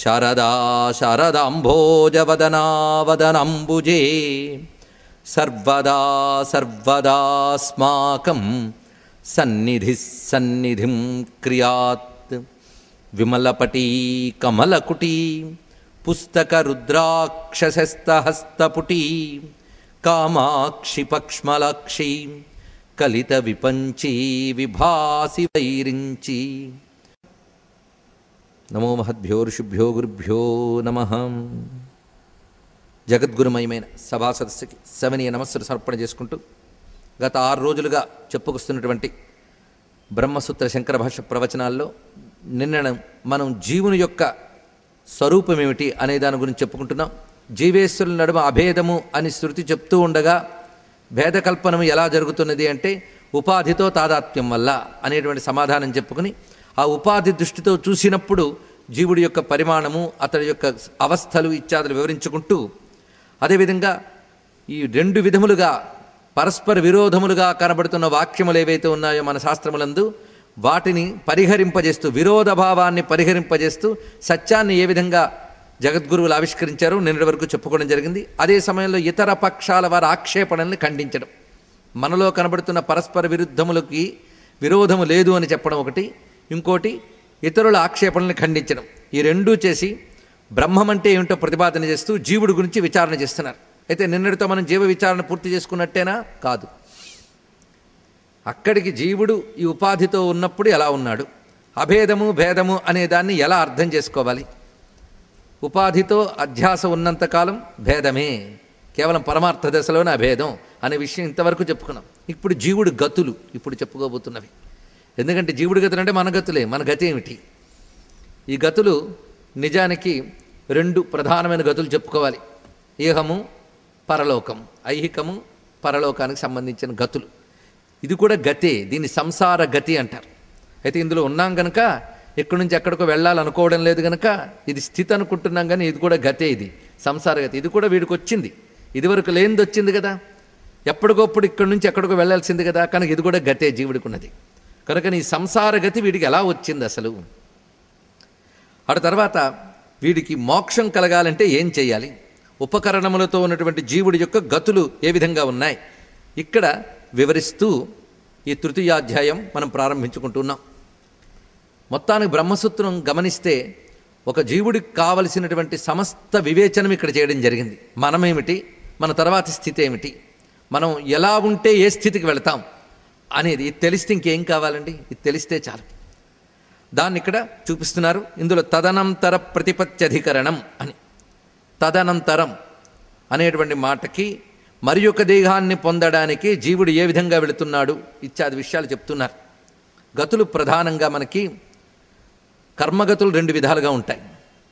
శారదా శారదాంభోజవదనావదనంబుజే సర్వదా సర్వదాస్మాకం సన్నిధి సన్నిధిం క్రియాత్ విమలపటీ కమలకుటీ పుస్తకరుద్రాక్షసస్తహస్తపుటీ కామాక్షి పక్ష్మలాక్షి కలిత విపంచీ విభాసి వైరించి నమో మహద్భ్యో ఋషిభ్యో గురుభ్యో నమ జగద్గురుమయమైన సభా సదస్సుకి శవనీయ నమస్సులు సమర్పణ చేసుకుంటూ గత ఆరు రోజులుగా చెప్పుకొస్తున్నటువంటి బ్రహ్మసూత్ర శంకర భాష ప్రవచనాల్లో నిన్న మనం జీవుని యొక్క స్వరూపం ఏమిటి అనే దాని గురించి చెప్పుకుంటున్నాం జీవేశ్వరుల నడుమ అభేదము అని శృతి చెప్తూ ఉండగా భేదకల్పనము ఎలా జరుగుతున్నది అంటే ఉపాధితో తాదాత్మ్యం వల్ల అనేటువంటి సమాధానం చెప్పుకుని ఆ ఉపాధి దృష్టితో చూసినప్పుడు జీవుడి యొక్క పరిమాణము అతడి యొక్క అవస్థలు ఇత్యాదులు వివరించుకుంటూ అదేవిధంగా ఈ రెండు విధములుగా పరస్పర విరోధములుగా కనబడుతున్న వాక్యములు ఏవైతే ఉన్నాయో మన శాస్త్రములందు వాటిని పరిహరింపజేస్తూ విరోధ భావాన్ని పరిహరింపజేస్తూ సత్యాన్ని ఏ విధంగా జగద్గురువులు ఆవిష్కరించారో నిన్నటి వరకు చెప్పుకోవడం జరిగింది అదే సమయంలో ఇతర పక్షాల వారి ఆక్షేపణల్ని ఖండించడం మనలో కనబడుతున్న పరస్పర విరుద్ధములకి విరోధము లేదు అని చెప్పడం ఒకటి ఇంకోటి ఇతరుల ఆక్షేపణల్ని ఖండించడం ఈ రెండూ చేసి బ్రహ్మం అంటే ఏమిటో ప్రతిపాదన చేస్తూ జీవుడి గురించి విచారణ చేస్తున్నారు అయితే నిన్నటితో మనం జీవ విచారణ పూర్తి చేసుకున్నట్టేనా కాదు అక్కడికి జీవుడు ఈ ఉపాధితో ఉన్నప్పుడు ఎలా ఉన్నాడు అభేదము భేదము అనే దాన్ని ఎలా అర్థం చేసుకోవాలి ఉపాధితో అధ్యాస ఉన్నంతకాలం భేదమే కేవలం పరమార్థ దశలోనే అభేదం అనే విషయం ఇంతవరకు చెప్పుకున్నాం ఇప్పుడు జీవుడు గతులు ఇప్పుడు చెప్పుకోబోతున్నవి ఎందుకంటే జీవుడి గతులు అంటే మన గతులే మన గతి ఏమిటి ఈ గతులు నిజానికి రెండు ప్రధానమైన గతులు చెప్పుకోవాలి ఈహము పరలోకం ఐహికము పరలోకానికి సంబంధించిన గతులు ఇది కూడా గతే దీన్ని సంసార గతి అంటారు అయితే ఇందులో ఉన్నాం గనక ఎక్కడి నుంచి ఎక్కడికో వెళ్ళాలనుకోవడం లేదు గనక ఇది స్థితి అనుకుంటున్నాం కానీ ఇది కూడా గతే ఇది సంసార గతి ఇది కూడా వీడికి వచ్చింది ఇదివరకు లేనిది వచ్చింది కదా ఎప్పటికప్పుడు ఇక్కడి నుంచి ఎక్కడికో వెళ్ళాల్సింది కదా కనుక ఇది కూడా గతే జీవుడికి ఉన్నది కనుక నీ సంసార గతి వీడికి ఎలా వచ్చింది అసలు ఆ తర్వాత వీడికి మోక్షం కలగాలంటే ఏం చేయాలి ఉపకరణములతో ఉన్నటువంటి జీవుడి యొక్క గతులు ఏ విధంగా ఉన్నాయి ఇక్కడ వివరిస్తూ ఈ తృతీయాధ్యాయం మనం ప్రారంభించుకుంటున్నాం మొత్తానికి బ్రహ్మసూత్రం గమనిస్తే ఒక జీవుడికి కావలసినటువంటి సమస్త వివేచనం ఇక్కడ చేయడం జరిగింది మనమేమిటి మన తర్వాతి స్థితి ఏమిటి మనం ఎలా ఉంటే ఏ స్థితికి వెళతాం అనేది ఇది తెలిస్తే ఇంకేం కావాలండి ఇది తెలిస్తే చాలు దాన్ని ఇక్కడ చూపిస్తున్నారు ఇందులో తదనంతర ప్రతిపత్త్యధికరణం అని తదనంతరం అనేటువంటి మాటకి మరి ఒక దేహాన్ని పొందడానికి జీవుడు ఏ విధంగా వెళుతున్నాడు ఇత్యాది విషయాలు చెప్తున్నారు గతులు ప్రధానంగా మనకి కర్మగతులు రెండు విధాలుగా ఉంటాయి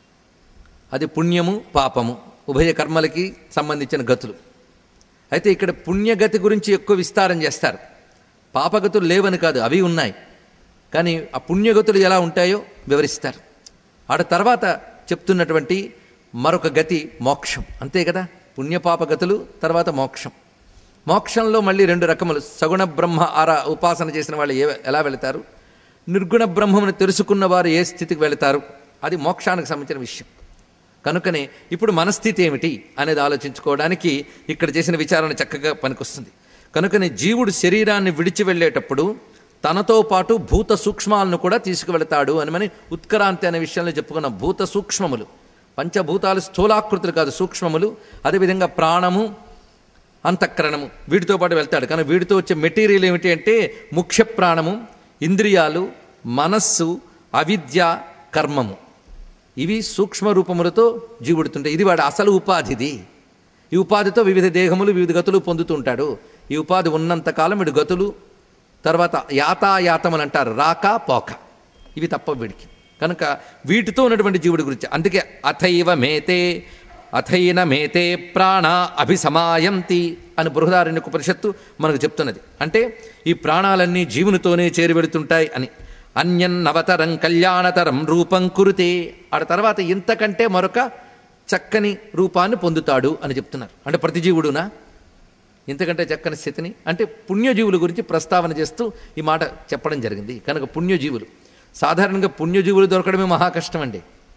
అది పుణ్యము పాపము ఉభయ కర్మలకి సంబంధించిన గతులు అయితే ఇక్కడ పుణ్యగతి గురించి ఎక్కువ విస్తారం చేస్తారు పాపగతులు లేవని కాదు అవి ఉన్నాయి కానీ ఆ పుణ్యగతులు ఎలా ఉంటాయో వివరిస్తారు ఆడ తర్వాత చెప్తున్నటువంటి మరొక గతి మోక్షం అంతే కదా పుణ్యపాపగతులు తర్వాత మోక్షం మోక్షంలో మళ్ళీ రెండు రకములు సగుణ బ్రహ్మ ఆరా ఉపాసన చేసిన వాళ్ళు ఏ ఎలా వెళతారు నిర్గుణ బ్రహ్మమును తెలుసుకున్న వారు ఏ స్థితికి వెళతారు అది మోక్షానికి సంబంధించిన విషయం కనుకనే ఇప్పుడు మన స్థితి ఏమిటి అనేది ఆలోచించుకోవడానికి ఇక్కడ చేసిన విచారణ చక్కగా పనికొస్తుంది కనుకనే జీవుడు శరీరాన్ని విడిచి వెళ్ళేటప్పుడు తనతో పాటు భూత సూక్ష్మాలను కూడా తీసుకువెళతాడు అని మనం ఉత్కరాంతి అనే విషయంలో చెప్పుకున్న భూత సూక్ష్మములు పంచభూతాలు స్థూలాకృతులు కాదు సూక్ష్మములు అదేవిధంగా ప్రాణము అంతఃకరణము వీటితో పాటు వెళ్తాడు కానీ వీటితో వచ్చే మెటీరియల్ ఏమిటి అంటే ముఖ్య ప్రాణము ఇంద్రియాలు మనస్సు అవిద్య కర్మము ఇవి సూక్ష్మ రూపములతో జీవుడుతుంటాయి ఇది వాడు అసలు ఉపాధిది ఈ ఉపాధితో వివిధ దేహములు వివిధ గతులు పొందుతుంటాడు ఈ ఉపాధి ఉన్నంతకాలం వీడు గతులు తర్వాత యాతాయాతములు అంటారు రాక పోక ఇవి తప్ప వీడికి కనుక వీటితో ఉన్నటువంటి జీవుడి గురించి అందుకే అథైవ మేతే అథైన మేతే ప్రాణ అభిసమాయంతి అని బృహదారణ్యక ఉపనిషత్తు మనకు చెప్తున్నది అంటే ఈ ప్రాణాలన్నీ జీవునితోనే చేరి వెళుతుంటాయి అని అన్యన్నవతరం కళ్యాణతరం రూపం కురుతే ఆడ తర్వాత ఇంతకంటే మరొక చక్కని రూపాన్ని పొందుతాడు అని చెప్తున్నారు అంటే ప్రతి జీవుడునా ఇంతకంటే చక్కని స్థితిని అంటే పుణ్యజీవుల గురించి ప్రస్తావన చేస్తూ ఈ మాట చెప్పడం జరిగింది కనుక పుణ్యజీవులు సాధారణంగా పుణ్యజీవులు దొరకడమే మహా కష్టం అండి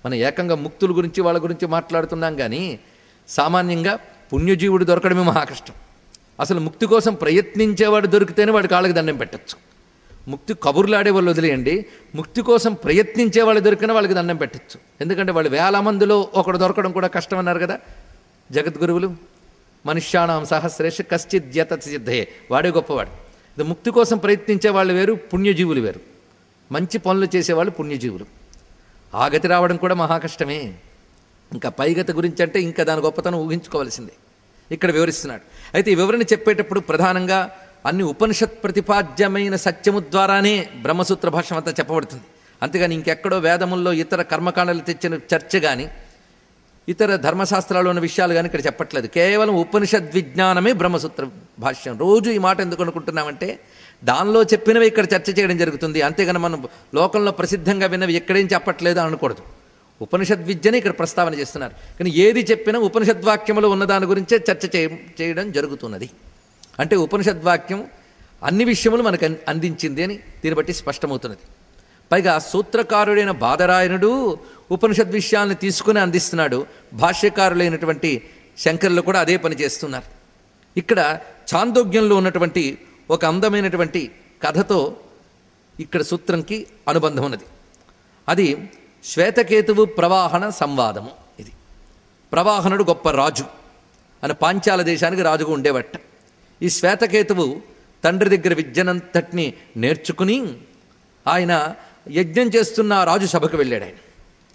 మనం ఏకంగా ముక్తుల గురించి వాళ్ళ గురించి మాట్లాడుతున్నాం కానీ సామాన్యంగా పుణ్యజీవుడు దొరకడమే మహా కష్టం అసలు ముక్తి కోసం ప్రయత్నించేవాడు దొరికితేనే వాడి కాళ్ళకి దండం పెట్టచ్చు ముక్తి కబుర్లాడే వాళ్ళు వదిలేయండి ముక్తి కోసం ప్రయత్నించే వాళ్ళు దొరికిన వాళ్ళకి దండం పెట్టచ్చు ఎందుకంటే వాళ్ళు వేల మందిలో ఒకడు దొరకడం కూడా కష్టం అన్నారు కదా జగద్గురువులు మనుష్యాణం సహస్రేష కశ్చిద్యత సిద్ధయే వాడే గొప్పవాడు ఇది ముక్తి కోసం ప్రయత్నించే వాళ్ళు వేరు పుణ్యజీవులు వేరు మంచి పనులు చేసేవాళ్ళు పుణ్యజీవులు ఆ గతి రావడం కూడా మహా కష్టమే ఇంకా పైగతి గురించి అంటే ఇంకా దాని గొప్పతనం ఊహించుకోవాల్సిందే ఇక్కడ వివరిస్తున్నాడు అయితే ఈ వివరణ చెప్పేటప్పుడు ప్రధానంగా అన్ని ఉపనిషత్ ప్రతిపాద్యమైన సత్యము ద్వారానే బ్రహ్మసూత్ర భాషం అంతా చెప్పబడుతుంది అంతేగాని ఇంకెక్కడో వేదముల్లో ఇతర కర్మకాండలు తెచ్చిన చర్చ కానీ ఇతర ధర్మశాస్త్రాల్లో ఉన్న విషయాలు కానీ ఇక్కడ చెప్పట్లేదు కేవలం ఉపనిషద్ విజ్ఞానమే బ్రహ్మసూత్ర భాష్యం రోజు ఈ మాట ఎందుకు అనుకుంటున్నామంటే దానిలో చెప్పినవి ఇక్కడ చర్చ చేయడం జరుగుతుంది అంతేగాని మనం లోకంలో ప్రసిద్ధంగా విన్నవి ఎక్కడేం చెప్పట్లేదు అని అనకూడదు ఉపనిషద్ విద్యని ఇక్కడ ప్రస్తావన చేస్తున్నారు కానీ ఏది చెప్పినా ఉపనిషద్వాక్యములో ఉన్న దాని గురించే చర్చ చేయ చేయడం జరుగుతున్నది అంటే ఉపనిషద్వాక్యం అన్ని విషయములు మనకు అన్- అందించింది అని దీన్ని బట్టి స్పష్టమవుతున్నది పైగా సూత్రకారుడైన బాదరాయణుడు ఉపనిషద్ విషయాలను తీసుకుని అందిస్తున్నాడు భాష్యకారులైనటువంటి శంకరులు కూడా అదే పని చేస్తున్నారు ఇక్కడ చాందోగ్యంలో ఉన్నటువంటి ఒక అందమైనటువంటి కథతో ఇక్కడ సూత్రంకి అనుబంధం ఉన్నది అది శ్వేతకేతువు ప్రవాహన సంవాదము ఇది ప్రవాహనుడు గొప్ప రాజు అని పాంచాల దేశానికి రాజుగా ఉండేవట ఈ శ్వేతకేతువు తండ్రి దగ్గర విద్యనంతటిని నేర్చుకుని ఆయన యజ్ఞం చేస్తున్న ఆ రాజు సభకు వెళ్ళాడు ఆయన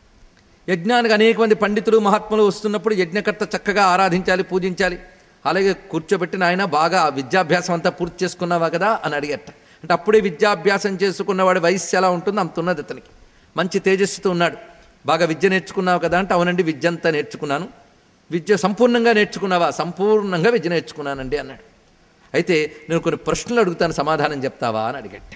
యజ్ఞానికి అనేక మంది పండితులు మహాత్ములు వస్తున్నప్పుడు యజ్ఞకర్త చక్కగా ఆరాధించాలి పూజించాలి అలాగే కూర్చోబెట్టిన ఆయన బాగా విద్యాభ్యాసం అంతా పూర్తి చేసుకున్నావా కదా అని అడిగట అంటే అప్పుడే విద్యాభ్యాసం చేసుకున్నవాడి వయస్సు ఎలా ఉంటుందో అంత ఉన్నది అతనికి మంచి తేజస్సుతో ఉన్నాడు బాగా విద్య నేర్చుకున్నావు కదా అంటే అవునండి విద్య అంతా నేర్చుకున్నాను విద్య సంపూర్ణంగా నేర్చుకున్నావా సంపూర్ణంగా విద్య నేర్చుకున్నానండి అన్నాడు అయితే నేను కొన్ని ప్రశ్నలు అడుగుతాను సమాధానం చెప్తావా అని అడిగట్ట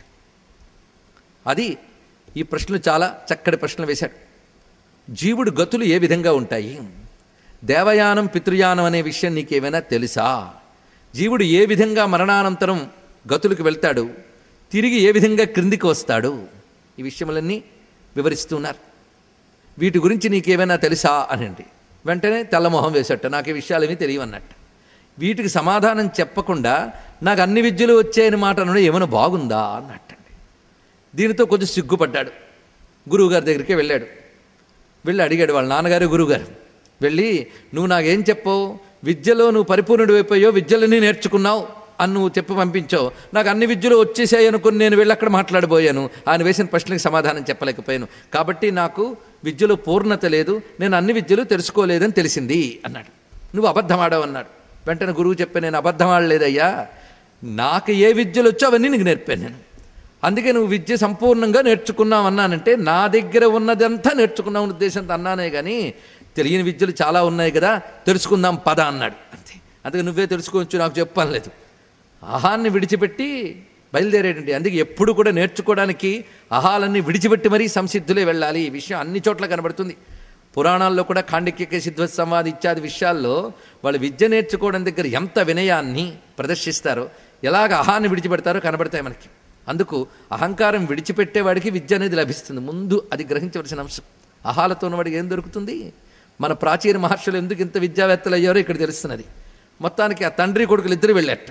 అది ఈ ప్రశ్నలు చాలా చక్కటి ప్రశ్నలు వేశాడు జీవుడు గతులు ఏ విధంగా ఉంటాయి దేవయానం పితృయానం అనే విషయం నీకేమైనా తెలుసా జీవుడు ఏ విధంగా మరణానంతరం గతులకు వెళ్తాడు తిరిగి ఏ విధంగా క్రిందికి వస్తాడు ఈ విషయములన్నీ వివరిస్తున్నారు వీటి గురించి నీకేమైనా తెలుసా అనండి వెంటనే తెల్లమొహం వేసట్ట నాకు ఈ విషయాలేమీ తెలియవన్నట్టు వీటికి సమాధానం చెప్పకుండా నాకు అన్ని విద్యలు వచ్చాయని మాట అనడం ఏమైనా బాగుందా అన్నట్టండి దీనితో కొంచెం సిగ్గుపడ్డాడు గురువుగారి దగ్గరికి వెళ్ళాడు వెళ్ళి అడిగాడు వాళ్ళ నాన్నగారు గురువుగారు వెళ్ళి నువ్వు నాకేం చెప్పవు విద్యలో నువ్వు పరిపూర్ణుడు అయిపోయో విద్యలన్నీ నేర్చుకున్నావు అని నువ్వు చెప్పి పంపించావు నాకు అన్ని విద్యలు వచ్చేసాయి అనుకుని నేను వెళ్ళి అక్కడ మాట్లాడబోయాను ఆయన వేసిన ప్రశ్నలకు సమాధానం చెప్పలేకపోయాను కాబట్టి నాకు విద్యలో పూర్ణత లేదు నేను అన్ని విద్యలు తెలుసుకోలేదని తెలిసింది అన్నాడు నువ్వు అబద్ధం ఆడావు అన్నాడు వెంటనే గురువు చెప్పే నేను అబద్ధం ఆడలేదయ్యా నాకు ఏ విద్యలు వచ్చో అవన్నీ నీకు నేర్పాను నేను అందుకే నువ్వు విద్య సంపూర్ణంగా నేర్చుకున్నావు అన్నానంటే నా దగ్గర ఉన్నదంతా నేర్చుకున్నావు అనే ఉద్దేశంతో అన్నానే కానీ తెలియని విద్యలు చాలా ఉన్నాయి కదా తెలుసుకుందాం పద అన్నాడు అంతే అందుకే నువ్వే తెలుసుకోవచ్చు నాకు చెప్పలేదు ఆహాన్ని విడిచిపెట్టి బయలుదేరేటండి అందుకే ఎప్పుడు కూడా నేర్చుకోవడానికి ఆహాలన్నీ విడిచిపెట్టి మరీ సంసిద్ధులే వెళ్ళాలి ఈ విషయం అన్ని చోట్ల కనబడుతుంది పురాణాల్లో కూడా ఖాండిక్యక సిద్ధ్వత్ సంవాద ఇత్యాది విషయాల్లో వాళ్ళు విద్య నేర్చుకోవడం దగ్గర ఎంత వినయాన్ని ప్రదర్శిస్తారో ఎలాగ అహాన్ని విడిచిపెడతారో కనబడతాయి మనకి అందుకు అహంకారం విడిచిపెట్టేవాడికి విద్య అనేది లభిస్తుంది ముందు అది గ్రహించవలసిన అంశం అహాలతో ఉన్నవాడికి ఏం దొరుకుతుంది మన ప్రాచీన మహర్షులు ఎందుకు ఇంత విద్యావేత్తలు అయ్యారో ఇక్కడ తెలుస్తున్నది మొత్తానికి ఆ తండ్రి కొడుకులు ఇద్దరు వెళ్ళారట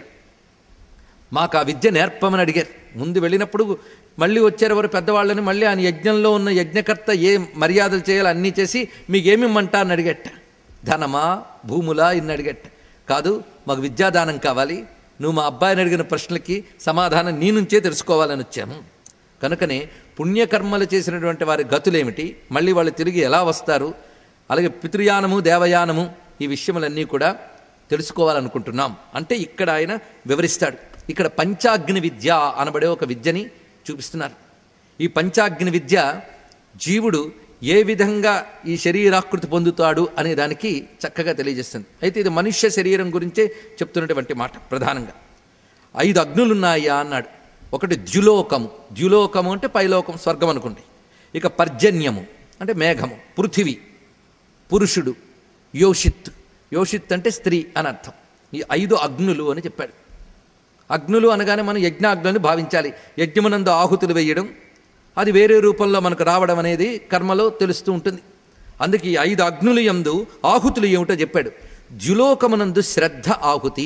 మాకు ఆ విద్య నేర్పమని అడిగారు ముందు వెళ్ళినప్పుడు మళ్ళీ వచ్చారు ఎవరు పెద్దవాళ్ళని మళ్ళీ ఆయన యజ్ఞంలో ఉన్న యజ్ఞకర్త ఏ మర్యాదలు చేయాలో అన్నీ చేసి మీకేమిమ్మంటా అని అడిగట్ట ధనమా భూములా ఇన్ని అడిగట్ట కాదు మాకు విద్యాదానం కావాలి నువ్వు మా అబ్బాయిని అడిగిన ప్రశ్నలకి సమాధానం నీ నుంచే తెలుసుకోవాలని వచ్చాము కనుకనే పుణ్యకర్మలు చేసినటువంటి వారి గతులేమిటి మళ్ళీ వాళ్ళు తిరిగి ఎలా వస్తారు అలాగే పితృయానము దేవయానము ఈ విషయములన్నీ కూడా తెలుసుకోవాలనుకుంటున్నాం అంటే ఇక్కడ ఆయన వివరిస్తాడు ఇక్కడ పంచాగ్ని విద్య అనబడే ఒక విద్యని చూపిస్తున్నారు ఈ పంచాగ్ని విద్య జీవుడు ఏ విధంగా ఈ శరీరాకృతి పొందుతాడు అనే దానికి చక్కగా తెలియజేస్తుంది అయితే ఇది మనుష్య శరీరం గురించే చెప్తున్నటువంటి మాట ప్రధానంగా ఐదు అగ్నులున్నాయా అన్నాడు ఒకటి ద్యులోకము ద్యులోకము అంటే పైలోకం స్వర్గం అనుకోండి ఇక పర్జన్యము అంటే మేఘము పృథివీ పురుషుడు యోషిత్ యోషిత్ అంటే స్త్రీ అని అర్థం ఈ ఐదు అగ్నులు అని చెప్పాడు అగ్నులు అనగానే మనం యజ్ఞాగ్నులని భావించాలి యజ్ఞమునందు ఆహుతులు వేయడం అది వేరే రూపంలో మనకు రావడం అనేది కర్మలో తెలుస్తూ ఉంటుంది అందుకే ఈ ఐదు అగ్నులు యందు ఆహుతులు ఏమిటో చెప్పాడు ద్యులోకమునందు శ్రద్ధ ఆహుతి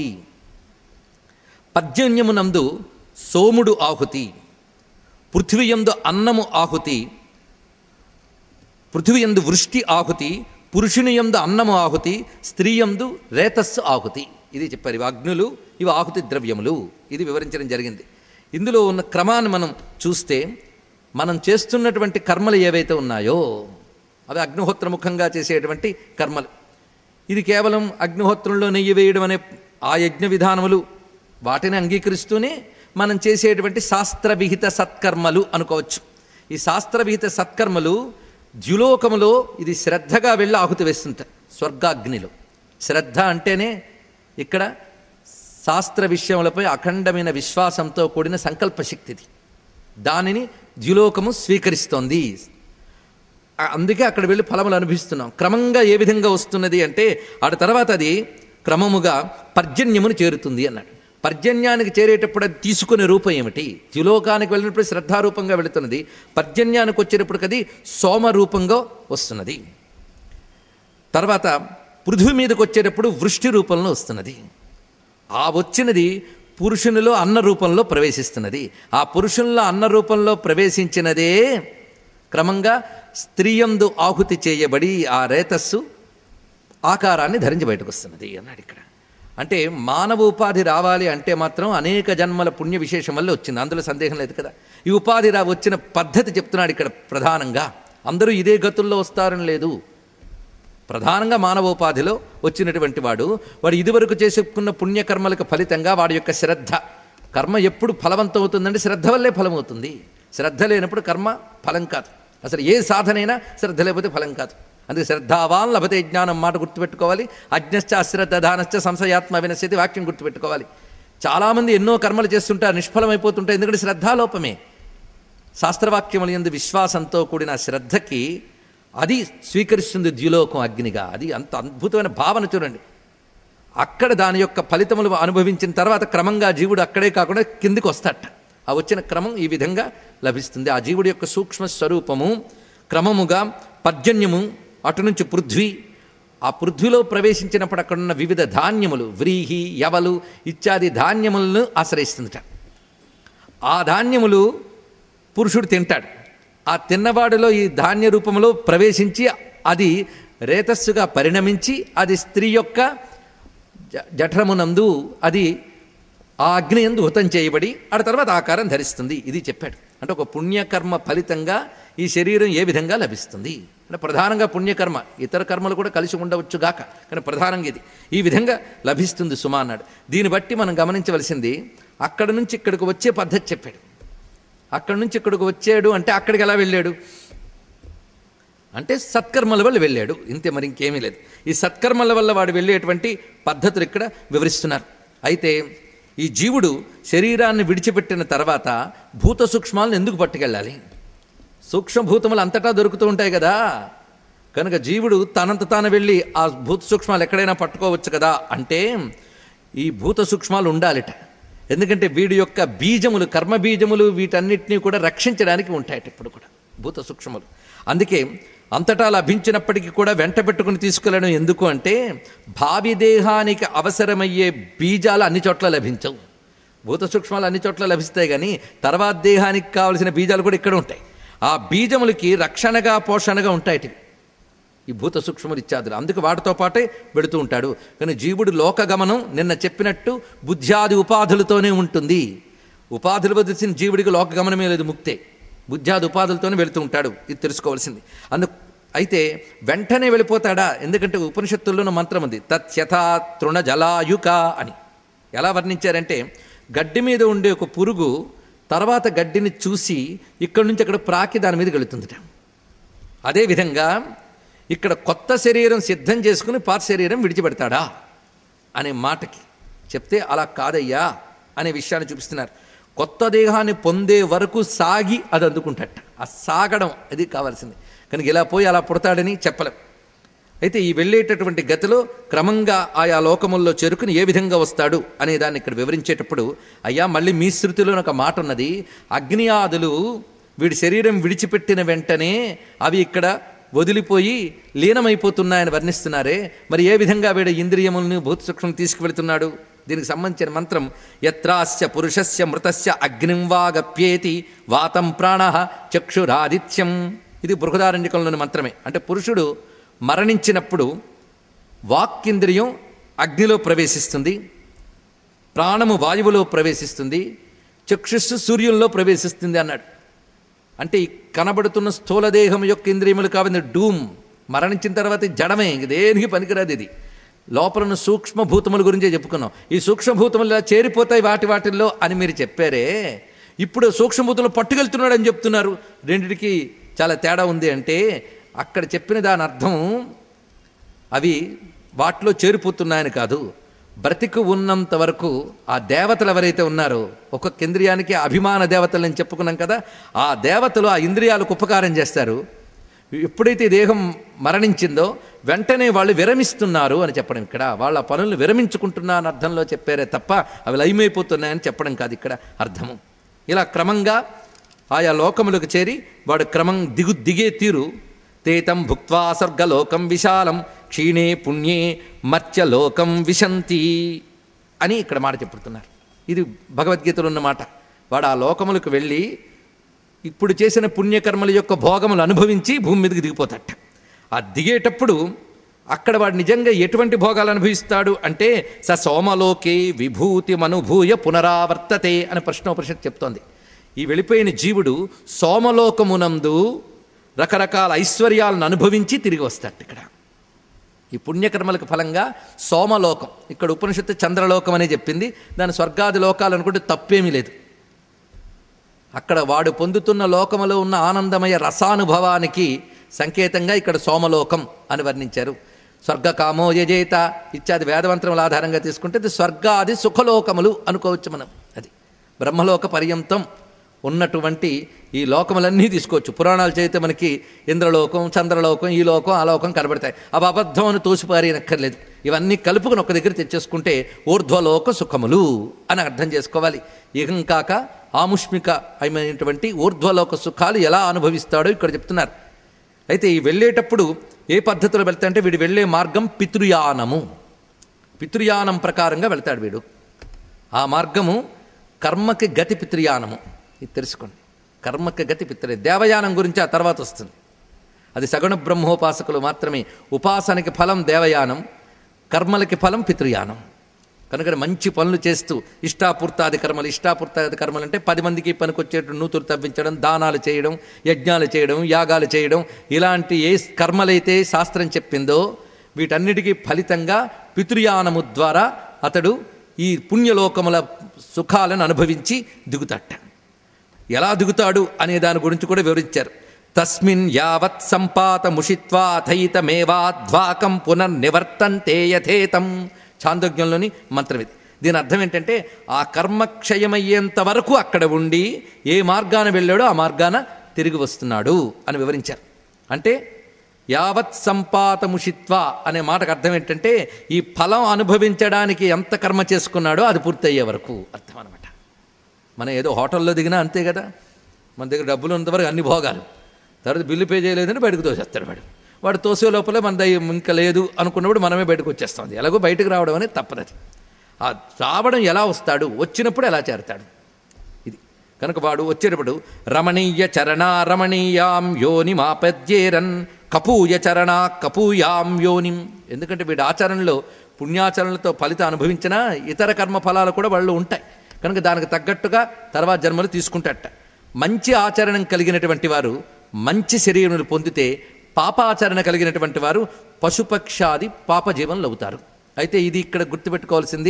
పర్జన్యమునందు సోముడు ఆహుతి పృథ్వీయందు అన్నము ఆహుతి పృథ్వీయందు వృష్టి ఆహుతి పురుషుని యందు అన్నము ఆహుతి స్త్రీయందు రేతస్సు ఆహుతి ఇది చెప్పారు ఇవి అగ్నులు ఇవి ఆహుతి ద్రవ్యములు ఇది వివరించడం జరిగింది ఇందులో ఉన్న క్రమాన్ని మనం చూస్తే మనం చేస్తున్నటువంటి కర్మలు ఏవైతే ఉన్నాయో అవి అగ్నిహోత్రముఖంగా చేసేటువంటి కర్మలు ఇది కేవలం అగ్నిహోత్రంలో నెయ్యి వేయడం అనే ఆ యజ్ఞ విధానములు వాటిని అంగీకరిస్తూనే మనం చేసేటువంటి శాస్త్రవిహిత సత్కర్మలు అనుకోవచ్చు ఈ శాస్త్రవిహిత సత్కర్మలు ద్యులోకములో ఇది శ్రద్ధగా వెళ్ళి ఆహుతి వేస్తుంటారు స్వర్గాగ్నిలో శ్రద్ధ అంటేనే ఇక్కడ శాస్త్ర విషయములపై అఖండమైన విశ్వాసంతో కూడిన సంకల్ప శక్తిది దానిని ద్యులోకము స్వీకరిస్తోంది ఆ- అందుకే అక్కడ వెళ్ళి ఫలములు అనుభవిస్తున్నాం క్రమంగా ఏ విధంగా వస్తున్నది అంటే ఆడ తర్వాత అది క్రమముగా పర్జన్యమును చేరుతుంది అన్నాడు పర్జన్యానికి చేరేటప్పుడు అది తీసుకునే రూపం ఏమిటి ద్యులోకానికి వెళ్ళినప్పుడు శ్రద్ధారూపంగా వెళుతున్నది పర్జన్యానికి వచ్చేటప్పటికి అది సోమ రూపంగా వస్తున్నది తర్వాత పృథ్వీ మీదకి వచ్చేటప్పుడు వృష్టి రూపంలో వస్తున్నది ఆ వచ్చినది పురుషునిలో అన్న రూపంలో ప్రవేశిస్తున్నది ఆ పురుషుల్లో అన్న రూపంలో ప్రవేశించినదే క్రమంగా స్త్రీయందు ఆహుతి చేయబడి ఆ రేతస్సు ఆకారాన్ని ధరించి బయటకు వస్తున్నది అన్నాడు ఇక్కడ అంటే మానవ ఉపాధి రావాలి అంటే మాత్రం అనేక జన్మల పుణ్య విశేషం వల్ల వచ్చింది అందులో సందేహం లేదు కదా ఈ ఉపాధి రా వచ్చిన పద్ధతి చెప్తున్నాడు ఇక్కడ ప్రధానంగా అందరూ ఇదే గతుల్లో వస్తారని లేదు ప్రధానంగా మానవోపాధిలో వచ్చినటువంటి వాడు వాడు ఇదివరకు చేసుకున్న పుణ్యకర్మలకు ఫలితంగా వాడి యొక్క శ్రద్ధ కర్మ ఎప్పుడు ఫలవంతం అవుతుందంటే శ్రద్ధ వల్లే ఫలమవుతుంది శ్రద్ధ లేనప్పుడు కర్మ ఫలం కాదు అసలు ఏ సాధనైనా శ్రద్ధ లేకపోతే ఫలం కాదు అందుకే శ్రద్ధావాన్ లభతే జ్ఞానం మాట గుర్తుపెట్టుకోవాలి అజ్ఞశ్చ అశ్రద్ధ దానశ్చ సంశయాత్మ వినశ్యతి వాక్యం గుర్తుపెట్టుకోవాలి చాలామంది ఎన్నో కర్మలు చేస్తుంటారు నిష్ఫలమైపోతుంటాయి ఎందుకంటే శ్రద్ధాలోపమే శాస్త్రవాక్యముల యందు విశ్వాసంతో కూడిన శ్రద్ధకి అది స్వీకరిస్తుంది ద్యులోకం అగ్నిగా అది అంత అద్భుతమైన భావన చూడండి అక్కడ దాని యొక్క ఫలితములు అనుభవించిన తర్వాత క్రమంగా జీవుడు అక్కడే కాకుండా కిందికి వస్తాట ఆ వచ్చిన క్రమం ఈ విధంగా లభిస్తుంది ఆ జీవుడి యొక్క సూక్ష్మ స్వరూపము క్రమముగా పర్జన్యము అటు నుంచి పృథ్వీ ఆ పృథ్వీలో ప్రవేశించినప్పుడు అక్కడున్న వివిధ ధాన్యములు వ్రీహి యవలు ఇత్యాది ధాన్యములను ఆశ్రయిస్తుందట ఆ ధాన్యములు పురుషుడు తింటాడు ఆ తిన్నవాడిలో ఈ ధాన్య రూపంలో ప్రవేశించి అది రేతస్సుగా పరిణమించి అది స్త్రీ యొక్క జ- జఠరమునందు అది ఆ అగ్ని ఎందు హుతం చేయబడి ఆ తర్వాత ఆకారం ధరిస్తుంది ఇది చెప్పాడు అంటే ఒక పుణ్యకర్మ ఫలితంగా ఈ శరీరం ఏ విధంగా లభిస్తుంది అంటే ప్రధానంగా పుణ్యకర్మ ఇతర కర్మలు కూడా కలిసి ఉండవచ్చు గాక కానీ ప్రధానంగా ఇది ఈ విధంగా లభిస్తుంది సుమా అన్నాడు దీన్ని బట్టి మనం గమనించవలసింది అక్కడ నుంచి ఇక్కడికి వచ్చే పద్ధతి చెప్పాడు అక్కడి నుంచి ఇక్కడికి వచ్చాడు అంటే అక్కడికి ఎలా వెళ్ళాడు అంటే సత్కర్మల వల్ల వెళ్ళాడు ఇంతే మరి ఇంకేమీ లేదు ఈ సత్కర్మల వల్ల వాడు వెళ్ళేటువంటి పద్ధతులు ఇక్కడ వివరిస్తున్నారు అయితే ఈ జీవుడు శరీరాన్ని విడిచిపెట్టిన తర్వాత భూత సూక్ష్మాలను ఎందుకు పట్టుకెళ్ళాలి సూక్ష్మభూతములు అంతటా దొరుకుతూ ఉంటాయి కదా కనుక జీవుడు తనంత తాను వెళ్ళి ఆ భూత సూక్ష్మాలు ఎక్కడైనా పట్టుకోవచ్చు కదా అంటే ఈ భూత సూక్ష్మాలు ఉండాలిట ఎందుకంటే వీడి యొక్క బీజములు కర్మ బీజములు వీటన్నిటినీ కూడా రక్షించడానికి ఉంటాయట ఇప్పుడు కూడా భూత సూక్ష్మములు అందుకే అంతటా లభించినప్పటికీ కూడా వెంట పెట్టుకుని తీసుకెళ్ళడం ఎందుకు అంటే భావి దేహానికి అవసరమయ్యే బీజాలు అన్ని చోట్ల లభించవు భూత సూక్ష్మాలు అన్ని చోట్ల లభిస్తాయి కానీ తర్వాత దేహానికి కావలసిన బీజాలు కూడా ఇక్కడ ఉంటాయి ఆ బీజములకి రక్షణగా పోషణగా ఉంటాయి ఇవి. ఈ భూత సూక్ష్మములు ఇత్యాదులు అందుకు వాటితో పాటే వెడుతూ ఉంటాడు కానీ జీవుడు లోకగమనం నిన్న చెప్పినట్టు బుద్ధ్యాది ఉపాధులతోనే ఉంటుంది ఉపాధులు వదిలిసిన జీవుడికి లోకగమనమే లేదు ముక్తే బుద్ధ్యాది ఉపాధులతోనే వెళుతూ ఉంటాడు ఇది తెలుసుకోవాల్సింది అందు అయితే వెంటనే వెళ్ళిపోతాడా ఎందుకంటే ఉపనిషత్తుల్లోనూ మంత్రం ఉంది తత్యథా తృణ జలాయుక అని ఎలా వర్ణించారంటే గడ్డి మీద ఉండే ఒక పురుగు తర్వాత గడ్డిని చూసి ఇక్కడి నుంచి అక్కడ ప్రాకి దాని మీదకి వెళుతుందిట అదేవిధంగా ఇక్కడ కొత్త శరీరం సిద్ధం చేసుకుని పాత శరీరం విడిచిపెడతాడా అనే మాటకి చెప్తే అలా కాదయ్యా అనే విషయాన్ని చూపిస్తున్నారు కొత్త దేహాన్ని పొందే వరకు సాగి అది అందుకుంటాట ఆ సాగడం అది కావాల్సింది కనుక ఇలా పోయి అలా పుడతాడని చెప్పలేం అయితే ఈ వెళ్ళేటటువంటి గతిలో క్రమంగా ఆయా లోకముల్లో చేరుకుని ఏ విధంగా వస్తాడు అనే దాన్ని ఇక్కడ వివరించేటప్పుడు అయ్యా మళ్ళీ మీ శృతిలో ఒక మాట ఉన్నది అగ్నియాదులు వీడి శరీరం విడిచిపెట్టిన వెంటనే అవి ఇక్కడ వదిలిపోయి లీనమైపోతున్నాయని వర్ణిస్తున్నారే మరి ఏ విధంగా వీడు ఇంద్రియములను భూత సూక్ష్మం తీసుకువెళుతున్నాడు దీనికి సంబంధించిన మంత్రం యత్రాస్య పురుషస్య మృతస్య అగ్నిం వాగప్యేతి వాతం ప్రాణ చక్షురాదిత్యం ఇది బృహదారణ్యకంలోని మంత్రమే అంటే పురుషుడు మరణించినప్పుడు వాక్కింద్రియం అగ్నిలో ప్రవేశిస్తుంది ప్రాణము వాయువులో ప్రవేశిస్తుంది చక్షుస్సు సూర్యుల్లో ప్రవేశిస్తుంది అన్నాడు అంటే ఈ కనబడుతున్న స్థూలదేహం యొక్క ఇంద్రియములు కావాలి డూమ్ మరణించిన తర్వాత ఇది జడమే ఇంక దేనికి పనికిరాదు ఇది లోపల ఉన్న సూక్ష్మభూతముల గురించే చెప్పుకున్నాం ఈ సూక్ష్మభూతములు ఇలా చేరిపోతాయి వాటి వాటిల్లో అని మీరు చెప్పారే ఇప్పుడు సూక్ష్మభూతములు పట్టుకెళ్తున్నాడు అని చెప్తున్నారు రెండిటికి చాలా తేడా ఉంది అంటే అక్కడ చెప్పిన దాని అర్థం అవి వాటిలో చేరిపోతున్నాయని కాదు బ్రతికి ఉన్నంత వరకు ఆ దేవతలు ఎవరైతే ఉన్నారో ఒక్కొక్క ఇంద్రియానికి అభిమాన దేవతలు అని చెప్పుకున్నాం కదా ఆ దేవతలు ఆ ఇంద్రియాలకు ఉపకారం చేస్తారు ఎప్పుడైతే ఈ దేహం మరణించిందో వెంటనే వాళ్ళు విరమిస్తున్నారు అని చెప్పడం ఇక్కడ వాళ్ళ పనులు విరమించుకుంటున్నా అని అర్థంలో చెప్పారే తప్ప అవి లయమైపోతున్నాయని చెప్పడం కాదు ఇక్కడ అర్థము ఇలా క్రమంగా ఆయా లోకములకు చేరి వాడు క్రమం దిగు దిగే తీరు తేతం భుక్వా స్వర్గలోకం విశాలం క్షీణే పుణ్యే మర్త్యలోకం విశంతి అని ఇక్కడ మాట చెప్పుతున్నారు ఇది భగవద్గీతలో ఉన్న మాట వాడు ఆ లోకములకు వెళ్ళి ఇప్పుడు చేసిన పుణ్యకర్మల యొక్క భోగములు అనుభవించి భూమి మీదకి దిగిపోతాట ఆ దిగేటప్పుడు అక్కడ వాడు నిజంగా ఎటువంటి భోగాలు అనుభవిస్తాడు అంటే స సోమలోకే విభూతి మనుభూయ పునరావర్తతే అని ప్రశ్నోపనిషత్ చెప్తోంది ఈ వెళ్ళిపోయిన జీవుడు సోమలోకమునందు రకరకాల ఐశ్వర్యాలను అనుభవించి తిరిగి వస్తాడు ఇక్కడ ఈ పుణ్యకర్మలకు ఫలంగా సోమలోకం ఇక్కడ ఉపనిషత్తు చంద్రలోకం అనే చెప్పింది దాని స్వర్గాది లోకాలు అనుకుంటే తప్పేమీ లేదు అక్కడ వాడు పొందుతున్న లోకములో ఉన్న ఆనందమయ రసానుభవానికి సంకేతంగా ఇక్కడ సోమలోకం అని వర్ణించారు స్వర్గకామో యజేత ఇత్యాది వేదమంత్రముల ఆధారంగా తీసుకుంటే ఇది స్వర్గాది సుఖలోకములు అనుకోవచ్చు మనం అది బ్రహ్మలోక పర్యంతం ఉన్నటువంటి ఈ లోకములన్నీ తీసుకోవచ్చు పురాణాలు చేస్తే మనకి ఇంద్రలోకం చంద్రలోకం ఈ లోకం ఆ లోకం కనబడతాయి అవి అబద్ధం అని తోసిపారేనక్కర్లేదు ఇవన్నీ కలుపుకుని ఒక దగ్గర తెచ్చేసుకుంటే ఊర్ధ్వలోక సుఖములు అని అర్థం చేసుకోవాలి ఇహం కాక ఆముష్మిక అయినటువంటి ఊర్ధ్వలోక సుఖాలు ఎలా అనుభవిస్తాడో ఇక్కడ చెప్తున్నారు అయితే ఈ వెళ్ళేటప్పుడు ఏ పద్ధతిలో వెళ్తాడంటే వీడు వెళ్ళే మార్గం పితృయానము పితృయానం ప్రకారంగా వెళ్తాడు వీడు ఆ మార్గము కర్మకి గతి పితృయానము ఇది తెలుసుకోండి కర్మకి గతి పితృ దేవయానం గురించి ఆ తర్వాత వస్తుంది అది సగుణ బ్రహ్మోపాసకులు మాత్రమే ఉపాసనకి ఫలం దేవయానం కర్మలకి ఫలం పితృయానం కనుక మంచి పనులు చేస్తూ ఇష్టాపూర్తాది కర్మలు ఇష్టాపూర్తాది కర్మలు అంటే పది మందికి పనికొచ్చేటు నూతులు తవ్వించడం దానాలు చేయడం యజ్ఞాలు చేయడం యాగాలు చేయడం ఇలాంటి ఏ కర్మలైతే శాస్త్రం చెప్పిందో వీటన్నిటికీ ఫలితంగా పితృయానము ద్వారా అతడు ఈ పుణ్యలోకముల సుఖాలను అనుభవించి దిగుతట ఎలా దిగుతాడు అనే దాని గురించి కూడా వివరించారు తస్మిన్ యావత్ సంపాత ముషిత్వా అథైతమేవాధ్వాకం పునర్నివర్తంతే యథేతం చాందోగ్యంలోని మంత్రం ఇది దీని అర్థం ఏంటంటే ఆ కర్మక్షయమయ్యేంత వరకు అక్కడ ఉండి ఏ మార్గాన వెళ్ళాడో ఆ మార్గాన తిరిగి వస్తున్నాడు అని వివరించారు అంటే యావత్ సంపాతముషిత్వ అనే మాటకు అర్థం ఏంటంటే ఈ ఫలం అనుభవించడానికి ఎంత కర్మ చేసుకున్నాడో అది పూర్తయ్యే వరకు అర్థం అనమాట మనం ఏదో హోటల్లో దిగినా అంతే కదా మన దగ్గర డబ్బులు ఉన్నంతవరకు అన్ని భోగాలు తర్వాత బిల్లు పే చేయలేదని బయటకు తోసేస్తాడు వాడు వాడు తోసే లోపలే మన దయ్యం ఇంకా లేదు అనుకున్నప్పుడు మనమే బయటకు వచ్చేస్తుంది ఎలాగో బయటకు రావడం అనేది తప్పదది ఆ రావడం ఎలా వస్తాడు వచ్చినప్పుడు ఎలా చేరతాడు ఇది కనుక వాడు వచ్చేటప్పుడు రమణీయ చరణ రమణీయాం యోని మాపద్యేరన్ కపూయ చరణ కపూయాం యోనిం ఎందుకంటే వీడి ఆచరణలో పుణ్యాచరణలతో ఫలితం అనుభవించిన ఇతర కర్మ ఫలాలు కూడా వాళ్ళు ఉంటాయి కనుక దానికి తగ్గట్టుగా తర్వాత జన్మలు తీసుకుంటారట మంచి ఆచరణ కలిగినటువంటి వారు మంచి శరీరములు పొందితే పాపాచరణ కలిగినటువంటి వారు పశుపక్షాది పాపజీవనులు అవుతారు అయితే ఇది ఇక్కడ గుర్తుపెట్టుకోవాల్సింది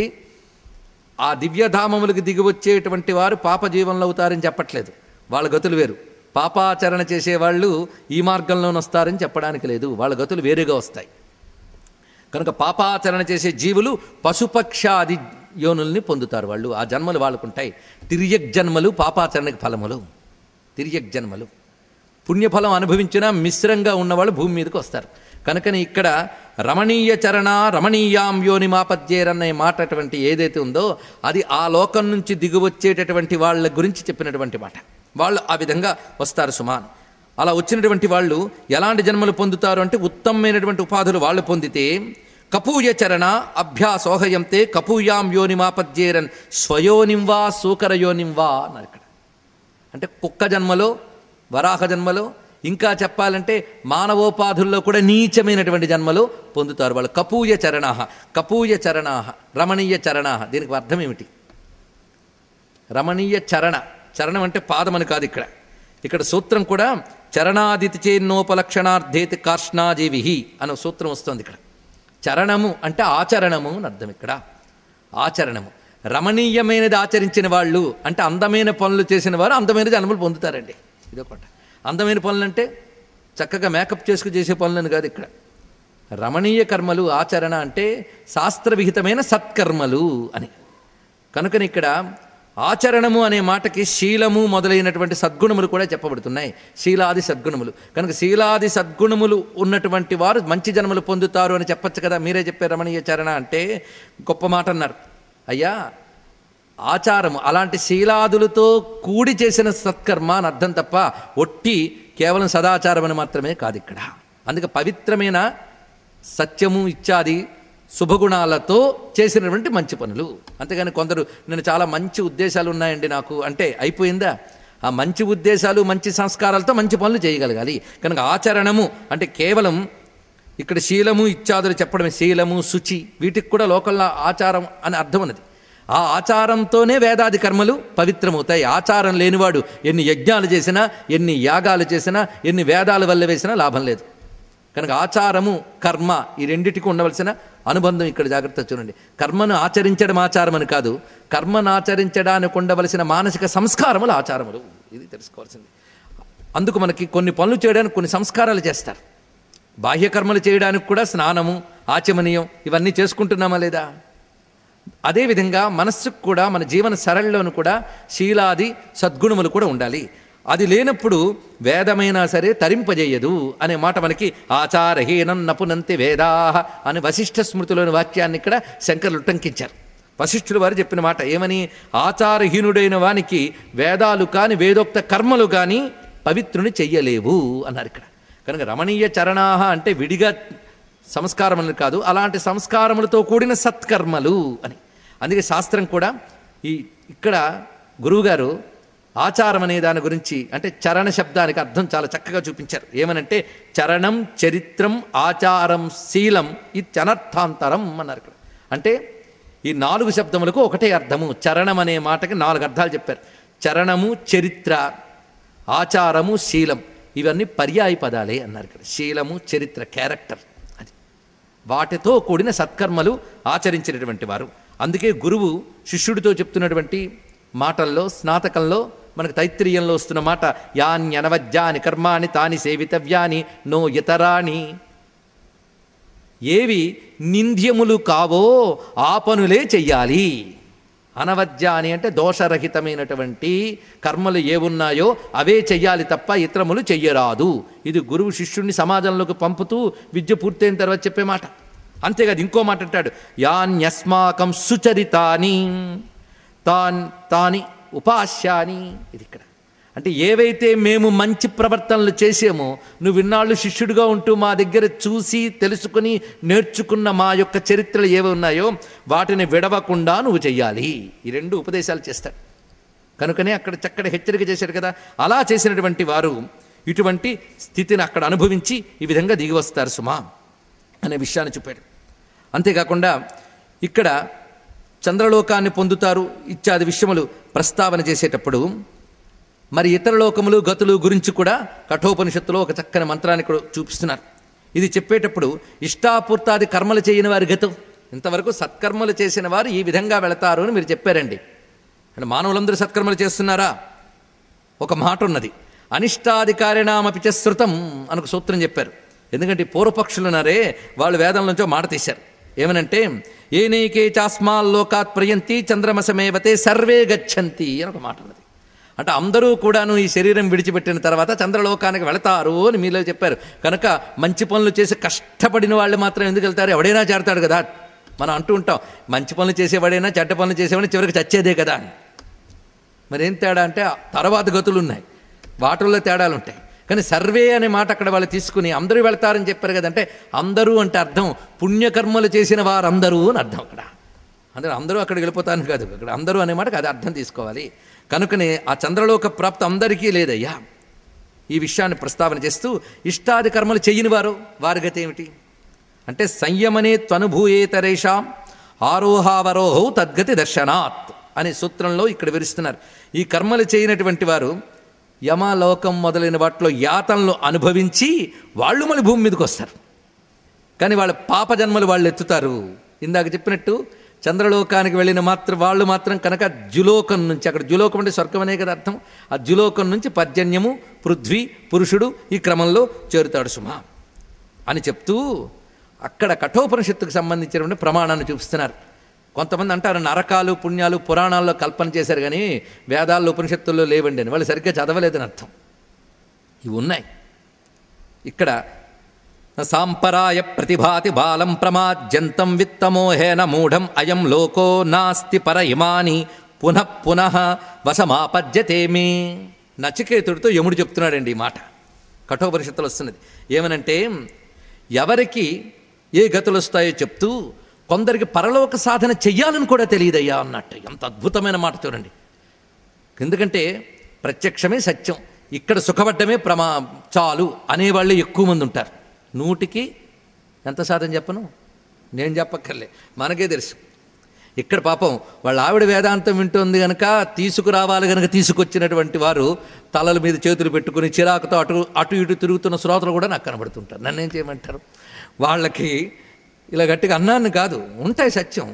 ఆ దివ్యధామములకు దిగి వచ్చేటువంటి వారు పాపజీవనంలో అవుతారని చెప్పట్లేదు వాళ్ళ గతులు వేరు పాపాచరణ చేసేవాళ్ళు ఈ మార్గంలోనే వస్తారని చెప్పడానికి లేదు వాళ్ళ గతులు వేరుగా వస్తాయి కనుక పాపాచరణ చేసే జీవులు పశుపక్షాది యోనుల్ని పొందుతారు వాళ్ళు ఆ జన్మలు వాళ్ళకుంటాయి తిరియక్ జన్మలు పాపాచరణకి ఫలములు తిరియక్ జన్మలు పుణ్యఫలం అనుభవించినా మిశ్రంగా ఉన్నవాళ్ళు భూమి మీదకి వస్తారు కనుకని ఇక్కడ రమణీయ చరణ రమణీయాం యోని మాపద్యేరన్న మాట అటువంటి ఏదైతే ఉందో అది ఆ లోకం నుంచి దిగువచ్చేటటువంటి వాళ్ళ గురించి చెప్పినటువంటి మాట వాళ్ళు ఆ విధంగా వస్తారు సుమాన్ అలా వచ్చినటువంటి వాళ్ళు ఎలాంటి జన్మలు పొందుతారు అంటే ఉత్తమమైనటువంటి ఉపాధులు వాళ్ళు పొందితే కపూయ చరణ అభ్యాసోహయంతే కపూయాం యోనిమాపద్యేరన్ స్వయోనింవా సూకరయోనింవా అన్నారు ఇక్కడ అంటే కుక్క జన్మలో వరాహ జన్మలో ఇంకా చెప్పాలంటే మానవోపాధుల్లో కూడా నీచమైనటువంటి జన్మలు పొందుతారు వాళ్ళు కపూయ చరణాహ కపూయ చరణాహ రమణీయ చరణాహ దీనికి అర్థం ఏమిటి రమణీయ చరణ చరణం అంటే పాదమని కాదు ఇక్కడ ఇక్కడ సూత్రం కూడా చరణాదితి చేన్నోపలక్షణార్థేతి కార్ష్ణాజీవి అనే సూత్రం వస్తుంది ఇక్కడ చరణము అంటే ఆచరణము అని అర్థం ఇక్కడ ఆచరణము రమణీయమైనది ఆచరించిన వాళ్ళు అంటే అందమైన పనులు చేసిన వారు అందమైన జన్మలు పొందుతారండి ఇదొకటి అందమైన పనులు అంటే చక్కగా మేకప్ చేసుకు చేసే పనులని కాదు ఇక్కడ రమణీయ కర్మలు ఆచరణ అంటే శాస్త్రవిహితమైన సత్కర్మలు అని కనుకని ఇక్కడ ఆచరణము అనే మాటకి శీలము మొదలైనటువంటి సద్గుణములు కూడా చెప్పబడుతున్నాయి శీలాది సద్గుణములు కనుక శీలాది సద్గుణములు ఉన్నటువంటి వారు మంచి జన్మలు పొందుతారు అని చెప్పచ్చు కదా మీరే చెప్పారు రమణీయ చరణ అంటే గొప్ప మాట అన్నారు అయ్యా ఆచారము అలాంటి శీలాదులతో కూడి చేసిన సత్కర్మ అని అర్థం తప్ప ఒట్టి కేవలం సదాచారం అని మాత్రమే కాదు ఇక్కడ అందుకే పవిత్రమైన సత్యము ఇత్యాది శుభగుణాలతో చేసినటువంటి మంచి పనులు అంతేగాని కొందరు నేను చాలా మంచి ఉద్దేశాలు ఉన్నాయండి నాకు అంటే అయిపోయిందా ఆ మంచి ఉద్దేశాలు మంచి సంస్కారాలతో మంచి పనులు చేయగలగాలి కనుక ఆచరణము అంటే కేవలం ఇక్కడ శీలము ఇత్యాదులు చెప్పడమే శీలము శుచి వీటికి కూడా లోకల్లో ఆచారం అని అర్థం ఉన్నది ఆ ఆచారంతోనే వేదాది కర్మలు పవిత్రమవుతాయి ఆచారం లేనివాడు ఎన్ని యజ్ఞాలు చేసినా ఎన్ని యాగాలు చేసినా ఎన్ని వేదాలు వల్ల వేసినా లాభం లేదు కనుక ఆచారము కర్మ ఈ రెండిటికి ఉండవలసిన అనుబంధం ఇక్కడ జాగ్రత్త చూడండి కర్మను ఆచరించడం ఆచారం అని కాదు కర్మను ఆచరించడానికి ఉండవలసిన మానసిక సంస్కారములు ఆచారములు ఇది తెలుసుకోవాల్సింది అందుకు మనకి కొన్ని పనులు చేయడానికి కొన్ని సంస్కారాలు చేస్తారు బాహ్య కర్మలు చేయడానికి కూడా స్నానము ఆచమనీయం ఇవన్నీ చేసుకుంటున్నామా లేదా అదేవిధంగా మనస్సుకు కూడా మన జీవన సరళిలోను కూడా శీలాది సద్గుణములు కూడా ఉండాలి అది లేనప్పుడు వేదమైనా సరే తరింపజేయదు అనే మాట మనకి ఆచారహీనం నపునంతి వేదా అని వశిష్ఠ స్మృతిలోని వాక్యాన్ని ఇక్కడ శంకరులు ఉటంకించారు వశిష్ఠులు వారు చెప్పిన మాట ఏమని ఆచారహీనుడైన వానికి వేదాలు కాని వేదోక్త కర్మలు కానీ పవిత్రుని చెయ్యలేవు అన్నారు ఇక్కడ కనుక రమణీయ చరణాహ అంటే విడిగా సంస్కారములు కాదు అలాంటి సంస్కారములతో కూడిన సత్కర్మలు అని అందుకే శాస్త్రం కూడా ఈ ఇక్కడ గురువుగారు ఆచారం అనే దాని గురించి అంటే చరణ శబ్దానికి అర్థం చాలా చక్కగా చూపించారు ఏమనంటే చరణం చరిత్రం ఆచారం శీలం ఇత్యనర్థాంతరం అన్నారు ఇక్కడ అంటే ఈ నాలుగు శబ్దములకు ఒకటే అర్థము చరణం అనే మాటకి నాలుగు అర్థాలు చెప్పారు చరణము చరిత్ర ఆచారము శీలం ఇవన్నీ పర్యాయ పదాలే అన్నారు ఇక్కడ శీలము చరిత్ర క్యారెక్టర్ అది వాటితో కూడిన సత్కర్మలు ఆచరించినటువంటి వారు అందుకే గురువు శిష్యుడితో చెప్తున్నటువంటి మాటల్లో స్నాతకంలో మనకు తైత్రీయంలో వస్తున్న మాట యాన్యనవజ్జాని కర్మాని తాని సేవితవ్యాని నో ఇతరాని ఏవి నింద్యములు కావో ఆ పనులే చెయ్యాలి అనవద్యాని అంటే దోషరహితమైనటువంటి కర్మలు ఏవున్నాయో అవే చెయ్యాలి తప్ప ఇతరములు చెయ్యరాదు ఇది గురువు శిష్యుణ్ణి సమాజంలోకి పంపుతూ విద్య పూర్తయిన తర్వాత చెప్పే మాట అంతేకాదు ఇంకో మాట అంటాడు యాన్యస్మాకం సుచరితాని తాన్ తాని ఉపాస్యాని ఇది ఇక్కడ అంటే ఏవైతే మేము మంచి ప్రవర్తనలు చేసామో నువ్వు ఇన్నాళ్ళు శిష్యుడిగా ఉంటూ మా దగ్గర చూసి తెలుసుకుని నేర్చుకున్న మా యొక్క చరిత్రలు ఏవి ఉన్నాయో వాటిని విడవకుండా నువ్వు చెయ్యాలి ఈ రెండు ఉపదేశాలు చేస్తాడు కనుకనే అక్కడ చక్కటి హెచ్చరిక చేశాడు కదా అలా చేసినటువంటి వారు ఇటువంటి స్థితిని అక్కడ అనుభవించి ఈ విధంగా దిగి వస్తారు సుమా అనే విషయాన్ని చెప్పాడు అంతేకాకుండా ఇక్కడ చంద్రలోకాన్ని పొందుతారు ఇత్యాది విషయములు ప్రస్తావన చేసేటప్పుడు మరి ఇతర లోకములు గతులు గురించి కూడా కఠోపనిషత్తులో ఒక చక్కని మంత్రాన్ని కూడా చూపిస్తున్నారు ఇది చెప్పేటప్పుడు ఇష్టాపూర్తాది కర్మలు చేయని వారి గతం ఇంతవరకు సత్కర్మలు చేసిన వారు ఈ విధంగా వెళతారు అని మీరు చెప్పారండి అంటే మానవులందరూ సత్కర్మలు చేస్తున్నారా ఒక మాట ఉన్నది అనిష్టాధికారిణామపి చ శృతం అనొక సూత్రం చెప్పారు ఎందుకంటే ఈ పూర్వపక్షులు ఉన్నారే వాళ్ళు వేదం నుంచో మాట తీశారు ఏమనంటే ఏనైకే చాస్మాల్లోకాత్ ప్రయంతి చంద్రమసమేవతే సర్వే గచ్చంతి అని ఒక మాట ఉన్నది అంటే అందరూ కూడాను ఈ శరీరం విడిచిపెట్టిన తర్వాత చంద్రలోకానికి వెళతారు అని మీలో చెప్పారు కనుక మంచి పనులు చేసి కష్టపడిన వాళ్ళు మాత్రం ఎందుకు వెళ్తారు ఎవడైనా చేరతాడు కదా మనం అంటూ ఉంటాం మంచి పనులు చేసేవాడైనా చెడ్డ పనులు చేసేవాడిని చివరికి చచ్చేదే కదా అని మరి ఏం తేడా అంటే తర్వాత గతులు ఉన్నాయి వాటిల్లో తేడాలు ఉంటాయి కానీ సర్వే అనే మాట అక్కడ వాళ్ళు తీసుకుని అందరూ వెళ్తారని చెప్పారు కదంటే అందరూ అంటే అర్థం పుణ్యకర్మలు చేసిన వారందరూ అని అర్థం అక్కడ అందరూ అందరూ అక్కడికి వెళ్ళిపోతాను కాదు ఇక్కడ అందరూ అనే మాటకు అది అర్థం తీసుకోవాలి కనుకనే ఆ చంద్రలోక ప్రాప్తి అందరికీ లేదయ్యా ఈ విషయాన్ని ప్రస్తావన చేస్తూ ఇష్టాది కర్మలు చెయ్యని వారు వారి గతి ఏమిటి అంటే సంయమనే త్వనుభూయేతరేషాం ఆరోహావరోహౌ తద్గతి దర్శనాత్ అనే సూత్రంలో ఇక్కడ వివరిస్తున్నారు ఈ కర్మలు చేయనటువంటి వారు యమలోకం మొదలైన వాటిలో యాతనలు అనుభవించి వాళ్ళు మళ్ళీ భూమి మీదకి వస్తారు కానీ వాళ్ళ పాప జన్మలు వాళ్ళు ఎత్తుతారు ఇందాక చెప్పినట్టు చంద్రలోకానికి వెళ్ళిన మాత్రం వాళ్ళు మాత్రం కనుక జులోకం నుంచి అక్కడ జులోకం అంటే స్వర్గం అనే కదా అర్థం ఆ జులోకం నుంచి పర్జన్యము పృథ్వీ పురుషుడు ఈ క్రమంలో చేరుతాడు సుమా అని చెప్తూ అక్కడ కఠోపనిషత్తుకు సంబంధించినటువంటి ప్రమాణాన్ని చూపిస్తున్నారు కొంతమంది అంటారు నరకాలు పుణ్యాలు పురాణాల్లో కల్పన చేశారు కానీ వేదాల్లో ఉపనిషత్తుల్లో లేవండి అని వాళ్ళు సరిగ్గా చదవలేదని అర్థం ఇవి ఉన్నాయి ఇక్కడ సాంపరాయ ప్రతిభాతి బాలం ప్రమాద్యంతం విత్తమోహేన మూఢం అయం లోకో నాస్తి పర ఇమాని పునః పునః వసమాపద్యతే మే నచికేతుడితో యముడు చెప్తున్నాడండి ఈ మాట కఠోపనిషత్తులు వస్తున్నది ఏమనంటే ఎవరికి ఏ గతులు వస్తాయో చెప్తూ కొందరికి పరలోక సాధన చెయ్యాలని కూడా తెలియదయ్యా అన్నట్టు ఎంత అద్భుతమైన మాట చూడండి ఎందుకంటే ప్రత్యక్షమే సత్యం ఇక్కడ సుఖపడ్డమే ప్రమా చాలు అనేవాళ్ళు ఎక్కువ మంది ఉంటారు నూటికి ఎంత శాతం చెప్పను నేను చెప్పక్కర్లే మనకే తెలుసు ఇక్కడ పాపం వాళ్ళ ఆవిడ వేదాంతం వింటుంది కనుక తీసుకురావాలి కనుక తీసుకొచ్చినటువంటి వారు తలల మీద చేతులు పెట్టుకుని చిరాకుతో అటు అటు ఇటు తిరుగుతున్న శ్రోతలు కూడా నాకు కనబడుతుంటారు నన్నేం చేయమంటారు వాళ్ళకి ఇలా గట్టిగా అన్నాన్ని కాదు ఉంటాయి సత్యం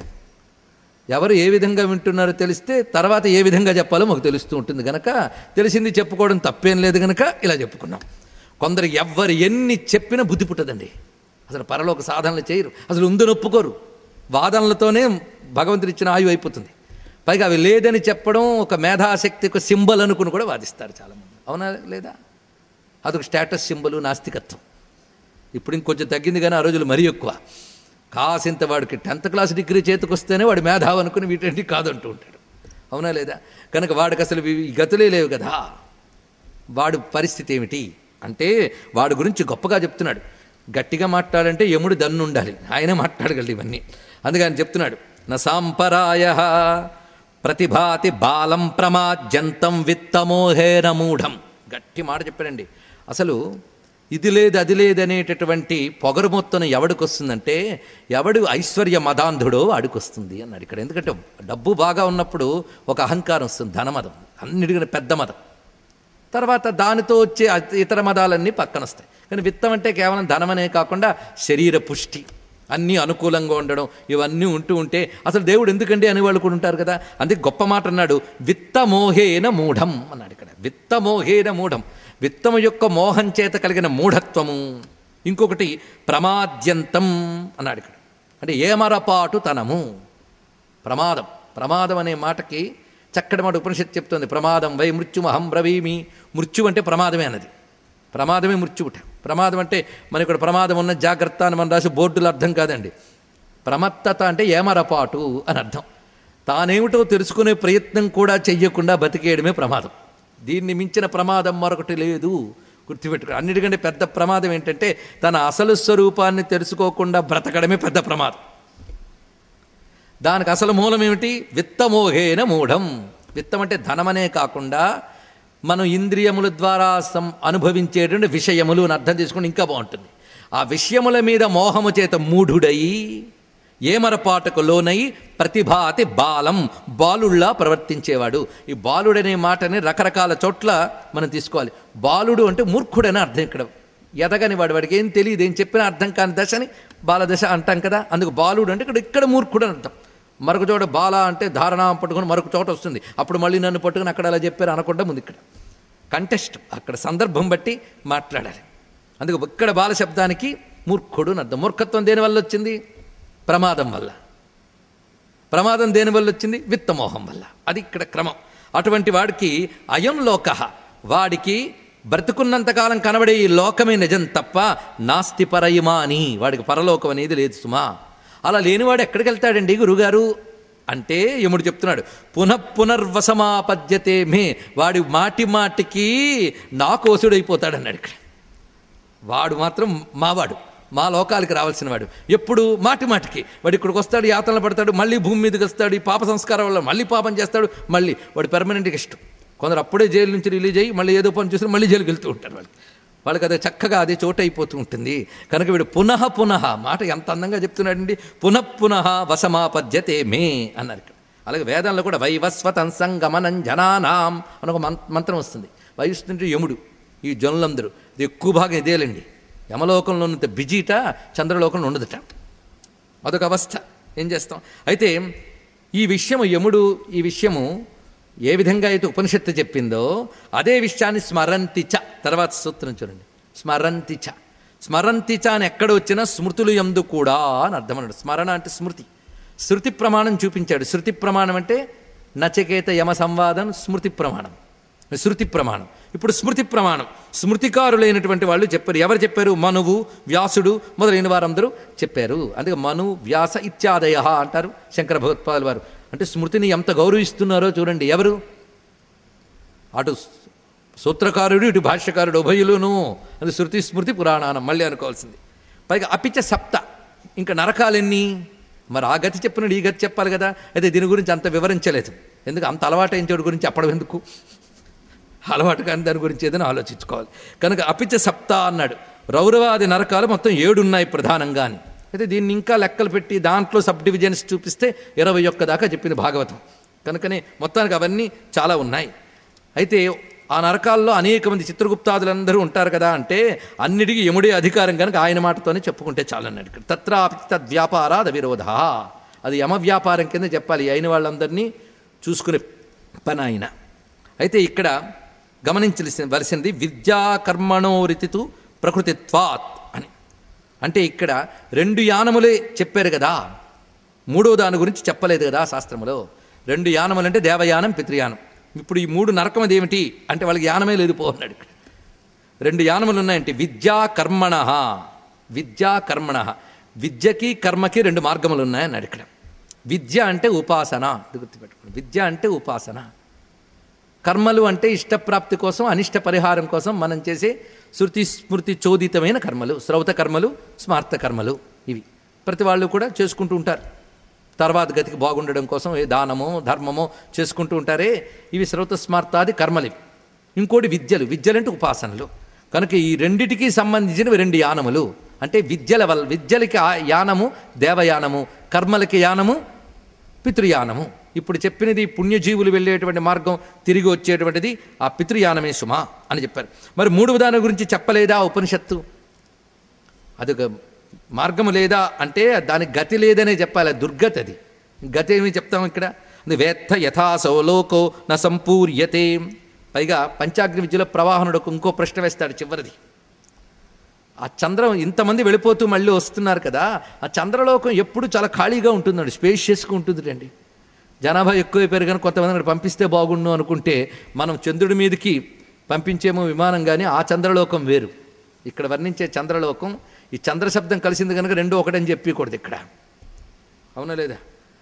ఎవరు ఏ విధంగా వింటున్నారో తెలిస్తే తర్వాత ఏ విధంగా చెప్పాలో మాకు తెలుస్తూ ఉంటుంది కనుక తెలిసింది చెప్పుకోవడం తప్పేం లేదు కనుక ఇలా చెప్పుకున్నాం కొందరు ఎవ్వరు ఎన్ని చెప్పినా బుద్ధి పుట్టదండి అసలు పరలోక సాధనలు చేయరు అసలు ఉందని ఒప్పుకోరు వాదనలతోనే భగవంతుడు ఇచ్చిన ఆయువు అయిపోతుంది పైగా అవి లేదని చెప్పడం ఒక మేధాశక్తి ఒక సింబల్ అనుకుని కూడా వాదిస్తారు చాలామంది అవునా లేదా అదొక స్టేటస్ సింబల్ నాస్తికత్వం ఇప్పుడు ఇంకొంచెం తగ్గింది కానీ ఆ రోజులు మరీ ఎక్కువ కాసింత వాడికి టెన్త్ క్లాస్ డిగ్రీ చేతికొస్తేనే వాడు మేధావు అనుకుని వీటంటి కాదంటూ ఉంటాడు అవునా లేదా కనుక వాడికి అసలు ఇవి- ఈ గతులే లేవు కదా వాడు పరిస్థితి ఏమిటి అంటే వాడి గురించి గొప్పగా చెప్తున్నాడు గట్టిగా మాట్లాడంటే యముడు దన్ను ఉండాలి ఆయనే మాట్లాడగలడు ఇవన్నీ అందుకని ఆయన చెప్తున్నాడు న సాంపరాయ ప్రతిభాతి బాలం ప్రమాద్యంతం విత్తమోహేన మూఢం గట్టి మాట చెప్పాడండి అసలు ఇది లేదు అది లేదనేటటువంటి పొగరు మొత్తం ఎవడికి వస్తుందంటే ఎవడు ఐశ్వర్య మదాంధుడో వాడికి వస్తుంది అన్నాడు ఇక్కడ ఎందుకంటే డబ్బు బాగా ఉన్నప్పుడు ఒక అహంకారం వస్తుంది ధనమదం అన్నిటికన్నా పెద్ద మదం తర్వాత దానితో వచ్చే అత- ఇతర మదాలన్నీ పక్కన వస్తాయి కానీ విత్తం అంటే కేవలం ధనమనే కాకుండా శరీర పుష్టి అన్నీ అనుకూలంగా ఉండడం ఇవన్నీ ఉంటూ ఉంటే అసలు దేవుడు ఎందుకండి అనేవాళ్ళు కూడా ఉంటారు కదా అందుకే గొప్ప మాట అన్నాడు విత్తమోహేన మూఢం అన్నాడు ఇక్కడ విత్తమోహేన మూఢం విత్తము యొక్క మోహం చేత కలిగిన మూఢత్వము ఇంకొకటి ప్రమాద్యంతం అన్నాడు ఇక్కడ అంటే ఏమరపాటు తనము ప్రమాదం ప్రమాదం అనే మాటకి చక్కటి మాట ఉపనిషత్తు చెప్తుంది ప్రమాదం వై మృత్యుమహం బ్రవీమి మృత్యు అంటే ప్రమాదమే అన్నది ప్రమాదమే మృత్యువుట ప్రమాదం అంటే మన ఇక్కడ ప్రమాదం ఉన్న జాగ్రత్త అని మనం రాసి బోర్డులు అర్థం కాదండి ప్రమత్తత అంటే ఏమరపాటు అని అర్థం తానేమిటో తెలుసుకునే ప్రయత్నం కూడా చెయ్యకుండా బతికేయడమే ప్రమాదం దీన్ని మించిన ప్రమాదం మరొకటి లేదు గుర్తుపెట్టుకో అన్నిటికంటే పెద్ద ప్రమాదం ఏంటంటే తన అసలు స్వరూపాన్ని తెలుసుకోకుండా బ్రతకడమే పెద్ద ప్రమాదం దానికి అసలు మూలం ఏమిటి విత్తమోహేన మూఢం విత్తం అంటే ధనమనే కాకుండా మనం ఇంద్రియముల ద్వారా సం అనుభవించేటువంటి విషయములు అని అర్థం చేసుకుని ఇంకా బాగుంటుంది ఆ విషయముల మీద మోహము చేత మూఢుడై ఏమరపాటుకు లోనై ప్రతిభాతి బాలం బాలుళ్ళా ప్రవర్తించేవాడు ఈ బాలుడనే మాటని రకరకాల చోట్ల మనం తీసుకోవాలి బాలుడు అంటే మూర్ఖుడని అర్థం ఇక్కడ ఎదగని వాడు వాడికి ఏం తెలియదు ఏం చెప్పినా అర్థం కాని దశని బాలదశ అంటాం కదా అందుకు బాలుడు అంటే ఇక్కడ ఇక్కడ మూర్ఖుడు అని అర్థం మరొక చోట బాల అంటే ధారణ పట్టుకొని మరొక చోట వస్తుంది అప్పుడు మళ్ళీ నన్ను పట్టుకుని అక్కడ అలా చెప్పారు అనకుండా ముందు ఇక్కడ కంటెస్ట్ అక్కడ సందర్భం బట్టి మాట్లాడాలి అందుకు ఇక్కడ బాల శబ్దానికి మూర్ఖుడు అని అర్థం మూర్ఖత్వం దేని వల్ల వచ్చింది ప్రమాదం వల్ల ప్రమాదం దేని వల్ల వచ్చింది విత్తమోహం వల్ల అది ఇక్కడ క్రమం అటువంటి వాడికి అయం లోక వాడికి బ్రతుకున్నంతకాలం కనబడే ఈ లోకమే నిజం తప్ప నాస్తి పరయిమా అని వాడికి పరలోకం అనేది లేదు సుమా అలా లేనివాడు ఎక్కడికి వెళ్తాడండి గురుగారు అంటే యముడు చెప్తున్నాడు పునః పునర్వసమాపద్యతే మే వాడి మాటి మాటికి నాకోసుడైపోతాడు అన్నాడు ఇక్కడ వాడు మాత్రం మావాడు మా లోకాలకి రావాల్సిన వాడు ఎప్పుడు మాటి మాటికి వాడు ఇక్కడికి వస్తాడు యాతనలు పడతాడు మళ్ళీ భూమి మీదకి వస్తాడు ఈ పాప సంస్కారం వల్ల మళ్ళీ పాపం చేస్తాడు మళ్ళీ వాడు పెర్మనెంట్గా ఇష్టం కొందరు అప్పుడే జైలు నుంచి రిలీజ్ అయ్యి మళ్ళీ ఏదో పని చూసి మళ్ళీ జైలుకి వెళ్తూ ఉంటారు వాళ్ళు వాళ్ళకి అదే చక్కగా అదే చోటు అయిపోతూ ఉంటుంది కనుక వీడు పునః పునః మాట ఎంత అందంగా చెప్తున్నాడండి పునః పునః వసమాపద్యతే మే అన్నారు ఇక్కడ అలాగే వేదంలో కూడా వైవస్వతం సంగమనం జనానాం అని ఒక మం- మంత్రం వస్తుంది వైవస్వంటే యముడు ఈ జనులందరూ ఇది ఎక్కువ భాగం ఇదేలండి యమలోకంలో ఉన్నంత బిజీట చంద్రలోకంలో ఉండదుట అదొక అవస్థ ఏం చేస్తాం అయితే ఈ విషయము యముడు ఈ విషయము ఏ విధంగా అయితే ఉపనిషత్తు చెప్పిందో అదే విషయాన్ని స్మరంతి చ తర్వాత సూత్రం చూడండి స్మరంతి చ స్మరంతి చ అని ఎక్కడ వచ్చినా స్మృతులు ఎందు కూడా అని అర్థం అన్నాడు స్మరణ అంటే స్మృతి శృతి ప్రమాణం చూపించాడు శృతి ప్రమాణం అంటే నచకేత యమ సంవాదం స్మృతి ప్రమాణం శృతి ప్రమాణం ఇప్పుడు స్మృతి ప్రమాణం స్మృతికారులైనటువంటి వాళ్ళు చెప్పారు ఎవరు చెప్పారు మనువు వ్యాసుడు మొదలైన వారందరూ చెప్పారు అందుకే మను వ్యాస ఇత్యాదయ అంటారు శంకర భగవత్పాదుల వారు అంటే స్మృతిని ఎంత గౌరవిస్తున్నారో చూడండి ఎవరు అటు సూత్రకారుడు ఇటు భాష్యకారుడు ఉభయులును అది శృతి స్మృతి పురాణానం మళ్ళీ అనుకోవాల్సింది పైగా అపిచ సప్త ఇంకా నరకాలెన్ని మరి ఆ గతి చెప్పినాడు ఈ గతి చెప్పాలి కదా అయితే దీని గురించి అంత వివరించలేదు ఎందుకు అంత అలవాటైన చోటు గురించి చెప్పడం ఎందుకు అలవాటు కానీ దాని గురించి ఏదైనా ఆలోచించుకోవాలి కనుక అపిచ సప్త అన్నాడు రౌరవాది నరకాలు మొత్తం ఏడు ఉన్నాయి ప్రధానంగా అని అయితే దీన్ని ఇంకా లెక్కలు పెట్టి దాంట్లో సబ్ డివిజన్స్ చూపిస్తే ఇరవై ఒక్క దాకా చెప్పింది భాగవతం కనుకనే మొత్తానికి అవన్నీ చాలా ఉన్నాయి అయితే ఆ నరకాల్లో అనేక మంది చిత్రగుప్తాదులందరూ ఉంటారు కదా అంటే అన్నిటికీ యముడే అధికారం కనుక ఆయన మాటతోనే చెప్పుకుంటే చాలన్నాడు ఇక్కడ తత్రాపి తద్వ్యాపారాద విరోధ అది యమ వ్యాపారం కింద చెప్పాలి అయిన వాళ్ళందరినీ చూసుకునే పని ఆయన అయితే ఇక్కడ గమనించవలసిన వలసింది విద్యా కర్మణోరితితు ప్రకృతిత్వాత్ అని అంటే ఇక్కడ రెండు యానములే చెప్పారు కదా మూడో దాని గురించి చెప్పలేదు కదా శాస్త్రములో రెండు యానములు అంటే దేవయానం పితృయానం ఇప్పుడు ఈ మూడు నరకం అదేమిటి అంటే వాళ్ళకి యానమే లేదు పో అన్నాడు ఇక్కడ రెండు యానములు ఉన్నాయంటే విద్యా కర్మణ విద్యా కర్మణ విద్యకి కర్మకి రెండు మార్గములు ఉన్నాయన్నాడు ఇక్కడ విద్య అంటే ఉపాసన ఇది గుర్తుపెట్టుకోండి విద్య అంటే ఉపాసన కర్మలు అంటే ఇష్టప్రాప్తి కోసం అనిష్ట పరిహారం కోసం మనం చేసే శృతి స్మృతి చోదితమైన కర్మలు శ్రౌత కర్మలు స్మార్త కర్మలు ఇవి ప్రతి వాళ్ళు కూడా చేసుకుంటూ ఉంటారు తర్వాత గతికి బాగుండడం కోసం ఏ దానమో ధర్మమో చేసుకుంటూ ఉంటారే ఇవి శ్రౌత స్మార్తాది కర్మలు ఇవి ఇంకోటి విద్యలు విద్యలంటే ఉపాసనలు కనుక ఈ రెండిటికి సంబంధించినవి రెండు యానములు అంటే విద్యల వల్ల విద్యలకి ఆ యానము దేవయానము కర్మలకి యానము పితృయానము ఇప్పుడు చెప్పినది పుణ్యజీవులు వెళ్ళేటువంటి మార్గం తిరిగి వచ్చేటువంటిది ఆ పితృయానమే సుమా అని చెప్పారు మరి మూడవ దాని గురించి చెప్పలేదా ఉపనిషత్తు అదొక మార్గము లేదా అంటే దానికి గతి లేదనే చెప్పాలి దుర్గతి అది గతి ఏమి చెప్తాం ఇక్కడ అది వేత్త యథాసో లోకో న సంపూర్యతే పైగా పంచాగ్ని విద్యలో ప్రవాహనుడు ఇంకో ప్రశ్న వేస్తాడు చివరిది ఆ చంద్రం ఇంతమంది వెళ్ళిపోతూ మళ్ళీ వస్తున్నారు కదా ఆ చంద్రలోకం ఎప్పుడు చాలా ఖాళీగా ఉంటుందండి స్పేషియస్గా ఉంటుందండి జనాభా ఎక్కువైపోయారు కానీ కొంతమంది అక్కడ పంపిస్తే బాగుండు అనుకుంటే మనం చంద్రుడి మీదకి పంపించేమో విమానం కానీ ఆ చంద్రలోకం వేరు ఇక్కడ వర్ణించే చంద్రలోకం ఈ చంద్ర శబ్దం కలిసింది కనుక రెండు ఒకటని చెప్పకూడదు ఇక్కడ అవునా లేదా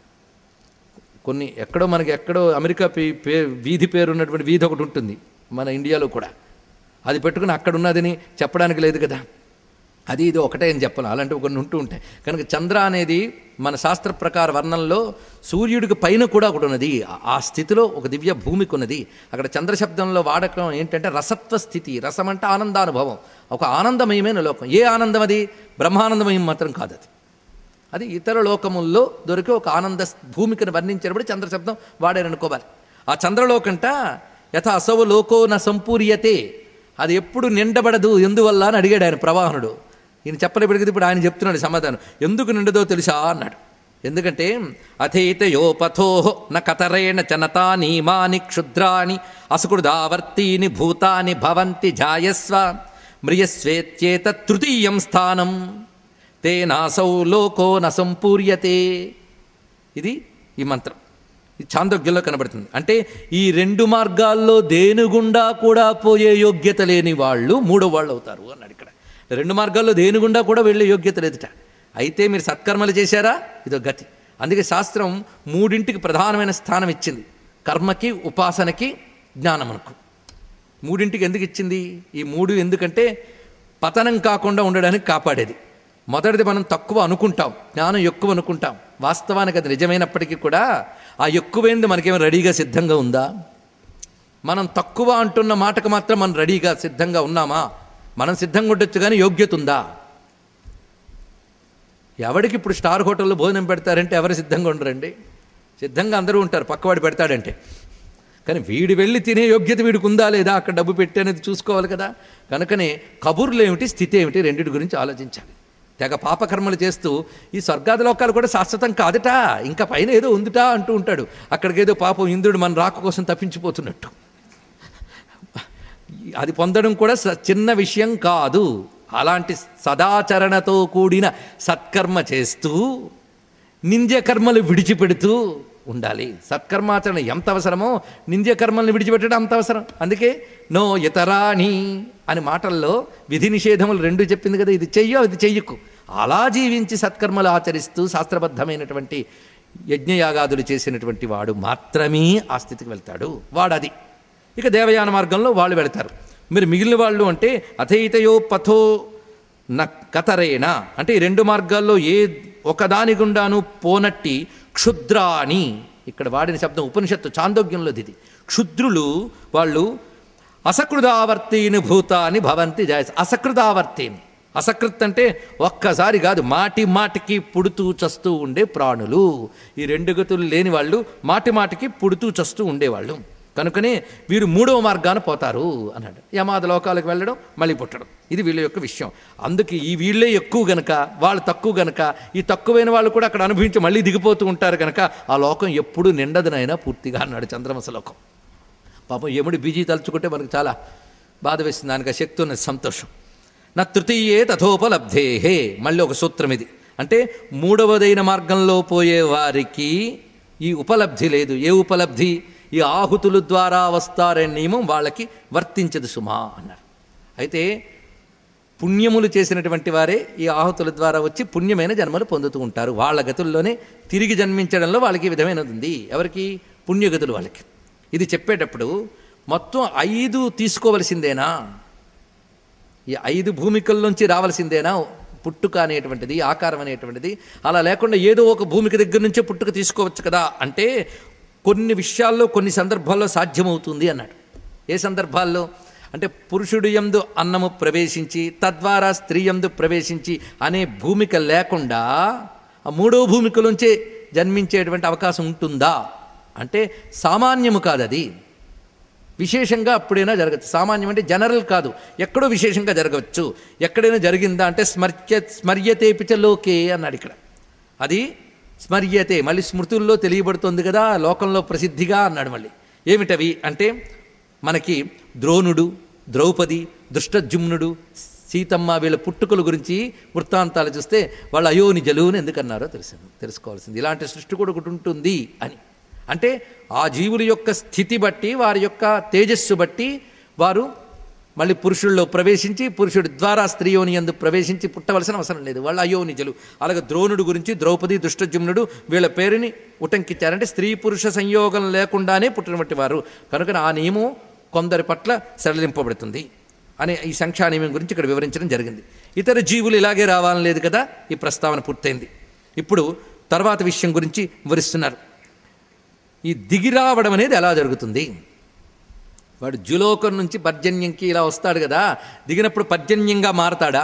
కొన్ని ఎక్కడో మనకి ఎక్కడో అమెరికా పే- పే వీధి పేరు ఉన్నటువంటి వీధి ఒకటి ఉంటుంది మన ఇండియాలో కూడా అది పెట్టుకుని అక్కడ ఉన్నదని చెప్పడానికి లేదు కదా అది ఇది ఒకటే అని చెప్పాలి అలాంటివి కొన్ని ఉంటూ ఉంటాయి కనుక చంద్ర అనేది మన శాస్త్ర ప్రకార వర్ణంలో సూర్యుడికి పైన కూడా ఒకటి ఉన్నది ఆ- ఆ స్థితిలో ఒక దివ్య భూమికి ఉన్నది అక్కడ చంద్ర శబ్దంలో వాడకం ఏంటంటే రసత్వ స్థితి రసం అంటే ఆనందానుభవం ఒక ఆనందమయమైన లోకం ఏ ఆనందం అది బ్రహ్మానందమయం మాత్రం కాదు అది అది ఇతర లోకముల్లో దొరికే ఒక ఆనంద భూమికను వర్ణించినప్పుడు చంద్రశబ్దం వాడారనుకోవాలి ఆ చంద్రలోకంట యథ అసవు లోకో న సంపూర్యతే అది ఎప్పుడు నిండబడదు ఎందువల్ల అని అడిగాడు ఆయన ప్రవాహనుడు ఈయన చెప్పలేపటికి ఇప్పుడు ఆయన చెప్తున్నాడు సమాధానం ఎందుకు నిండదో తెలుసా అన్నాడు ఎందుకంటే అథేతయోపథో న కతరేణ చనతా నీమాని క్షుద్రాని అసుకృదావర్తీని భూతాని భవంతి జాయస్వ మ్రియస్వేత్యేత తృతీయం స్థానం తేనాసౌ లోకో న సంపూర్యతే ఇది ఈ మంత్రం ఇది చాందోగ్యంలో కనబడుతుంది అంటే ఈ రెండు మార్గాల్లో దేనిగుండా కూడా పోయే యోగ్యత లేని వాళ్ళు మూడో వాళ్ళు అవుతారు అన్నాడు ఇక్కడ రెండు మార్గాల్లో దేనిగుండా కూడా వెళ్ళే యోగ్యత లేదుట అయితే మీరు సత్కర్మలు చేశారా ఇదో గతి అందుకే శాస్త్రం మూడింటికి ప్రధానమైన స్థానం ఇచ్చింది కర్మకి ఉపాసనకి జ్ఞానమునకు మూడింటికి ఎందుకు ఇచ్చింది ఈ మూడు ఎందుకంటే పతనం కాకుండా ఉండడానికి కాపాడేది మొదటిది మనం తక్కువ అనుకుంటాం జ్ఞానం ఎక్కువ అనుకుంటాం వాస్తవానికి అది నిజమైనప్పటికీ కూడా ఆ ఎక్కువైంది మనకేమో రెడీగా సిద్ధంగా ఉందా మనం తక్కువ అంటున్న మాటకు మాత్రం మనం రెడీగా సిద్ధంగా ఉన్నామా మనం సిద్ధంగా ఉండొచ్చు కానీ యోగ్యత ఉందా ఎవడికి ఇప్పుడు స్టార్ హోటల్లో భోజనం పెడతారంటే ఎవరు సిద్ధంగా ఉండరండి సిద్ధంగా అందరూ ఉంటారు పక్కవాడు పెడతాడంటే కానీ వీడు వెళ్ళి తినే యోగ్యత వీడికి ఉందా లేదా అక్కడ డబ్బు పెట్టి అనేది చూసుకోవాలి కదా కనుకనే కబుర్లు ఏమిటి స్థితి ఏమిటి రెండింటి గురించి ఆలోచించాలి తెగ పాపకర్మలు చేస్తూ ఈ స్వర్గాది లోకాలు కూడా శాశ్వతం కాదట ఇంకా పైన ఏదో ఉందిటా అంటూ ఉంటాడు అక్కడికేదో పాపం ఇంద్రుడు మన రాక కోసం తప్పించిపోతున్నట్టు అది పొందడం కూడా స- చిన్న విషయం కాదు అలాంటి సదాచరణతో కూడిన సత్కర్మ చేస్తూ నింద్యకర్మలు విడిచిపెడుతూ ఉండాలి సత్కర్మాచరణ ఎంత అవసరమో నింద్యకర్మల్ని విడిచిపెట్టడం అంత అవసరం అందుకే నో ఇతరాని అని మాటల్లో విధి నిషేధములు రెండు చెప్పింది కదా ఇది చెయ్యో ఇది చెయ్యకు అలా జీవించి సత్కర్మలు ఆచరిస్తూ శాస్త్రబద్ధమైనటువంటి యజ్ఞయాగాదులు చేసినటువంటి వాడు మాత్రమే ఆ స్థితికి వెళ్తాడు వాడది ఇక దేవయాన మార్గంలో వాళ్ళు వెళతారు మీరు మిగిలిన వాళ్ళు అంటే అథైతయో పథో న కతరేణ అంటే ఈ రెండు మార్గాల్లో ఏ ఒకదాని గుండాను పోనట్టి క్షుద్రాని ఇక్కడ వాడిన శబ్దం ఉపనిషత్తు చాందోగ్యంలో ఇది క్షుద్రులు వాళ్ళు అసకృదావర్తీని భూతాని భవంతి జాయస్ అసకృదావర్తీని అసకృత్ అంటే ఒక్కసారి కాదు మాటి మాటికి పుడుతూ చస్తూ ఉండే ప్రాణులు ఈ రెండు గతులు లేని వాళ్ళు మాటి మాటికి పుడుతూ చస్తూ ఉండేవాళ్ళు కనుకనే వీరు మూడవ మార్గాన పోతారు అన్నాడు యమాద లోకాలకు వెళ్ళడం మళ్ళీ పుట్టడం ఇది వీళ్ళ యొక్క విషయం అందుకే ఈ వీళ్ళే ఎక్కువ గనక వాళ్ళు తక్కువ గనక ఈ తక్కువైన వాళ్ళు కూడా అక్కడ అనుభవించి మళ్ళీ దిగిపోతూ ఉంటారు గనక ఆ లోకం ఎప్పుడూ నిండదునైనా పూర్తిగా అన్నాడు చంద్రమస లోకం పాపం యముడి బీజీ తలుచుకుంటే మనకు చాలా బాధ వేస్తుంది దానికి ఆ శక్తి ఉన్నది సంతోషం నా తృతీయే తథోపలబ్ధేహే మళ్ళీ ఒక సూత్రం ఇది అంటే మూడవదైన మార్గంలో పోయే వారికి ఈ ఉపలబ్ధి లేదు ఏ ఉపలబ్ధి ఈ ఆహుతుల ద్వారా వస్తారనే నియమం వాళ్ళకి వర్తించదు సుమా అన్నారు అయితే పుణ్యములు చేసినటువంటి వారే ఈ ఆహుతుల ద్వారా వచ్చి పుణ్యమైన జన్మలు పొందుతూ ఉంటారు వాళ్ళ గతుల్లోనే తిరిగి జన్మించడంలో వాళ్ళకి ఈ విధమైనది ఉంది ఎవరికి పుణ్యగతులు వాళ్ళకి ఇది చెప్పేటప్పుడు మొత్తం ఐదు తీసుకోవలసిందేనా ఈ ఐదు భూమికల్లోంచి రావాల్సిందేనా పుట్టుక అనేటువంటిది ఆకారం అనేటువంటిది అలా లేకుండా ఏదో ఒక భూమిక దగ్గర నుంచే పుట్టుక తీసుకోవచ్చు కదా అంటే కొన్ని విషయాల్లో కొన్ని సందర్భాల్లో సాధ్యమవుతుంది అన్నాడు ఏ సందర్భాల్లో అంటే పురుషుడు యందు అన్నము ప్రవేశించి తద్వారా స్త్రీ యందు ప్రవేశించి అనే భూమిక లేకుండా ఆ మూడో భూమికలోంచే జన్మించేటువంటి అవకాశం ఉంటుందా అంటే సామాన్యము కాదది విశేషంగా అప్పుడైనా జరగచ్చు సామాన్యం అంటే జనరల్ కాదు ఎక్కడో విశేషంగా జరగవచ్చు ఎక్కడైనా జరిగిందా అంటే స్మర్య స్మర్యతే పిచలోకే అన్నాడు ఇక్కడ అది స్మర్యతే మళ్ళీ స్మృతుల్లో తెలియబడుతుంది కదా లోకంలో ప్రసిద్ధిగా అన్నాడు మళ్ళీ ఏమిటవి అంటే మనకి ద్రోణుడు ద్రౌపది దుష్టజుమ్నుడు సీతమ్మ వీళ్ళ పుట్టుకల గురించి వృత్తాంతాలు చూస్తే వాళ్ళు అయోనిజలు అని ఎందుకన్నారో తెలుసు తెలుసుకోవాల్సింది ఇలాంటి సృష్టి కూడా ఒకటి ఉంటుంది అని అంటే ఆ జీవుల యొక్క స్థితి బట్టి వారి యొక్క తేజస్సు బట్టి వారు మళ్ళీ పురుషుల్లో ప్రవేశించి పురుషుడి ద్వారా స్త్రీయోని ఎందు ప్రవేశించి పుట్టవలసిన అవసరం లేదు వాళ్ళు అయోనిజలు అలాగే ద్రోణుడు గురించి ద్రౌపది దుష్టజుమ్నుడు వీళ్ళ పేరుని ఉటంకిచ్చారంటే స్త్రీ పురుష సంయోగం లేకుండానే పుట్టినటువంటి వారు కనుక ఆ నియమం కొందరి పట్ల సడలింపబడుతుంది అనే ఈ సంఖ్యా నియమం గురించి ఇక్కడ వివరించడం జరిగింది ఇతర జీవులు ఇలాగే రావాలని లేదు కదా ఈ ప్రస్తావన పూర్తయింది ఇప్పుడు తర్వాత విషయం గురించి వివరిస్తున్నారు ఈ దిగిరావడం అనేది ఎలా జరుగుతుంది వాడు జులోకం నుంచి పర్జన్యంకి ఇలా వస్తాడు కదా దిగినప్పుడు పర్జన్యంగా మారతాడా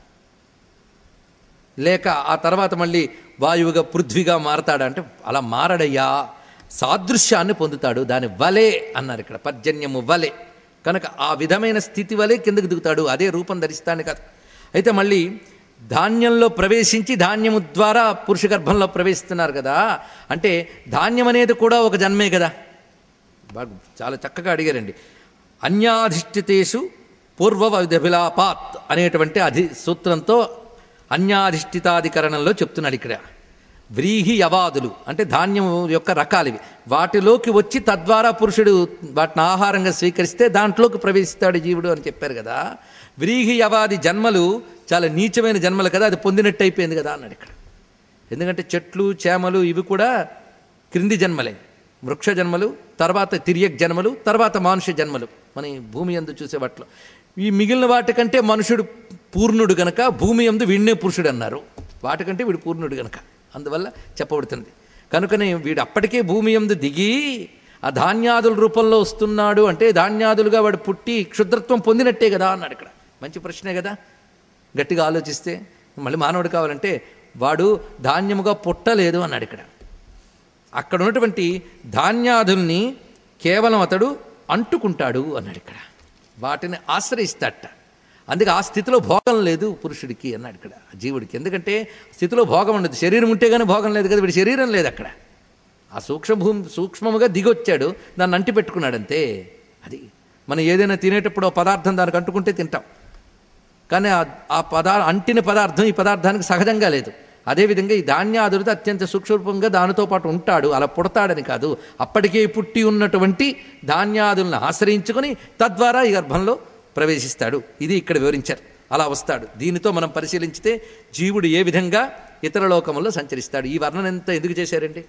లేక ఆ తర్వాత మళ్ళీ వాయువుగా పృథ్వీగా మారతాడా అంటే అలా మారడయ్యా సాదృశ్యాన్ని పొందుతాడు దాని వలే అన్నారు ఇక్కడ పర్జన్యము వలే కనుక ఆ విధమైన స్థితి వలె కిందకు దిగుతాడు అదే రూపం ధరిస్తాను కాదు అయితే మళ్ళీ ధాన్యంలో ప్రవేశించి ధాన్యము ద్వారా పురుష గర్భంలో ప్రవేశిస్తున్నారు కదా అంటే ధాన్యం అనేది కూడా ఒక జన్మే కదా బాగా చాలా చక్కగా అడిగారండి అన్యాధిష్ఠితేషు పూర్వ విధభిలాపాత్ అనేటువంటి అధి సూత్రంతో అన్యాధిష్ఠితాధికరణంలో చెప్తున్నాడు ఇక్కడ వ్రీహి యవాదులు అంటే ధాన్యం యొక్క రకాలు ఇవి వాటిలోకి వచ్చి తద్వారా పురుషుడు వాటిని ఆహారంగా స్వీకరిస్తే దాంట్లోకి ప్రవేశిస్తాడు జీవుడు అని చెప్పారు కదా వ్రీహి యవాది జన్మలు చాలా నీచమైన జన్మలు కదా అది పొందినట్టు అయిపోయింది కదా అన్నాడు ఇక్కడ ఎందుకంటే చెట్లు చేమలు ఇవి కూడా క్రింది జన్మలే వృక్ష జన్మలు తర్వాత తిరియక్ జన్మలు తర్వాత మానుష్య జన్మలు మన ఈ భూమి ఎందు చూసే వాటిలో ఈ మిగిలిన వాటికంటే మనుషుడు పూర్ణుడు గనక భూమి ఎందు వీడినే పురుషుడు అన్నారు వాటికంటే వీడు పూర్ణుడు గనక అందువల్ల చెప్పబడుతుంది కనుకనే వీడు అప్పటికే భూమి ఎందు దిగి ఆ ధాన్యాదుల రూపంలో వస్తున్నాడు అంటే ధాన్యాదులుగా వాడు పుట్టి క్షుద్రత్వం పొందినట్టే కదా అన్నాడు ఇక్కడ మంచి ప్రశ్నే కదా గట్టిగా ఆలోచిస్తే మళ్ళీ మానవుడు కావాలంటే వాడు ధాన్యముగా పుట్టలేదు అన్నాడు ఇక్కడ అక్కడ ఉన్నటువంటి ధాన్యాదుల్ని కేవలం అతడు అంటుకుంటాడు అన్నాడు ఇక్కడ వాటిని ఆశ్రయిస్తాడట అందుకే ఆ స్థితిలో భోగం లేదు పురుషుడికి అన్నాడు ఇక్కడ జీవుడికి ఎందుకంటే స్థితిలో భోగం ఉండదు శరీరం ఉంటే కానీ భోగం లేదు కదా వీడి శరీరం లేదు అక్కడ ఆ సూక్ష్మభూమి సూక్ష్మముగా దిగొచ్చాడు దాన్ని అంటి పెట్టుకున్నాడు అంతే అది మనం ఏదైనా తినేటప్పుడు ఆ పదార్థం దానికి అంటుకుంటే తింటాం కానీ ఆ- ఆ పదా అంటిన పదార్థం ఈ పదార్థానికి సహజంగా లేదు అదేవిధంగా ఈ ధాన్యాదులతో అత్యంత సూక్ష్మరూపంగా దానితో పాటు ఉంటాడు అలా పుడతాడని కాదు అప్పటికే పుట్టి ఉన్నటువంటి ధాన్యాదులను ఆశ్రయించుకొని తద్వారా ఈ గర్భంలో ప్రవేశిస్తాడు ఇది ఇక్కడ వివరించారు అలా వస్తాడు దీనితో మనం పరిశీలించితే జీవుడు ఏ విధంగా ఇతర లోకముల్లో సంచరిస్తాడు ఈ వర్ణన ఎంత ఎందుకు చేశారండి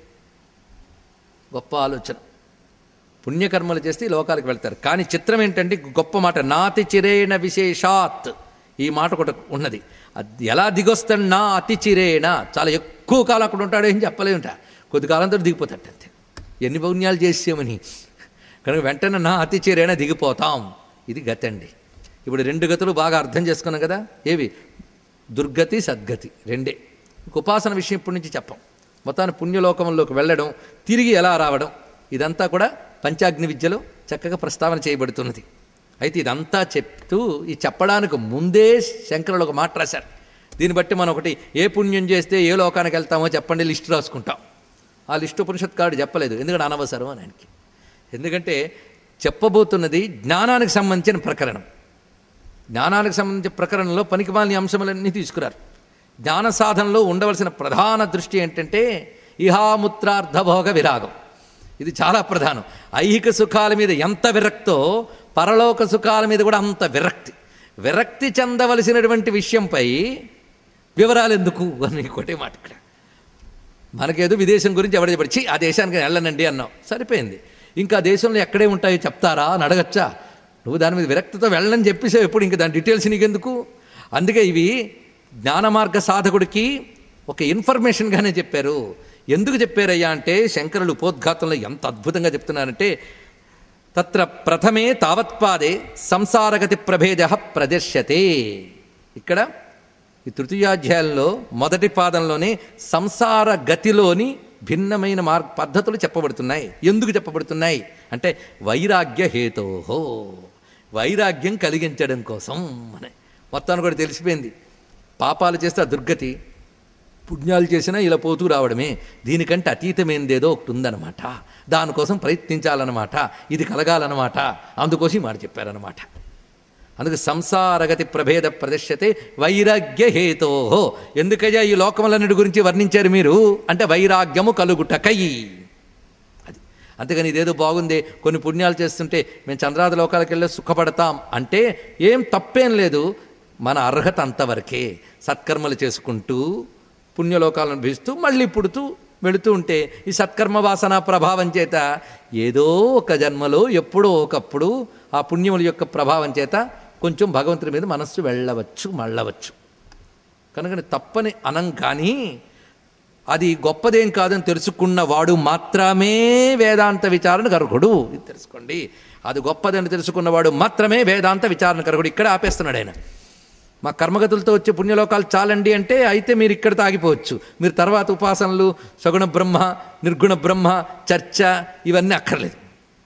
గొప్ప ఆలోచన పుణ్యకర్మలు చేస్తే ఈ లోకాలకు వెళ్తారు కానీ చిత్రం ఏంటంటే గొప్ప మాట నాతి చిరేణ విశేషాత్ ఈ మాట ఒకటి ఉన్నది అది ఎలా దిగొస్తాడు నా అతి చిరేణ చాలా ఎక్కువ కాలం అక్కడ ఉంటాడు ఏం చెప్పలేముట కొద్ది కాలంతో దిగిపోతాడు అంతే ఎన్ని పుణ్యాలు చేసామని కనుక వెంటనే నా అతి చిరేణ దిగిపోతాం ఇది గతి అండి ఇప్పుడు రెండు గతులు బాగా అర్థం చేసుకున్నాం కదా ఏవి దుర్గతి సద్గతి రెండే ఇంక ఉపాసన విషయం ఇప్పటి నుంచి చెప్పం మొత్తాన్ని పుణ్యలోకంలోకి వెళ్ళడం తిరిగి ఎలా రావడం ఇదంతా కూడా పంచాగ్ని విద్యలో చక్కగా ప్రస్తావన చేయబడుతున్నది అయితే ఇదంతా చెప్తూ ఈ చెప్పడానికి ముందే శంకరులు ఒక మాట రాశారు దీన్ని బట్టి మనం ఒకటి ఏ పుణ్యం చేస్తే ఏ లోకానికి వెళ్తామో చెప్పండి లిస్టు రాసుకుంటాం ఆ లిస్టు ఉపనిషత్ కాడు చెప్పలేదు ఎందుకంటే అనవసరం అని ఆయనకి ఎందుకంటే చెప్పబోతున్నది జ్ఞానానికి సంబంధించిన ప్రకరణం జ్ఞానానికి సంబంధించిన ప్రకరణంలో పనికిమాలిన అంశములన్నీ తీసుకురారు జ్ఞాన సాధనలో ఉండవలసిన ప్రధాన దృష్టి ఏంటంటే ఇహాముత్రార్ధభోగ విరాగం ఇది చాలా ప్రధానం ఐహిక సుఖాల మీద ఎంత విరక్తో పరలోక సుఖాల మీద కూడా అంత విరక్తి విరక్తి చెందవలసినటువంటి విషయంపై వివరాలు ఎందుకు అని ఒకటే మాట ఇక్కడ మనకేదో విదేశం గురించి ఎవడ చెప్పి ఆ దేశానికి వెళ్ళనండి అన్నాం సరిపోయింది ఇంకా ఆ దేశంలో ఎక్కడే ఉంటాయో చెప్తారా అని అడగచ్చా నువ్వు దాని మీద విరక్తితో వెళ్ళని చెప్పేసావు ఎప్పుడు ఇంకా దాని డీటెయిల్స్ నీకెందుకు అందుకే ఇవి జ్ఞాన మార్గ సాధకుడికి ఒక ఇన్ఫర్మేషన్గానే చెప్పారు ఎందుకు చెప్పారయ్యా అంటే శంకరులు ఉపోద్ఘాతంలో ఎంత అద్భుతంగా చెప్తున్నారంటే తత్ర ప్రథమే తావత్పాదే సంసారగతి ప్రభేద ప్రదర్శ్యతే ఇక్కడ ఈ తృతీయాధ్యాయంలో మొదటి పాదంలోనే సంసార గతిలోని భిన్నమైన మార్గ పద్ధతులు చెప్పబడుతున్నాయి ఎందుకు చెప్పబడుతున్నాయి అంటే వైరాగ్య హేతోహో వైరాగ్యం కలిగించడం కోసం అని మొత్తాన్ని కూడా తెలిసిపోయింది పాపాలు చేస్తే ఆ దుర్గతి పుణ్యాలు చేసినా ఇలా పోతూ రావడమే దీనికంటే అతీతమైనదేదో ఒకటి ఉందన్నమాట దానికోసం ప్రయత్నించాలన్నమాట ఇది కలగాలన్నమాట అందుకోసం ఈ మాట చెప్పారన్నమాట అందుకు సంసారగతి ప్రభేద ప్రదర్శతే వైరాగ్య హేతో ఎందుకయ్యా ఈ లోకములన్నిటి గురించి వర్ణించారు మీరు అంటే వైరాగ్యము కలుగుటకై అది అంతేగాని ఇదేదో బాగుంది కొన్ని పుణ్యాలు చేస్తుంటే మేము చంద్రాది లోకాలకు వెళ్ళి సుఖపడతాం అంటే ఏం తప్పేం లేదు మన అర్హత అంతవరకే సత్కర్మలు చేసుకుంటూ పుణ్యలోకాలను భీస్తూ మళ్ళీ పుడుతూ వెళుతూ ఉంటే ఈ సత్కర్మ వాసన ప్రభావం చేత ఏదో ఒక జన్మలో ఎప్పుడో ఒకప్పుడు ఆ పుణ్యముల యొక్క ప్రభావం చేత కొంచెం భగవంతుడి మీద మనస్సు వెళ్ళవచ్చు మళ్ళవచ్చు కనుక తప్పని అనం కానీ అది గొప్పదేం కాదని తెలుసుకున్న వాడు మాత్రమే వేదాంత విచారణ కరుకుడు ఇది తెలుసుకోండి అది గొప్పదని తెలుసుకున్నవాడు మాత్రమే వేదాంత విచారణ కరుకుడు ఇక్కడ ఆపేస్తున్నాడు ఆయన మా కర్మగతులతో వచ్చే పుణ్యలోకాలు చాలండి అంటే అయితే మీరు ఇక్కడ తాగిపోవచ్చు మీరు తర్వాత ఉపాసనలు సగుణ బ్రహ్మ నిర్గుణ బ్రహ్మ చర్చ ఇవన్నీ అక్కర్లేదు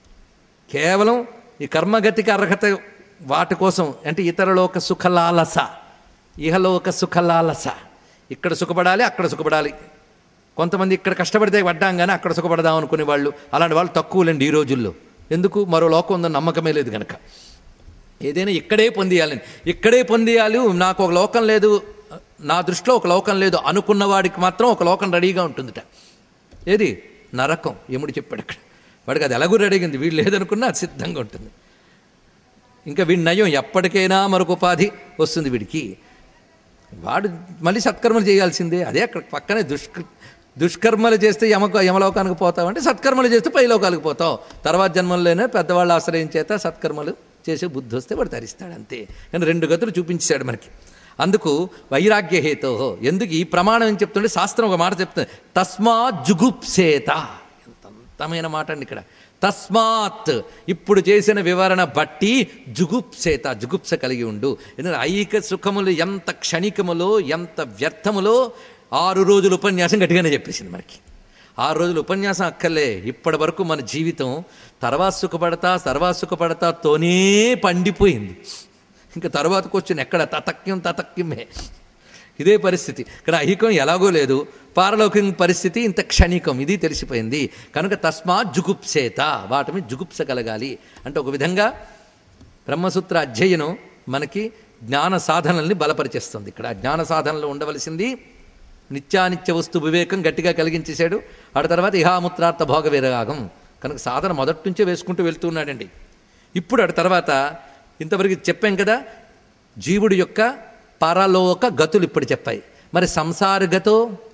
కేవలం ఈ కర్మగతికి అర్హత వాటి కోసం అంటే ఇతరలోక సుఖలాలస ఇహలోక సుఖలాలస ఇక్కడ సుఖపడాలి అక్కడ సుఖపడాలి కొంతమంది ఇక్కడ కష్టపడితే పడ్డాం కానీ అక్కడ సుఖపడదాం అనుకునే వాళ్ళు అలాంటి వాళ్ళు తక్కువలేండి ఈ రోజుల్లో ఎందుకు మరో లోకం ఉందని నమ్మకమే లేదు కనుక ఏదైనా ఇక్కడే పొందియాలని ఇక్కడే పొందియాలి నాకు ఒక లోకం లేదు నా దృష్టిలో ఒక లోకం లేదు అనుకున్న వాడికి మాత్రం ఒక లోకం రెడీగా ఉంటుందిట ఏది నరకం యముడు చెప్పాడు అక్కడ వాడికి అది ఎలాగూ రెడీగింది వీడు లేదనుకున్నా అది సిద్ధంగా ఉంటుంది ఇంకా వీడి నయం ఎప్పటికైనా మరొక ఉపాధి వస్తుంది వీడికి వాడు మళ్ళీ సత్కర్మలు చేయాల్సిందే అదే అక్కడ పక్కనే దుష్క దుష్కర్మలు చేస్తే యమక యమలోకానికి పోతావు అంటే సత్కర్మలు చేస్తే పైలోకాలకు పోతావు తర్వాత జన్మల్లోనే పెద్దవాళ్ళు ఆశ్రయం చేత సత్కర్మలు చేసే బుద్ధి వస్తే వాడు తరిస్తాడు అంతే కానీ రెండు గతులు చూపించాడు మనకి అందుకు వైరాగ్యహేతో ఎందుకు ఈ ప్రమాణం ఏం చెప్తుంటే శాస్త్రం ఒక మాట చెప్తుంది తస్మా జుగుప్సేత ఎంత అందమైన మాట అండి ఇక్కడ తస్మాత్ ఇప్పుడు చేసిన వివరణ బట్టి జుగుప్సేత జుగుప్స కలిగి ఉండు ఎందుకంటే ఐక సుఖములు ఎంత క్షణికములో ఎంత వ్యర్థములో ఆరు రోజులు ఉపన్యాసం గట్టిగానే చెప్పేసింది మనకి ఆరు రోజులు ఉపన్యాసం అక్కర్లే ఇప్పటి వరకు మన జీవితం తర్వాత సుఖపడతా తర్వాత సుఖపడతాతోనే పండిపోయింది ఇంకా తర్వాత క్వశ్చన్ ఎక్కడ తతక్యం తతక్యమే ఇదే పరిస్థితి ఇక్కడ అహికం ఎలాగో లేదు పారలౌకిక పరిస్థితి ఇంత క్షణికం ఇది తెలిసిపోయింది కనుక తస్మాత్ జుగుప్సేత వాటి మీద జుగుప్స కలగాలి అంటే ఒక విధంగా బ్రహ్మసూత్ర అధ్యయనం మనకి జ్ఞాన సాధనల్ని బలపరిచేస్తుంది ఇక్కడ జ్ఞాన సాధనలో ఉండవలసింది నిత్యానిత్య వస్తు వివేకం గట్టిగా కలిగించేశాడు ఆడ తర్వాత ఇహాముత్రార్థ భోగ విరాగం కనుక సాధన మొదటి నుంచే వేసుకుంటూ వెళ్తున్నాడండి ఇప్పుడు ఆడ తర్వాత ఇంతవరకు చెప్పాం కదా జీవుడి యొక్క పరలోక గతులు ఇప్పుడు చెప్పాయి మరి సంసార గతో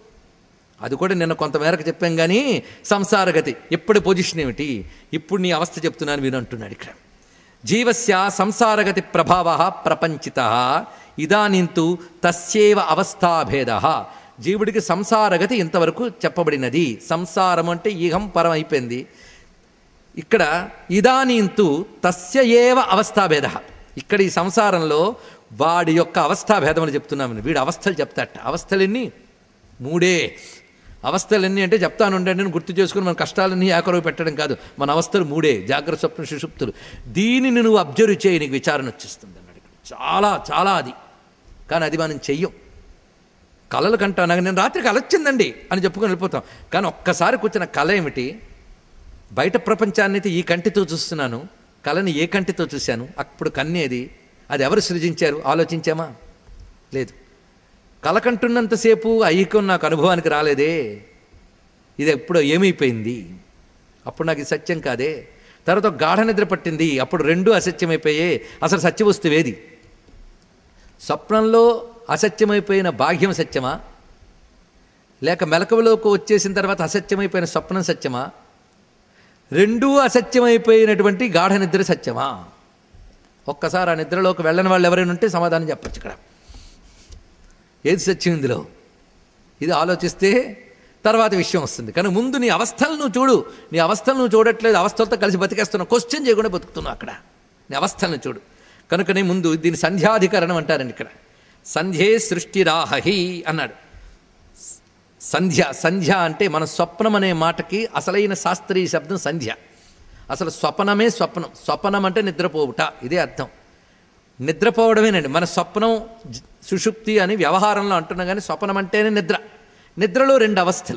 అది కూడా నిన్న కొంతమేరకు చెప్పాం కానీ సంసార గతి ఎప్పుడు పొజిషన్ ఏమిటి ఇప్పుడు నీ అవస్థ చెప్తున్నాను విను అంటున్నాడు ఇక్కడ జీవస్య సంసారగతి ప్రభావ ప్రపంచిత ఇదానింతు తస్యేవ అవస్థాభేద జీవుడికి సంసారగతి ఇంతవరకు చెప్పబడినది సంసారం అంటే ఈహం పరం అయిపోయింది ఇక్కడ ఇదానీంతు తస్య ఏవ అవస్థాభేద ఇక్కడ ఈ సంసారంలో వాడి యొక్క అవస్థాభేదములు చెప్తున్నామని వీడు అవస్థలు చెప్తాట అవస్థలు ఎన్ని మూడే అవస్థలు ఎన్ని అంటే చెప్తాను ఉండండి అని గుర్తు చేసుకుని మన కష్టాలన్నీ ఏకరవు పెట్టడం కాదు మన అవస్థలు మూడే జాగ్రత్త స్వప్న సుషుప్తులు దీనిని నువ్వు అబ్జర్వ్ చేయి నీకు విచారణ వచ్చేస్తుంది అన్నాడు ఇక్కడ. చాలా చాలా అది కానీ అది మనం చెయ్యం కళలు కంటాను నాకు నేను రాత్రికి కల వచ్చిందండి అని చెప్పుకొని వెళ్ళిపోతాం కానీ ఒక్కసారి కూర్చున్న కళ ఏమిటి బయట ప్రపంచాన్ని అయితే ఈ కంటితో చూస్తున్నాను కళని ఏ కంటితో చూశాను అప్పుడు కన్నేది అది ఎవరు సృజించారు ఆలోచించామా లేదు కళ కంటున్నంతసేపు ఐక్యం నాకు అనుభవానికి రాలేదే ఇది ఎప్పుడో ఏమైపోయింది అప్పుడు నాకు ఇది సత్యం కాదే తర్వాత ఒక గాఢ నిద్ర పట్టింది అప్పుడు రెండు అసత్యమైపోయే అసలు సత్య వస్తువేది స్వప్నంలో అసత్యమైపోయిన బాహ్యం సత్యమా లేక మెలకువలోకి వచ్చేసిన తర్వాత అసత్యమైపోయిన స్వప్నం సత్యమా రెండూ అసత్యమైపోయినటువంటి గాఢ నిద్ర సత్యమా ఒక్కసారి ఆ నిద్రలోకి వెళ్ళని వాళ్ళు ఎవరైనా ఉంటే సమాధానం చెప్పచ్చు ఇక్కడ ఏది సత్యం ఇందులో ఇది ఆలోచిస్తే తర్వాత విషయం వస్తుంది కానీ ముందు నీ అవస్థలను నువ్వు చూడు నీ అవస్థలను నువ్వు చూడట్లేదు అవస్థలతో కలిసి బతికేస్తున్నావు క్వశ్చన్ చేయకుండా బతుకుతున్నావు అక్కడ నీ అవస్థలను చూడు కనుకనే ముందు దీని సంధ్యాధికరణం అంటారండి ఇక్కడ సంధ్యే సృష్టిరాహి అన్నాడు సంధ్య సంధ్య అంటే మన స్వప్నం అనే మాటకి అసలైన శాస్త్రీయ శబ్దం సంధ్య అసలు స్వప్నమే స్వప్నం స్వప్నం అంటే నిద్రపోవుట ఇదే అర్థం నిద్రపోవడమేనండి మన స్వప్నం జ- సుషుప్తి అని వ్యవహారంలో అంటున్నాం కానీ స్వప్నం అంటేనే నిద్ర నిద్రలో రెండు అవస్థలు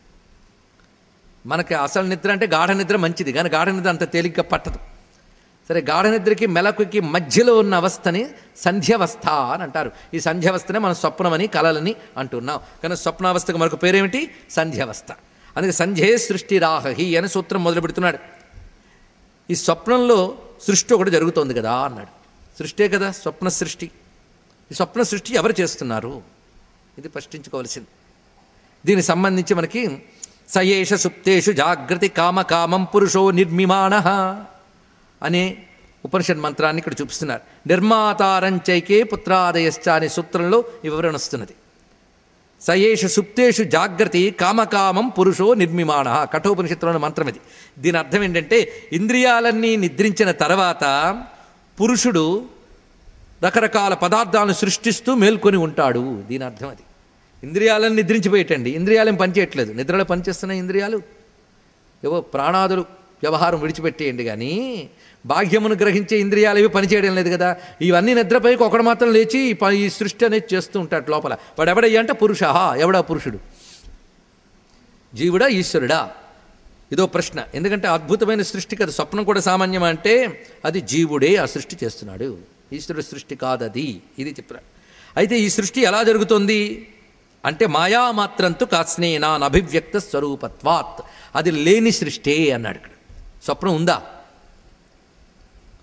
మనకి అసలు నిద్ర అంటే గాఢ నిద్ర మంచిది కానీ గాఢ నిద్ర అంత తేలిగ్గా పట్టదు సరే గాఢ నిద్రకి మెలకుకి మధ్యలో ఉన్న అవస్థని సంధ్యవస్థ అని అంటారు ఈ సంధ్యవస్థనే మనం స్వప్నమని కలలని అంటున్నాం కానీ స్వప్నావస్థకు మరొక పేరేమిటి సంధ్యవస్థ అందుకే సంధ్యే సృష్టి రాహి అని సూత్రం మొదలు పెడుతున్నాడు ఈ స్వప్నంలో సృష్టి ఒకటి జరుగుతోంది కదా అన్నాడు సృష్టే కదా స్వప్న సృష్టి ఈ స్వప్న సృష్టి ఎవరు చేస్తున్నారు ఇది ప్రశ్నించుకోవాల్సింది దీనికి సంబంధించి మనకి సయేష సుప్తేషు జాగ్రత్త కామకామం పురుషో నిర్మిమాణ అనే ఉపనిషత్ మంత్రాన్ని ఇక్కడ చూపిస్తున్నారు నిర్మాతారంచైకే పుత్రాదయశ్చ అనే సూత్రంలో ఈ వివరణ వస్తున్నది సయేష సుప్తేషు జాగ్రత్త కామకామం పురుషో నిర్మిమాణ కఠోపనిషత్తులోని మంత్రం ఇది దీని అర్థం ఏంటంటే ఇంద్రియాలన్నీ నిద్రించిన తర్వాత పురుషుడు రకరకాల పదార్థాలను సృష్టిస్తూ మేల్కొని ఉంటాడు దీని అర్థం అది ఇంద్రియాలను నిద్రించిపోయేటండి ఇంద్రియాలు ఏం పనిచేయట్లేదు నిద్రలో పనిచేస్తున్నాయి ఇంద్రియాలు ఏవో ప్రాణాదులు వ్యవహారం విడిచిపెట్టేయండి కానీ బాహ్యమును గ్రహించే ఇంద్రియాలు ఇవి పనిచేయడం లేదు కదా ఇవన్నీ నిద్రపోయి ఒకడు మాత్రం లేచి ఈ ప- ఈ సృష్టి అనేది చేస్తూ ఉంటాడు లోపల వాడు ఎవడయ్యా అంటే పురుష ఎవడా పురుషుడు జీవుడా ఈశ్వరుడా ఇదో ప్రశ్న ఎందుకంటే అద్భుతమైన సృష్టి కదా స్వప్నం కూడా సామాన్యం అంటే అది జీవుడే ఆ సృష్టి చేస్తున్నాడు ఈశ్వరుడు సృష్టి కాదది ఇది చెప్పారు అయితే ఈ సృష్టి ఎలా జరుగుతుంది అంటే మాయా మాత్రంతో కాస్నే నా అభివ్యక్త స్వరూపత్వాత్ అది లేని సృష్టి అన్నాడు ఇక్కడ స్వప్నం ఉందా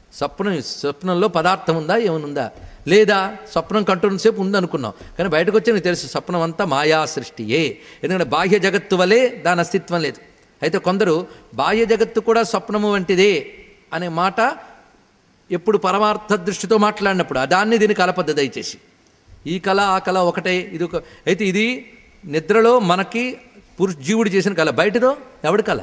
స్వప్నం స్వప్నంలో పదార్థం ఉందా ఏమనుందా లేదా స్వప్నం కంటున్నంతసేపు ఉందనుకున్నాం కానీ బయటకు వచ్చి నీకు తెలుసు స్వప్నం అంతా మాయా సృష్టియే ఎందుకంటే బాహ్య జగత్తు వలె దాని అస్తిత్వం లేదు అయితే కొందరు బాహ్య జగత్తు కూడా స్వప్నము వంటిదే అనే మాట ఎప్పుడు పరమార్థ దృష్టితో మాట్లాడినప్పుడు ఆ దాన్ని దీన్ని కలపద్దు దయచేసి ఈ కళ ఆ కళ ఒకటే ఇది ఒక అయితే ఇది నిద్రలో మనకి పురుష జీవుడు చేసిన కళ బయటదో ఎవడి కళ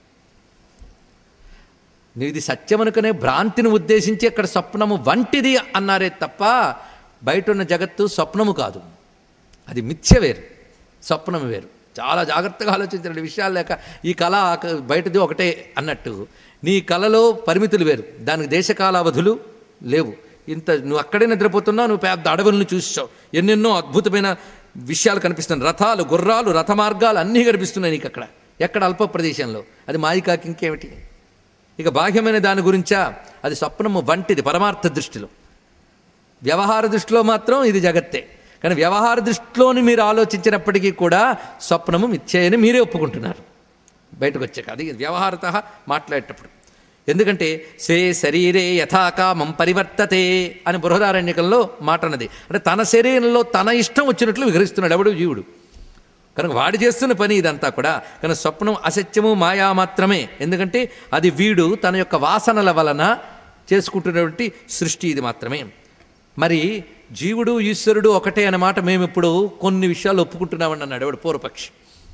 ఇది సత్యం అనుకునే భ్రాంతిని ఉద్దేశించి అక్కడ స్వప్నము వంటిది అన్నారే తప్ప బయట ఉన్న జగత్తు స్వప్నము కాదు అది మిథ్య వేరు స్వప్నం వేరు చాలా జాగ్రత్తగా ఆలోచించిన విషయాలు లేక ఈ కళ ఆ క- బయటది ఒకటే అన్నట్టు నీ కళలో పరిమితులు వేరు దానికి దేశకాలావధులు లేవు ఇంత నువ్వు అక్కడే నిద్రపోతున్నావు నువ్వు పెద్ద అడవులను చూసావు ఎన్నెన్నో అద్భుతమైన విషయాలు కనిపిస్తున్నాయి రథాలు గుర్రాలు రథ మార్గాలు అన్నీ కనిపిస్తున్నాయి నీకు అక్కడ ఎక్కడ అల్ప ప్రదేశంలో అది మాయికాకి ఇంకేమిటి ఇక బాహ్యమైన దాని గురించా అది స్వప్నము వంటిది పరమార్థ దృష్టిలో వ్యవహార దృష్టిలో మాత్రం ఇది జగత్తే కానీ వ్యవహార దృష్టిలోని మీరు ఆలోచించినప్పటికీ కూడా స్వప్నము మిథ్యయని మీరే ఒప్పుకుంటున్నారు బయటకు వచ్చాక అది వ్యవహారత మాట్లాడేటప్పుడు ఎందుకంటే స్వే శరీరే యథాకామం పరివర్తతే అని బృహదారణ్యకంలో మాట అన్నది అంటే తన శరీరంలో తన ఇష్టం వచ్చినట్లు విహరిస్తున్నాడు ఎవడు జీవుడు కనుక వాడు చేస్తున్న పని ఇదంతా కూడా కనుక స్వప్నం అసత్యము మాయా మాత్రమే ఎందుకంటే అది వీడు తన యొక్క వాసనల వలన చేసుకుంటున్నటువంటి సృష్టి ఇది మాత్రమే మరి జీవుడు ఈశ్వరుడు ఒకటే అన్నమాట మేము ఇప్పుడు కొన్ని విషయాలు ఒప్పుకుంటున్నామని అన్నాడు ఎవడు పూర్వపక్షి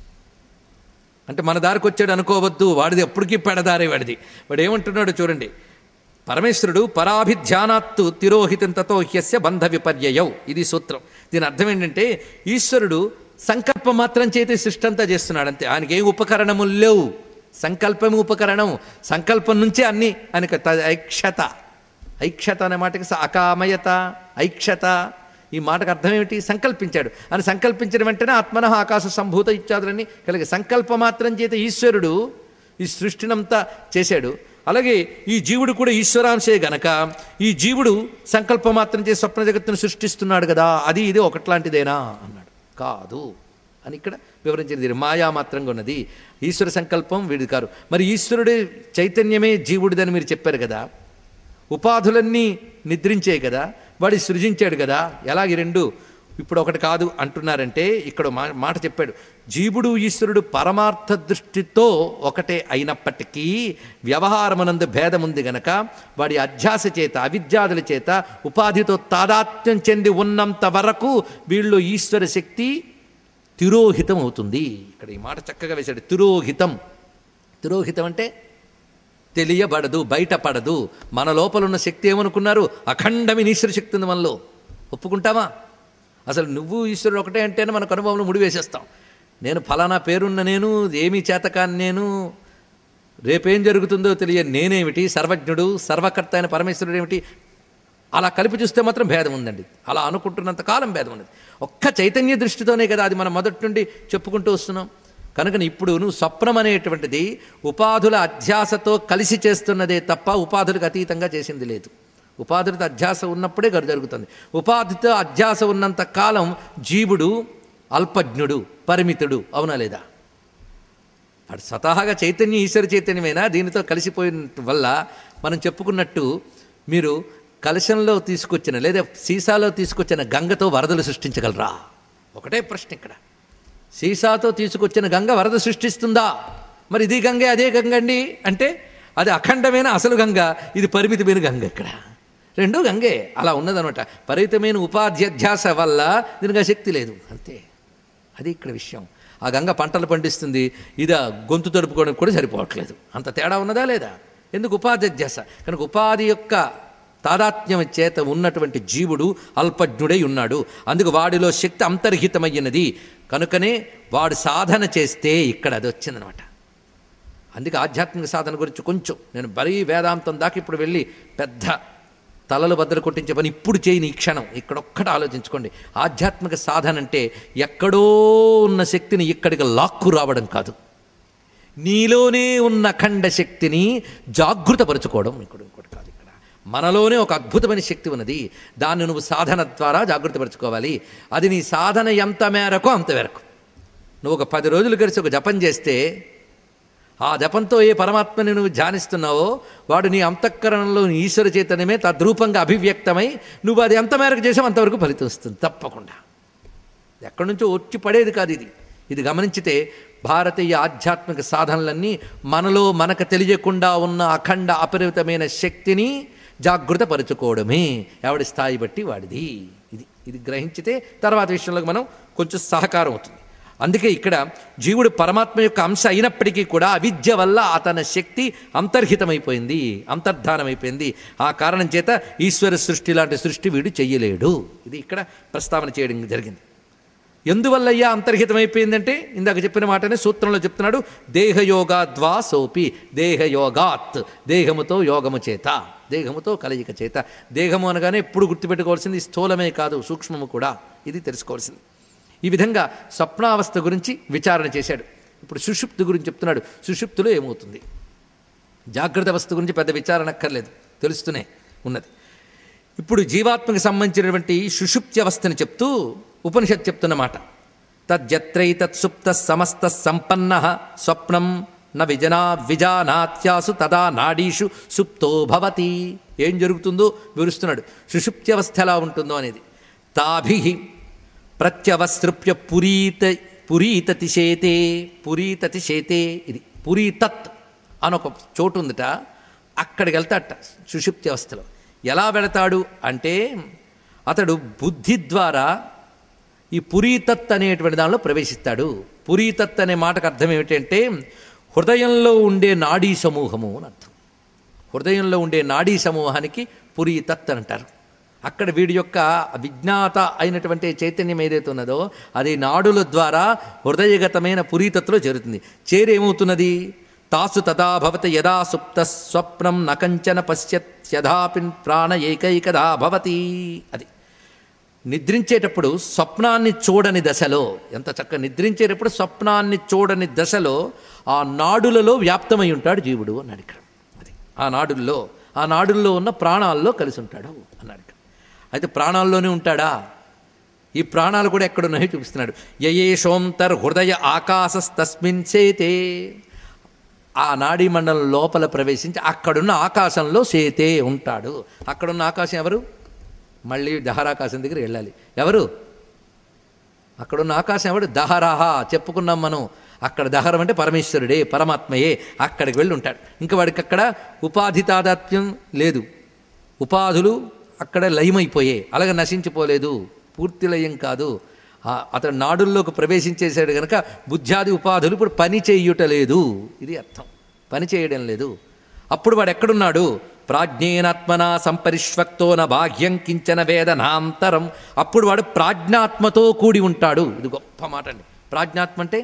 అంటే మన దారికి వచ్చాడు అనుకోవద్దు వాడిది ఎప్పటికీ పెడదారే వాడిది వాడు ఏమంటున్నాడు చూడండి పరమేశ్వరుడు పరాభిధ్యానాత్తు తిరోహితం తతో హ్యస్య బంధ విపర్యయౌ ఇది సూత్రం దీని అర్థం ఏంటంటే ఈశ్వరుడు సంకల్పం మాత్రం చేతి సృష్టి అంతా చేస్తున్నాడు అంతే ఆయనకి ఏం ఉపకరణములు లేవు సంకల్పం ఉపకరణం సంకల్పం నుంచే అన్ని ఆయనకు త- ఐక్షత ఐక్షత అనే మాటకి స- అకామయత ఐక్షత ఈ మాటకు అర్థం ఏమిటి సంకల్పించాడు అని సంకల్పించిన వెంటనే ఆత్మన ఆకాశ సంభూత ఇత్యాదులన్నీ కలిగి సంకల్ప మాత్రం చేత ఈశ్వరుడు ఈ సృష్టినంతా చేశాడు అలాగే ఈ జీవుడు కూడా ఈశ్వరాంశే గనక ఈ జీవుడు సంకల్ప మాత్రం చేసి స్వప్న జగత్తును సృష్టిస్తున్నాడు కదా అది ఇది ఒకట్లాంటిదేనా అన్నాడు కాదు అని ఇక్కడ వివరించింది ఇది మాయా మాత్రంగా ఉన్నది ఈశ్వర సంకల్పం వీడి కారు మరి ఈశ్వరుడే చైతన్యమే జీవుడిదని మీరు చెప్పారు కదా ఉపాధులన్నీ నిద్రించే కదా వాడి సృజించాడు కదా ఎలాగ ఈ రెండు ఇప్పుడు ఒకటి కాదు అంటున్నారంటే ఇక్కడ మా మాట చెప్పాడు జీవుడు ఈశ్వరుడు పరమార్థ దృష్టితో ఒకటే అయినప్పటికీ వ్యవహారమునందు భేదం ఉంది గనక వాడి అధ్యాస చేత అవిద్యాదుల చేత ఉపాధితో తాదాత్మ్యం చెంది ఉన్నంత వరకు వీళ్ళు ఈశ్వర శక్తి తిరోహితం అవుతుంది ఇక్కడ ఈ మాట చక్కగా వేశాడు తిరోహితం తిరోహితం అంటే తెలియబడదు బయటపడదు మన లోపల ఉన్న శక్తి ఏమనుకున్నారు అఖండమైన ఈశ్వర శక్తి ఉంది మనలో ఒప్పుకుంటామా అసలు నువ్వు ఈశ్వరుడు ఒకటే అంటేనే మనకు అనుభవంలో ముడివేసేస్తాం నేను ఫలానా పేరున్న నేను ఏమీ చేతకాని నేను రేపేం జరుగుతుందో తెలియని నేనేమిటి సర్వజ్ఞుడు సర్వకర్త అయిన పరమేశ్వరుడు ఏమిటి అలా కలిపి చూస్తే మాత్రం భేదం ఉందండి అలా అనుకుంటున్నంత కాలం భేదం ఉన్నది ఒక్క చైతన్య దృష్టితోనే కదా అది మనం మొదటి నుండి చెప్పుకుంటూ వస్తున్నాం కనుక ఇప్పుడు నువ్వు స్వప్నం అనేటువంటిది ఉపాధుల అధ్యాసతో కలిసి చేస్తున్నదే తప్ప ఉపాధులకు అతీతంగా చేసింది లేదు ఉపాధులతో అధ్యాస ఉన్నప్పుడే గడు జరుగుతుంది ఉపాధితో అధ్యాస ఉన్నంత కాలం జీవుడు అల్పజ్ఞుడు పరిమితుడు అవునా లేదా వాడు స్వతహాగా చైతన్యం ఈశ్వర చైతన్యమైనా దీనితో కలిసిపోయిన వల్ల మనం చెప్పుకున్నట్టు మీరు కలశంలో తీసుకొచ్చిన లేదా సీసాలో తీసుకొచ్చిన గంగతో వరదలు సృష్టించగలరా ఒకటే ప్రశ్న ఇక్కడ సీసాతో తీసుకొచ్చిన గంగ వరద సృష్టిస్తుందా మరి ఇది గంగే అదే గంగ అండి అంటే అది అఖండమైన అసలు గంగ ఇది పరిమితమైన గంగ ఇక్కడ రెండూ గంగే అలా ఉన్నదనమాట పరిమితమైన ఉపాధ్యాధ్యాస వల్ల దీనికి ఆ శక్తి లేదు అంతే అది ఇక్కడ విషయం ఆ గంగ పంటలు పండిస్తుంది ఇది ఆ గొంతు తడుపుకోవడానికి కూడా సరిపోవట్లేదు అంత తేడా ఉన్నదా లేదా ఎందుకు ఉపాధి అధ్యాస కనుక ఉపాధి యొక్క తాదాత్మ్యం చేత ఉన్నటువంటి జీవుడు అల్పజ్ఞుడై ఉన్నాడు అందుకు వాడిలో శక్తి అంతర్హితమయ్యినది కనుకనే వాడు సాధన చేస్తే ఇక్కడ అది వచ్చిందనమాట అందుకే ఆధ్యాత్మిక సాధన గురించి కొంచెం నేను మరీ వేదాంతం దాకా ఇప్పుడు వెళ్ళి పెద్ద తలలు బద్దలు కొట్టించే పని ఇప్పుడు చేయని ఈ క్షణం ఇక్కడొక్కటి ఆలోచించుకోండి ఆధ్యాత్మిక సాధన అంటే ఎక్కడో ఉన్న శక్తిని ఇక్కడికి లాక్కు రావడం కాదు నీలోనే ఉన్న అఖండ శక్తిని జాగృతపరచుకోవడం ఇక్కడ ఇంకోటి కాదు ఇక్కడ మనలోనే ఒక అద్భుతమైన శక్తి ఉన్నది దాన్ని నువ్వు సాధన ద్వారా జాగృతపరచుకోవాలి అది నీ సాధన ఎంత మేరకు అంత మేరకు నువ్వు ఒక పది రోజులు కలిసి ఒక జపం చేస్తే ఆ జపంతో ఏ పరమాత్మని నువ్వు ధ్యానిస్తున్నావో వాడు నీ అంతఃకరణలో నీ ఈశ్వర చైతన్యమే తద్రూపంగా అభివ్యక్తమై నువ్వు అది ఎంత మేరకు చేసావు అంతవరకు ఫలితం వస్తుంది తప్పకుండా ఎక్కడి నుంచో వచ్చి పడేది కాదు ఇది ఇది గమనించితే భారతీయ ఆధ్యాత్మిక సాధనలన్నీ మనలో మనకు తెలియకుండా ఉన్న అఖండ అపరిమితమైన శక్తిని జాగృతపరుచుకోవడమే ఎవడి స్థాయి బట్టి వాడిది ఇది ఇది గ్రహించితే తర్వాత విషయంలో మనం కొంచెం సహకారం అవుతుంది అందుకే ఇక్కడ జీవుడు పరమాత్మ యొక్క అంశ అయినప్పటికీ కూడా అవిద్య వల్ల అతని శక్తి అంతర్హితమైపోయింది అంతర్ధానమైపోయింది ఆ కారణం చేత ఈశ్వర సృష్టి లాంటి సృష్టి వీడు చెయ్యలేడు ఇది ఇక్కడ ప్రస్తావన చేయడం జరిగింది ఎందువల్లయ్యా అంతర్హితమైపోయిందంటే ఇందాక చెప్పిన మాటనే సూత్రంలో చెప్తున్నాడు దేహయోగాద్వా సోపి దేహయోగాత్ దేహముతో యోగము చేత దేహముతో కలయిక చేత దేహము అనగానే ఎప్పుడు గుర్తుపెట్టుకోవాల్సింది స్థూలమే కాదు సూక్ష్మము కూడా ఇది తెలుసుకోవాల్సింది ఈ విధంగా స్వప్నావస్థ గురించి విచారణ చేశాడు ఇప్పుడు సుషుప్తి గురించి చెప్తున్నాడు సుషుప్తిలో ఏమవుతుంది జాగ్రత్త అవస్థ గురించి పెద్ద విచారణ అక్కర్లేదు తెలుస్తూనే ఉన్నది ఇప్పుడు జీవాత్మకు సంబంధించినటువంటి సుషుప్తి అవస్థని చెప్తూ ఉపనిషత్ చెప్తున్నమాట తద్యత్రై తత్సుప్త సమస్త సంపన్న స్వప్నం న విజనా విజానాత్యాసు తదా నాడీషు సుప్తో భవతి ఏం జరుగుతుందో వివరిస్తున్నాడు సుషుప్తి అవస్థ ఎలా ఉంటుందో అనేది తాభి ప్రత్యవసృప్య పురీత పురీతతి శేతే పురీతతి శేతే ఇది పురీతత్ అని ఒక చోటు ఉందట అక్కడికి వెళ్తాడట సుషుప్తి అవస్థలో ఎలా వెళతాడు అంటే అతడు బుద్ధి ద్వారా ఈ పురీతత్ అనేటువంటి దానిలో ప్రవేశిస్తాడు పురీతత్ అనే మాటకు అర్థం ఏమిటంటే హృదయంలో ఉండే నాడీ సమూహము అని అర్థం హృదయంలో ఉండే నాడీ సమూహానికి పురీతత్ అని అంటారు అక్కడ వీడి యొక్క విజ్ఞాత అయినటువంటి చైతన్యం ఏదైతే ఉన్నదో అది నాడుల ద్వారా హృదయగతమైన పురీతత్తులో చేరుతుంది చేరి ఏమవుతున్నది తాసు తదా భవత యదా సుప్త స్వప్నం నకంచన పశ్యత్ యథాపి ప్రాణ ఏకైకదా భవతి అది నిద్రించేటప్పుడు స్వప్నాన్ని చూడని దశలో ఎంత చక్కగా నిద్రించేటప్పుడు స్వప్నాన్ని చూడని దశలో ఆ నాడులలో వ్యాప్తమై ఉంటాడు జీవుడు అన్నాడు ఇక్కడ అది ఆ నాడుల్లో ఆ నాడుల్లో ఉన్న ప్రాణాల్లో కలిసి ఉంటాడు అన్నాడు ఇక్కడ అయితే ప్రాణాల్లోనే ఉంటాడా ఈ ప్రాణాలు కూడా ఎక్కడున్నాయో చూపిస్తున్నాడు యయేషోంతర్ హృదయ ఆకాశస్తస్మిన్ సేతే ఆ నాడీ మండలం లోపల ప్రవేశించి అక్కడున్న ఆకాశంలో సేతే ఉంటాడు అక్కడున్న ఆకాశం ఎవరు మళ్ళీ దహరాకాశం దగ్గర వెళ్ళాలి ఎవరు అక్కడున్న ఆకాశం ఎవడు దహరాహ చెప్పుకున్నాం మనం అక్కడ దహరం అంటే పరమేశ్వరుడే పరమాత్మయే అక్కడికి వెళ్ళి ఉంటాడు ఇంకా వాడికి అక్కడ ఉపాధి తాదాత్మ్యం లేదు ఉపాధులు అక్కడ లయమైపోయాయి అలాగే నశించిపోలేదు పూర్తి లయం కాదు ఆ- అతడు నాడుల్లోకి ప్రవేశించేశాడు కనుక బుద్ధ్యాది ఉపాధులు ఇప్పుడు పని చేయుట లేదు ఇది అర్థం పని చేయడం లేదు అప్పుడు వాడు ఎక్కడున్నాడు ప్రాజ్ఞేనాత్మనా సంపరిష్వక్తో న బాహ్యం కించన వేదనాంతరం అప్పుడు వాడు ప్రాజ్ఞాత్మతో కూడి ఉంటాడు ఇది గొప్ప మాట అండి ప్రాజ్ఞాత్మ అంటే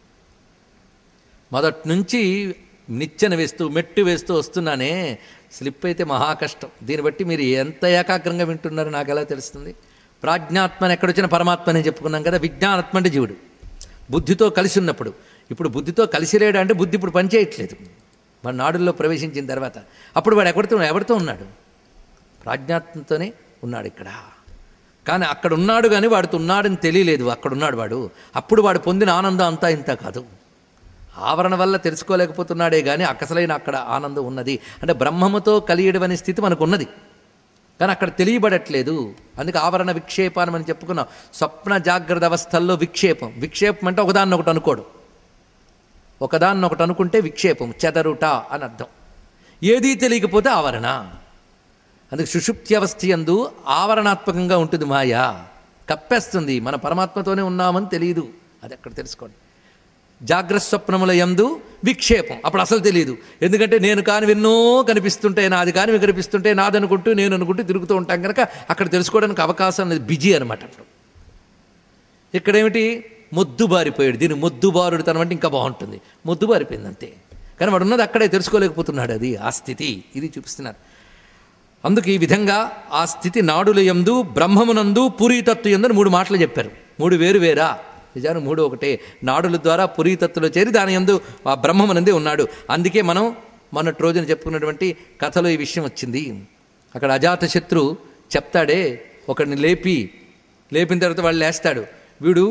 మొదటి నుంచి నిచ్చెన వేస్తూ మెట్టు వేస్తూ వస్తున్నానే స్లిప్ అయితే మహా కష్టం దీన్ని బట్టి మీరు ఎంత ఏకాగ్రంగా వింటున్నారో నాకు ఎలా తెలుస్తుంది ప్రాజ్ఞాత్మని ఎక్కడొచ్చిన పరమాత్మని చెప్పుకున్నాం కదా విజ్ఞానాత్మ అంటే జీవుడు బుద్ధితో కలిసి ఉన్నప్పుడు ఇప్పుడు బుద్ధితో కలిసి లేడు అంటే బుద్ధి ఇప్పుడు పనిచేయట్లేదు మన నాడుల్లో ప్రవేశించిన తర్వాత అప్పుడు వాడు ఎక్కడితో ఎవరితో ఉన్నాడు ప్రాజ్ఞాత్మతోనే ఉన్నాడు ఇక్కడ కానీ అక్కడ ఉన్నాడు కానీ వాడితో ఉన్నాడని తెలియలేదు అక్కడ ఉన్నాడు వాడు అప్పుడు వాడు పొందిన ఆనందం అంతా ఇంత కాదు ఆవరణ వల్ల తెలుసుకోలేకపోతున్నాడే కానీ అక్కసలైన అక్కడ ఆనందం ఉన్నది అంటే బ్రహ్మముతో కలియడం అనే స్థితి మనకు ఉన్నది కానీ అక్కడ తెలియబడట్లేదు అందుకే ఆవరణ విక్షేపాన్ని మనం చెప్పుకున్నాం స్వప్న జాగ్రత్త అవస్థల్లో విక్షేపం విక్షేపం అంటే ఒకదాన్ని ఒకటి అనుకోడు ఒకదాన్ని ఒకటి అనుకుంటే విక్షేపం చెదరుట అని అర్థం ఏదీ తెలియకపోతే ఆవరణ అందుకే సుషుప్తి అవస్థ యందు ఆవరణాత్మకంగా ఉంటుంది మాయ కప్పేస్తుంది మన పరమాత్మతోనే ఉన్నామని తెలియదు అది అక్కడ తెలుసుకోండి జాగ్రత్త స్వప్నముల యందు విక్షేపం అప్పుడు అసలు తెలియదు ఎందుకంటే నేను కాని ఎన్నో కనిపిస్తుంటే నాది కానివి కనిపిస్తుంటే నాదనుకుంటూ నేను అనుకుంటూ తిరుగుతూ ఉంటాం కనుక అక్కడ తెలుసుకోవడానికి అవకాశం లేదు బిజీ అనమాట అప్పుడు ఇక్కడేమిటి మొద్దుబారిపోయాడు దీని మొద్దుబారుడుతనం అంటే ఇంకా బాగుంటుంది మొద్దుబారిపోయింది అంతే కానీ వాడు ఉన్నది అక్కడే తెలుసుకోలేకపోతున్నాడు అది ఆ స్థితి ఇది చూపిస్తున్నారు అందుకు ఈ విధంగా ఆ స్థితి నాడుల యందు బ్రహ్మమునందు పురీతత్వ యందు అని మూడు మాటలు చెప్పారు మూడు వేరు వేరా నిజాను మూడు ఒకటే నాడుల ద్వారా పురీతత్తులో చేరి దాని యందు ఆ బ్రహ్మమునందే ఉన్నాడు అందుకే మనం మొన్నటి రోజున చెప్పుకున్నటువంటి కథలో ఈ విషయం వచ్చింది అక్కడ అజాతశత్రు చెప్తాడే ఒకడిని లేపి లేపిన తర్వాత వాళ్ళు లేస్తాడు వీడు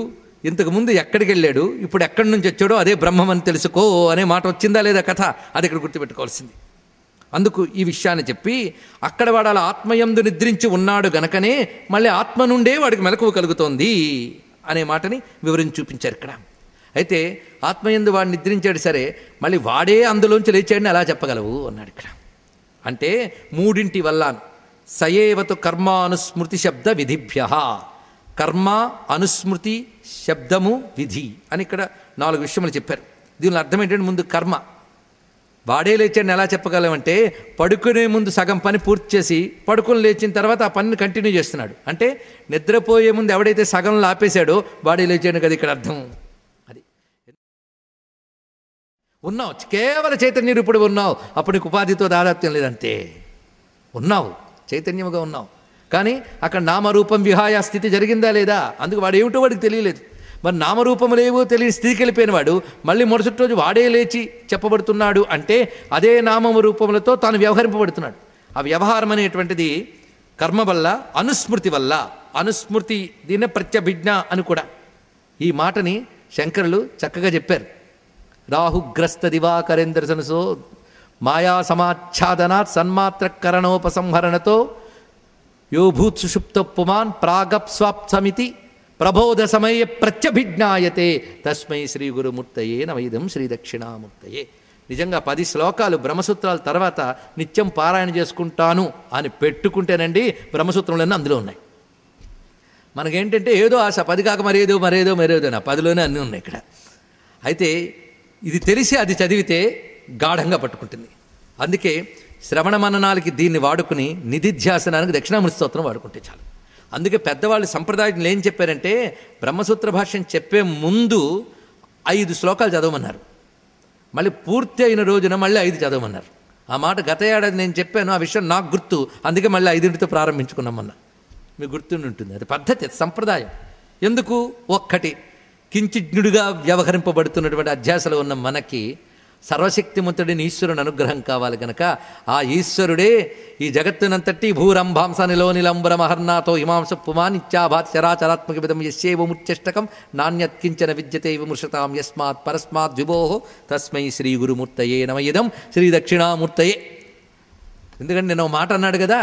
ఇంతకుముందు ఎక్కడికి వెళ్ళాడు ఇప్పుడు ఎక్కడి నుంచి వచ్చాడో అదే బ్రహ్మం అని తెలుసుకో అనే మాట వచ్చిందా లేదా కథ అది ఇక్కడ గుర్తుపెట్టుకోవాల్సింది అందుకు ఈ విషయాన్ని చెప్పి అక్కడ వాడు అలా ఆత్మయందు నిద్రించి ఉన్నాడు గనకనే మళ్ళీ ఆత్మ నుండే వాడికి మెలకువ కలుగుతోంది అనే మాటని వివరించి చూపించారు ఇక్కడ అయితే ఆత్మయందు వాడు నిద్రించాడు సరే మళ్ళీ వాడే అందులోంచి లేచాడని ఎలా చెప్పగలవు అన్నాడు ఇక్కడ అంటే మూడింటి వల్ల సయేవతు కర్మానుస్మృతి శబ్ద విధిభ్య కర్మ అనుస్మృతి శబ్దము విధి అని ఇక్కడ నాలుగు విషయములు చెప్పారు దీనిలో అర్థం ఏంటంటే ముందు కర్మ వాడే లేచాడని ఎలా చెప్పగలమంటే పడుకునే ముందు సగం పని పూర్తి చేసి పడుకుని లేచిన తర్వాత ఆ పనిని కంటిన్యూ చేస్తున్నాడు అంటే నిద్రపోయే ముందు ఎవడైతే సగంలో ఆపేశాడో వాడే లేచాడు కదా ఇక్కడ అర్థం అది ఉన్నావు కేవల చైతన్యం ఇప్పుడు ఉన్నావు అప్పుడు నీకు ఉపాధితో దాదాత్యం లేదంతే ఉన్నావు చైతన్యముగా ఉన్నావు కానీ అక్కడ నామరూపం విహాయ స్థితి జరిగిందా లేదా అందుకు వాడు ఏమిటో వాడికి తెలియలేదు మరి నామరూపము లేవో తెలియని స్థితికి వెళ్ళిపోయిన వాడు మళ్ళీ మరుసటి రోజు వాడే లేచి చెప్పబడుతున్నాడు అంటే అదే నామము రూపములతో తాను వ్యవహరింపబడుతున్నాడు ఆ వ్యవహారం అనేటువంటిది కర్మ వల్ల అనుస్మృతి వల్ల అనుస్మృతి దీన్నే ప్రత్యభిజ్ఞ అని కూడా ఈ మాటని శంకరులు చక్కగా చెప్పారు రాహుగ్రస్త దివాకరేంద్ర సనసో మాయా సమాచ్ఛాదనాత్ సన్మాత్రకరణోపసంహరణతో యో భూత్ సుషుప్త పుమాన్ ప్రాగప్స్వాప్సమితి ప్రబోధ సమయ ప్రత్యభిజ్ఞాయతే తస్మై శ్రీ గురుమూర్తయే నవైదం శ్రీ దక్షిణామూర్తయే నిజంగా పది శ్లోకాలు బ్రహ్మసూత్రాల తర్వాత నిత్యం పారాయణ చేసుకుంటాను అని పెట్టుకుంటేనండి బ్రహ్మసూత్రంలోనే అందులో ఉన్నాయి మనకేంటంటే ఏదో ఆశ పది కాక మరేదో మరేదో మరేదో నా పదిలోనే అన్నీ ఉన్నాయి ఇక్కడ అయితే ఇది తెలిసి అది చదివితే గాఢంగా పట్టుకుంటుంది అందుకే శ్రవణ మననాలకి దీన్ని వాడుకుని నిధిధ్యాసనానికి దక్షిణామృత స్తోత్రం వాడుకుంటే చాలు అందుకే పెద్దవాళ్ళు సంప్రదాయం ఏం చెప్పారంటే బ్రహ్మసూత్ర భాష్యం చెప్పే ముందు ఐదు శ్లోకాలు చదవమన్నారు మళ్ళీ పూర్తి అయిన రోజున మళ్ళీ ఐదు చదవమన్నారు ఆ మాట గత ఏడాది నేను చెప్పాను ఆ విషయం నాకు గుర్తు అందుకే మళ్ళీ ఐదింటితో ప్రారంభించుకున్నామన్నా మీకు గుర్తుండి ఉంటుంది అది పద్ధతి అది సంప్రదాయం ఎందుకు ఒక్కటి కించిజ్ఞుడిగా వ్యవహరింపబడుతున్నటువంటి అధ్యాసలో ఉన్న మనకి సర్వశక్తిమంతుడిని ఈశ్వరుని అనుగ్రహం కావాలి గనక ఆ ఈశ్వరుడే ఈ జగత్తునంతటి భూరంభాంసనిలో నిలంబర మహర్నాథో హిమాంస పుమానిత్యాభాత్ చరాచరాత్మక విధం యస్యేవముచ్చష్టకం నాణ్యత్కించన విద్యతే విమృశతాం యస్మాత్ పరస్మాత్ విభో తస్మై శ్రీ గురుమూర్తయే నమయిదం శ్రీ దక్షిణామూర్తయే ఎందుకంటే నేను ఓ మాట అన్నాడు కదా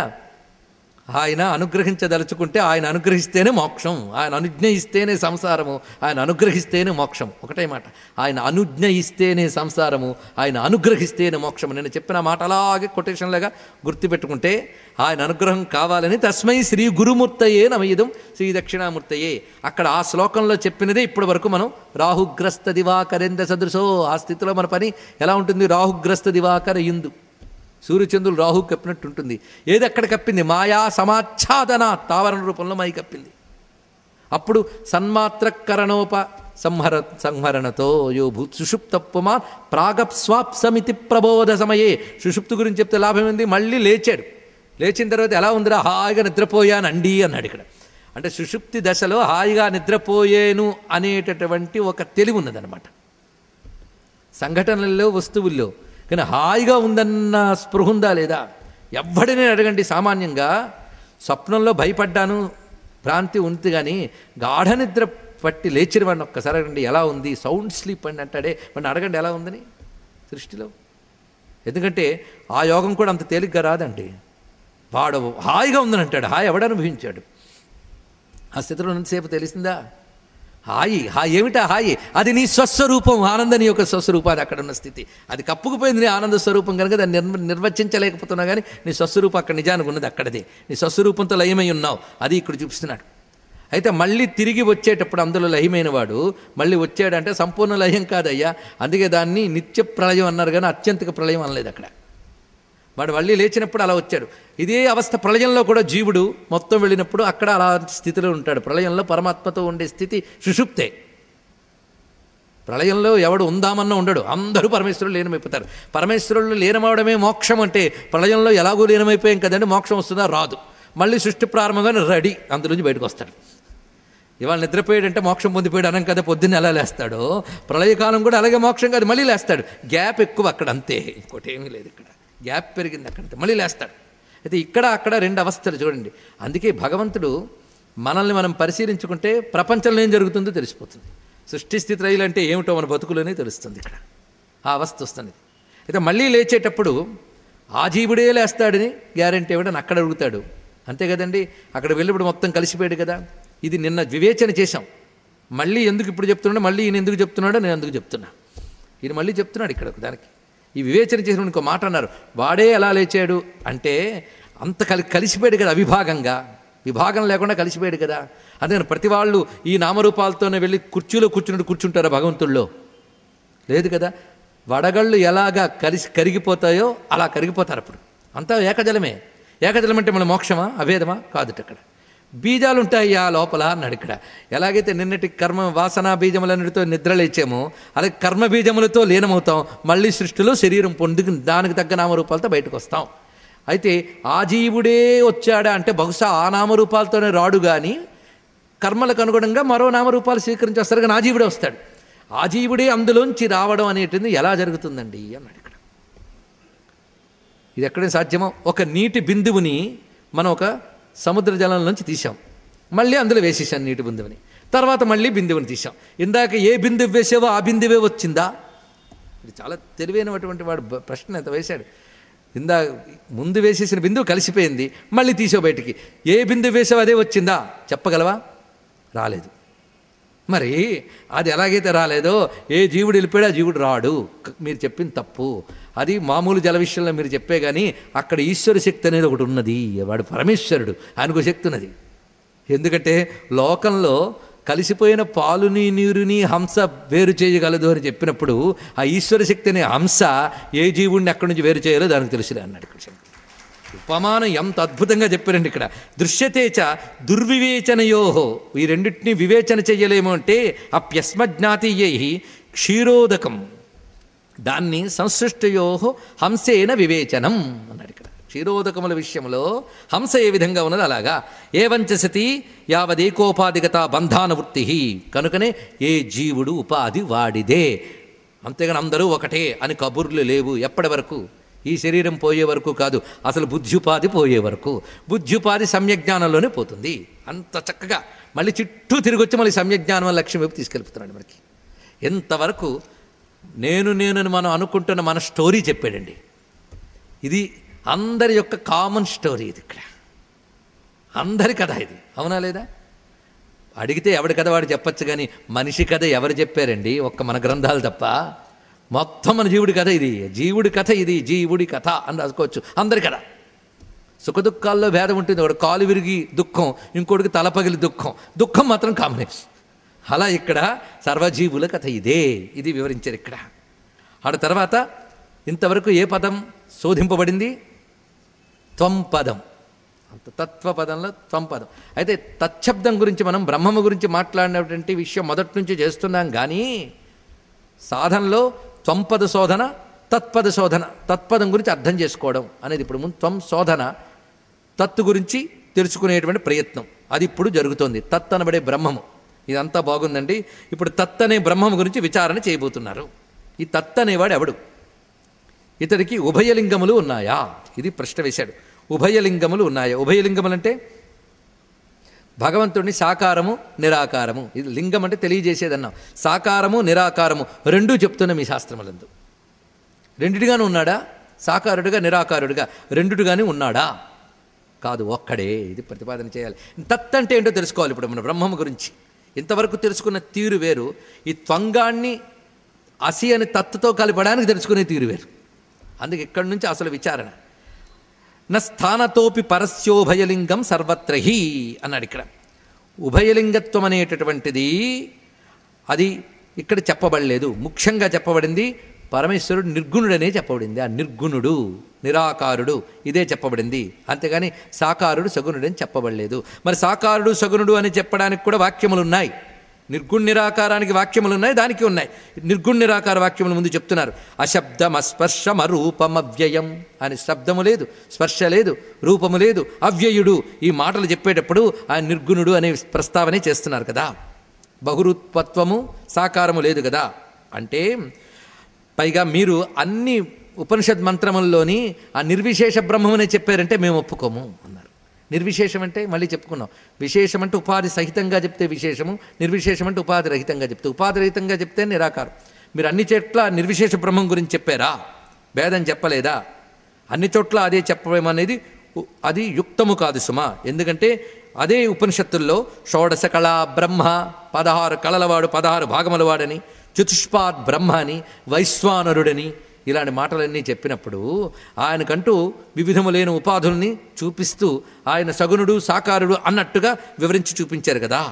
ఆయన అనుగ్రహించదలుచుకుంటే ఆయన అనుగ్రహిస్తేనే మోక్షం ఆయన అనుజ్ఞ ఇస్తేనే సంసారము ఆయన అనుగ్రహిస్తేనే మోక్షం ఒకటే మాట ఆయన అనుజ్ఞ ఇస్తేనే సంసారము ఆయన అనుగ్రహిస్తేనే మోక్షము నేను చెప్పిన మాట అలాగే కొటేషన్లాగా గుర్తుపెట్టుకుంటే ఆయన అనుగ్రహం కావాలని తస్మై శ్రీ గురుమూర్తయే నమయుదం శ్రీ దక్షిణామూర్తయే అక్కడ ఆ శ్లోకంలో చెప్పినదే ఇప్పటి వరకు మనం రాహుగ్రస్త దివాకరేంద్ర సదృశో ఆ స్థితిలో మన పని ఎలా ఉంటుంది రాహుగ్రస్త దివాకర ఇందు సూర్యచంద్రులు రాహు కప్పినట్టు ఉంటుంది ఏది అక్కడ కప్పింది మాయా సమాచ్ఛాదన తావరణ రూపంలో మై కప్పింది అప్పుడు సన్మాత్రకరణోప సంహర సంహరణతో యో భూ సుషుప్తప్పుమా ప్రాగప్స్వాప్సమితి ప్రబోధ సమయే సుషుప్తు గురించి చెప్తే లాభం ఏంది మళ్ళీ లేచాడు లేచిన తర్వాత ఎలా ఉందిరా హాయిగా నిద్రపోయానండి అన్నాడు ఇక్కడ అంటే సుషుప్తి దశలో హాయిగా నిద్రపోయేను అనేటటువంటి ఒక తెలివి ఉన్నదనమాట సంఘటనల్లో వస్తువుల్లో కానీ హాయిగా ఉందన్న స్పృహ ఉందా లేదా ఎవ్వడిని అడగండి సామాన్యంగా స్వప్నంలో భయపడ్డాను భ్రాంతి ఉంది కానీ గాఢ నిద్ర పట్టి లేచిన వాడిని ఒక్కసారి అడగండి ఎలా ఉంది సౌండ్ స్లీప్ అని అంటాడే వాడిని అడగండి ఎలా ఉందని సృష్టిలో ఎందుకంటే ఆ యోగం కూడా అంత తేలిగ్గా రాదండి వాడు హాయిగా ఉందని అంటాడు హాయి ఎవడనుభవించాడు ఆ స్థితిలో ఉన్నంతసేపు తెలిసిందా హాయి హాయి ఏమిటా హాయి అది నీ స్వస్వరూపం ఆనంద నీ యొక్క స్వస్వరూపం అది అక్కడ ఉన్న స్థితి అది కప్పుకుపోయింది నీ ఆనంద స్వరూపం కనుక దాన్ని నిర్మ నిర్వచించలేకపోతున్నా కానీ నీ స్వస్వరూపం అక్కడ నిజానికి ఉన్నది అక్కడదే నీ స్వస్వరూపంతో లయమై ఉన్నావు అది ఇక్కడ చూపిస్తున్నాడు అయితే మళ్ళీ తిరిగి వచ్చేటప్పుడు అందులో లయమైన వాడు మళ్ళీ వచ్చాడంటే సంపూర్ణ లయం కాదయ్యా అందుకే దాన్ని నిత్య ప్రళయం అన్నారు కానీ అత్యంతిక ప్రళయం అనలేదు అక్కడ వాడు మళ్ళీ లేచినప్పుడు అలా వచ్చాడు ఇదే అవస్థ ప్రళయంలో కూడా జీవుడు మొత్తం వెళ్ళినప్పుడు అక్కడ అలాంటి స్థితిలో ఉంటాడు ప్రళయంలో పరమాత్మతో ఉండే స్థితి సుషుప్తే ప్రళయంలో ఎవడు ఉందామన్నా ఉండడు అందరూ పరమేశ్వరుడు లీనమైపోతారు పరమేశ్వరుడు లీనమవడమే మోక్షం అంటే ప్రళయంలో ఎలాగో లీనమైపోయాం కదండి మోక్షం వస్తుందా రాదు మళ్ళీ సృష్టి ప్రారంభంగానే రెడీ అందులోంచి బయటకు వస్తాడు ఇవాళ నిద్రపోయాడంటే మోక్షం పొందిపోయాడు అనం కదా పొద్దున్న ఎలా లేస్తాడో ప్రళయకాలం కూడా అలాగే మోక్షం కాదు మళ్ళీ లేస్తాడు గ్యాప్ ఎక్కువ అక్కడ అంతే ఇంకోటి ఏమీ లేదు ఇక్కడ గ్యాప్ పెరిగింది అక్కడ మళ్ళీ లేస్తాడు అయితే ఇక్కడ అక్కడ రెండు అవస్థలు చూడండి అందుకే భగవంతుడు మనల్ని మనం పరిశీలించుకుంటే ప్రపంచంలో ఏం జరుగుతుందో తెలిసిపోతుంది సృష్టి స్థితి రైలు అంటే ఏమిటో మన బతుకులోనే తెలుస్తుంది ఇక్కడ ఆ అవస్థ వస్తుంది అయితే మళ్ళీ లేచేటప్పుడు ఆ జీవుడే లేస్తాడని గ్యారంటీ ఏమిటని అక్కడ అడుగుతాడు అంతే కదండి అక్కడ వెళ్ళినప్పుడు మొత్తం కలిసిపోయాడు కదా ఇది నిన్న వివేచన చేశాం మళ్ళీ ఎందుకు ఇప్పుడు చెప్తున్నాడో మళ్ళీ ఈయన ఎందుకు చెప్తున్నాడో నేను ఎందుకు చెప్తున్నా ఈయన మళ్ళీ చెప్తున్నాడు ఇక్కడ దానికి ఈ వివేచన చేసిన ఇంకో మాట అన్నారు వాడే ఎలా లేచాడు అంటే అంత కలి కలిసిపోయాడు కదా అవిభాగంగా విభాగం లేకుండా కలిసిపోయాడు కదా అందుకని ప్రతి వాళ్ళు ఈ నామరూపాలతోనే వెళ్ళి కుర్చీలో కూర్చున్నట్టు కూర్చుంటారా భగవంతుల్లో లేదు కదా వడగళ్ళు ఎలాగా కలిసి కరిగిపోతాయో అలా కరిగిపోతారు అప్పుడు అంతా ఏకజలమే ఏకజలం అంటే మన మోక్షమా అభేదమా కాదుట అక్కడ బీజాలు ఉంటాయి ఆ లోపల అన్నాడు ఇక్కడ ఎలాగైతే నిన్నటి కర్మ వాసనా బీజములన్నిటితో నిద్ర లేచామో అలాగే కర్మ బీజములతో లీనమవుతాం మళ్ళీ సృష్టిలో శరీరం పొందుకు దానికి తగ్గ నామరూపాలతో బయటకు వస్తాం అయితే ఆ జీవుడే వచ్చాడా అంటే బహుశా ఆ నామరూపాలతోనే రాడు కానీ కర్మలకు అనుగుణంగా మరో నామరూపాలు స్వీకరించి వస్తారు కానీ ఆ జీవుడే వస్తాడు ఆ జీవుడే అందులోంచి రావడం అనేటిది ఎలా జరుగుతుందండి అన్నాడు ఇక్కడ ఇది ఎక్కడే సాధ్యమో ఒక నీటి బిందువుని మనం ఒక సముద్ర జలంలోంచి తీసాం మళ్ళీ అందులో వేసేసాం నీటి బిందువుని తర్వాత మళ్ళీ బిందువుని తీసాం ఇందాక ఏ బిందువు వేసావో ఆ బిందువే వచ్చిందా ఇది చాలా తెలివైనటువంటి వాడు బ- ప్రశ్న ఎంత వేశాడు ఇందా ముందు వేసేసిన బిందువు కలిసిపోయింది మళ్ళీ తీసావు బయటికి ఏ బిందువు వేసావు అదే వచ్చిందా చెప్పగలవా రాలేదు మరి అది ఎలాగైతే రాలేదో ఏ జీవుడు వెళ్ళిపోయాడో ఆ జీవుడు రాడు క- మీరు చెప్పింది తప్పు అది మామూలు జల విషయంలో మీరు చెప్పే కానీ అక్కడ ఈశ్వర శక్తి అనేది ఒకటి ఉన్నది వాడు పరమేశ్వరుడు ఆయనకు శక్తి ఉన్నది ఎందుకంటే లోకంలో కలిసిపోయిన పాలుని నీరుని హంస వేరు చేయగలదు అని చెప్పినప్పుడు ఆ ఈశ్వర శక్తి అనే హంస ఏ జీవుడిని అక్కడి నుంచి వేరు చేయాలో దానికి తెలుసులే అన్నాడు ఇక్కడ శంకరుడు. ఉపమానం ఎంత అద్భుతంగా చెప్పారండి ఇక్కడ దృశ్యతేచ దుర్వివేచనయో ఈ రెండింటినీ వివేచన చెయ్యలేము అంటే అప్యస్మజ్ఞాతీయై క్షీరోదకం దాన్ని సంసృష్టయో హంసేన వివేచనం అన్నాడు ఇక్కడ క్షీరోదకముల విషయంలో హంస ఏ విధంగా ఉన్నది అలాగా ఏవంచ సతి యావదేకోపాధిగత బంధాన వృత్తి కనుకనే ఏ జీవుడు ఉపాధి వాడిదే అంతేగాని అందరూ ఒకటే అని కబుర్లు లేవు ఎప్పటి వరకు ఈ శరీరం పోయే వరకు కాదు అసలు బుద్ధ్యుపాధి పోయే వరకు బుద్ధ్యుపాధి సమ్యజ్ఞానంలోనే పోతుంది అంత చక్కగా మళ్ళీ చుట్టూ తిరిగి వచ్చి మళ్ళీ సమ్యజ్ఞానం అనే లక్ష్యం వైపు తీసుకెళ్ళిపోతున్నాడు మనకి ఎంతవరకు నేను నేనని మనం అనుకుంటున్న మన స్టోరీ చెప్పాడండి ఇది అందరి యొక్క కామన్ స్టోరీ ఇది ఇక్కడ అందరి కథ ఇది అవునా లేదా అడిగితే ఎవడి కథ వాడు చెప్పచ్చు కానీ మనిషి కథ ఎవరు చెప్పారండి ఒక్క మన గ్రంథాలు తప్ప మొత్తం మన జీవుడి కథ ఇది జీవుడి కథ ఇది జీవుడి కథ అని రాసుకోవచ్చు అందరి కథ సుఖదుఖాల్లో భేదం ఉంటుంది ఒకడు కాలు విరిగి దుఃఖం ఇంకోటికి తల పగిలి దుఃఖం దుఃఖం మాత్రం కాంబినేషన్ అలా ఇక్కడ సర్వజీవుల కథ ఇదే ఇది వివరించారు ఇక్కడ ఆడ తర్వాత ఇంతవరకు ఏ పదం శోధింపబడింది త్వం పదం అంత తత్వపదంలో త్వం పదం అయితే తచ్చబ్దం గురించి మనం బ్రహ్మము గురించి మాట్లాడినటువంటి విషయం మొదటి నుంచి చేస్తున్నాం కానీ సాధనలో త్వంపద శోధన తత్పద శోధన తత్పదం గురించి అర్థం చేసుకోవడం అనేది ఇప్పుడు ముందు త్వం శోధన తత్తు గురించి తెలుసుకునేటువంటి ప్రయత్నం అది ఇప్పుడు జరుగుతోంది తత్ అనబడే బ్రహ్మము ఇదంతా బాగుందండి ఇప్పుడు తత్ అనే బ్రహ్మము గురించి విచారణ చేయబోతున్నారు ఈ తత్ అనేవాడు ఎవడు ఇతడికి ఉభయలింగములు ఉన్నాయా ఇది ప్రశ్న వేశాడు ఉభయలింగములు ఉన్నాయా ఉభయలింగములు అంటే భగవంతుడిని సాకారము నిరాకారము ఇది లింగం అంటే తెలియజేసేదన్నాం సాకారము నిరాకారము రెండూ చెప్తున్న మీ శాస్త్రములందు రెండిటిగానే ఉన్నాడా సాకారుడిగా నిరాకారుడిగా రెండుటిగానే ఉన్నాడా కాదు ఒక్కడే ఇది ప్రతిపాదన చేయాలి తత్ అంటే ఏంటో తెలుసుకోవాలి ఇప్పుడు మన బ్రహ్మము గురించి ఇంతవరకు తెలుసుకున్న తీరు వేరు ఈ త్వంగాన్ని అసి అని తత్తుతో కలపడానికి తెలుసుకునే తీరు వేరు అందుకే ఇక్కడి నుంచి అసలు విచారణ న స్థానతోపి పరస్యోభయలింగం సర్వత్ర హి అన్నాడు ఇక్కడ ఉభయలింగత్వం అనేటటువంటిది అది ఇక్కడ చెప్పబడలేదు ముఖ్యంగా చెప్పబడింది పరమేశ్వరుడు నిర్గుణుడనే చెప్పబడింది ఆ నిర్గుణుడు నిరాకారుడు ఇదే చెప్పబడింది అంతేగాని సాకారుడు సగుణుడని చెప్పబడలేదు మరి సాకారుడు సగుణుడు అని చెప్పడానికి కూడా వాక్యములు ఉన్నాయి నిర్గుణ నిరాకారానికి వాక్యములు ఉన్నాయి దానికి ఉన్నాయి నిర్గుణ నిరాకార వాక్యములు ముందు చెప్తున్నారు అశబ్దం అస్పర్శం అరూపం అవ్యయం అని శబ్దము లేదు స్పర్శ లేదు రూపము లేదు అవ్యయుడు ఈ మాటలు చెప్పేటప్పుడు ఆ నిర్గుణుడు అనే ప్రస్తావనే చేస్తున్నారు కదా బహురుత్వత్వము సాకారము లేదు కదా అంటే పైగా మీరు అన్ని ఉపనిషద్ మంత్రముల్లోని ఆ నిర్విశేష బ్రహ్మమనే చెప్పారంటే మేము ఒప్పుకోము అన్నారు నిర్విశేషం అంటే మళ్ళీ చెప్పుకున్నాం విశేషం అంటే ఉపాధి సహితంగా చెప్తే విశేషము నిర్విశేషం అంటే ఉపాధి రహితంగా చెప్తే ఉపాధి రహితంగా చెప్తే నిరాకారం మీరు అన్ని చోట్ల నిర్విశేష బ్రహ్మం గురించి చెప్పారా భేదం చెప్పలేదా అన్ని చోట్ల అదే చెప్పడం అనేది ఉ- అది యుక్తము కాదు సుమా ఎందుకంటే అదే ఉపనిషత్తుల్లో షోడశ కళా బ్రహ్మ పదహారు కళలవాడు పదహారు భాగములవాడని చతుష్పాద్ బ్రహ్మ అని వైశ్వానరుడని ఇలాంటి మాటలన్నీ చెప్పినప్పుడు ఆయనకంటూ వివిధములైన ఉపాధుల్ని చూపిస్తూ ఆయన సగుణుడు సాకారుడు అన్నట్టుగా వివరించి చూపించారు కదా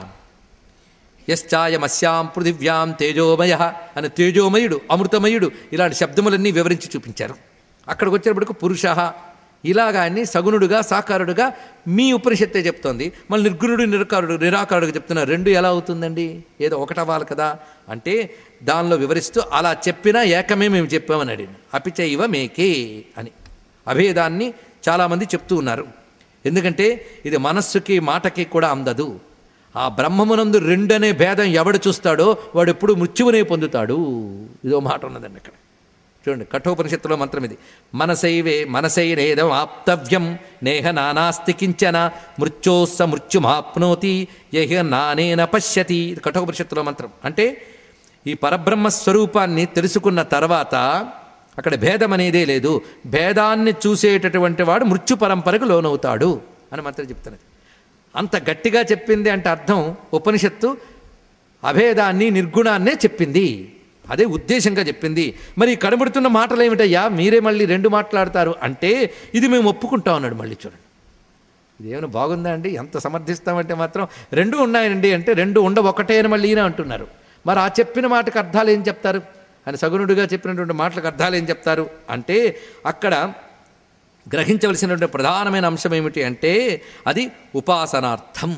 యశ్చాయమస్యాం పృథివ్యాం తేజోమయ అని తేజోమయుడు అమృతమయుడు ఇలాంటి శబ్దములన్నీ వివరించి చూపించారు అక్కడికి వచ్చేటప్పటికి పురుష ఇలాగా అన్ని సగుణుడుగా సాకారుడుగా మీ ఉపనిషత్తే చెప్తోంది మళ్ళీ నిర్గుణుడు నిరాకారుడు నిరాకారుడుగా చెప్తున్నారు రెండు ఎలా అవుతుందండి ఏదో ఒకటవ్వాలి కదా అంటే దానిలో వివరిస్తూ అలా చెప్పినా ఏకమే మేము చెప్పామని అడిగిన అపిచైవ మేకే అని అభేదాన్ని చాలామంది చెప్తూ ఉన్నారు ఎందుకంటే ఇది మనస్సుకి మాటకి కూడా అందదు ఆ బ్రహ్మమునందు రెండనే భేదం ఎవడు చూస్తాడో వాడు ఎప్పుడు మృత్యువునే పొందుతాడు ఇదో మాట ఉన్నదండి అక్కడ చూడండి కఠోపనిషత్తులో మంత్రం ఇది మనసైవే మనసైనేదం ఆప్తవ్యం నేహ నానాస్తి కించన మృత్యోస్స మృత్యుమాప్నోతి యహ నానేన పశ్యతి ఇది కఠోపనిషత్తులో మంత్రం అంటే ఈ పరబ్రహ్మ స్వరూపాన్ని తెలుసుకున్న తర్వాత అక్కడ భేదం అనేదే లేదు భేదాన్ని చూసేటటువంటి వాడు మృత్యు పరంపరకు లోనవుతాడు అని మంత్రం చెప్తున్నది అంత గట్టిగా చెప్పింది అంటే అర్థం ఉపనిషత్తు అభేదాన్ని నిర్గుణాన్నే చెప్పింది అదే ఉద్దేశంగా చెప్పింది మరి ఈ కనబడుతున్న మాటలు ఏమిటయ్యా మీరే మళ్ళీ రెండు మాట్లాడతారు అంటే ఇది మేము ఒప్పుకుంటాం అన్నాడు మళ్ళీ చూడండి ఇదేమైనా బాగుందా అండి ఎంత సమర్థిస్తామంటే మాత్రం రెండు ఉన్నాయండి అంటే రెండు ఉండ ఒకటే అని మళ్ళీ ఈయన అంటున్నారు మరి ఆ చెప్పిన మాటకు అర్థాలు ఏం చెప్తారు ఆయన సగుణుడిగా చెప్పినటువంటి మాటలకు అర్థాలు ఏం చెప్తారు అంటే అక్కడ గ్రహించవలసినటువంటి ప్రధానమైన అంశం ఏమిటి అంటే అది ఉపాసనార్థం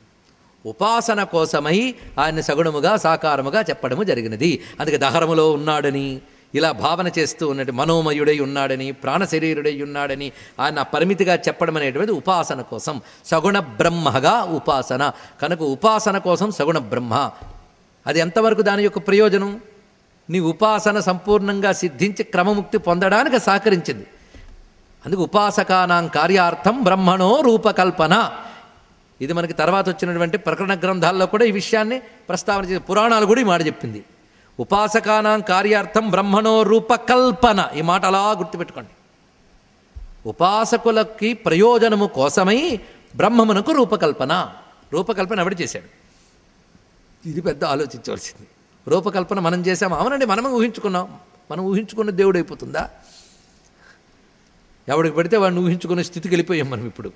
ఉపాసన కోసమై ఆయన సగుణముగా సాకారముగా చెప్పడము జరిగినది అందుకే దహరములో ఉన్నాడని ఇలా భావన చేస్తూ ఉన్నట్టు మనోమయుడై ఉన్నాడని ప్రాణశరీరుడై ఉన్నాడని ఆయన పరిమితిగా చెప్పడం అనేటువంటిది ఉపాసన కోసం సగుణ బ్రహ్మగా ఉపాసన కనుక ఉపాసన కోసం సగుణ బ్రహ్మ అది ఎంతవరకు దాని యొక్క ప్రయోజనం నీ ఉపాసన సంపూర్ణంగా సిద్ధించి క్రమముక్తి పొందడానికి సహకరించింది అందుకు ఉపాసకానాం కార్యార్థం బ్రహ్మణో రూపకల్పన ఇది మనకి తర్వాత వచ్చినటువంటి ప్రకరణ గ్రంథాల్లో కూడా ఈ విషయాన్ని ప్రస్తావన చేసి పురాణాలు కూడా ఈ మాట చెప్పింది ఉపాసకానాం కార్యార్థం బ్రహ్మణో రూపకల్పన ఈ మాట అలా గుర్తుపెట్టుకోండి ఉపాసకులకి ప్రయోజనము కోసమై బ్రహ్మమునకు రూపకల్పన రూపకల్పన ఎవడు చేశాడు ఇది పెద్ద ఆలోచించవలసింది రూపకల్పన మనం చేసాం అవునండి మనమే ఊహించుకున్నాం మనం ఊహించుకున్న దేవుడు అయిపోతుందా ఎవడికి పెడితే వాడిని ఊహించుకునే స్థితికి వెళ్ళిపోయాం మనం ఇప్పుడు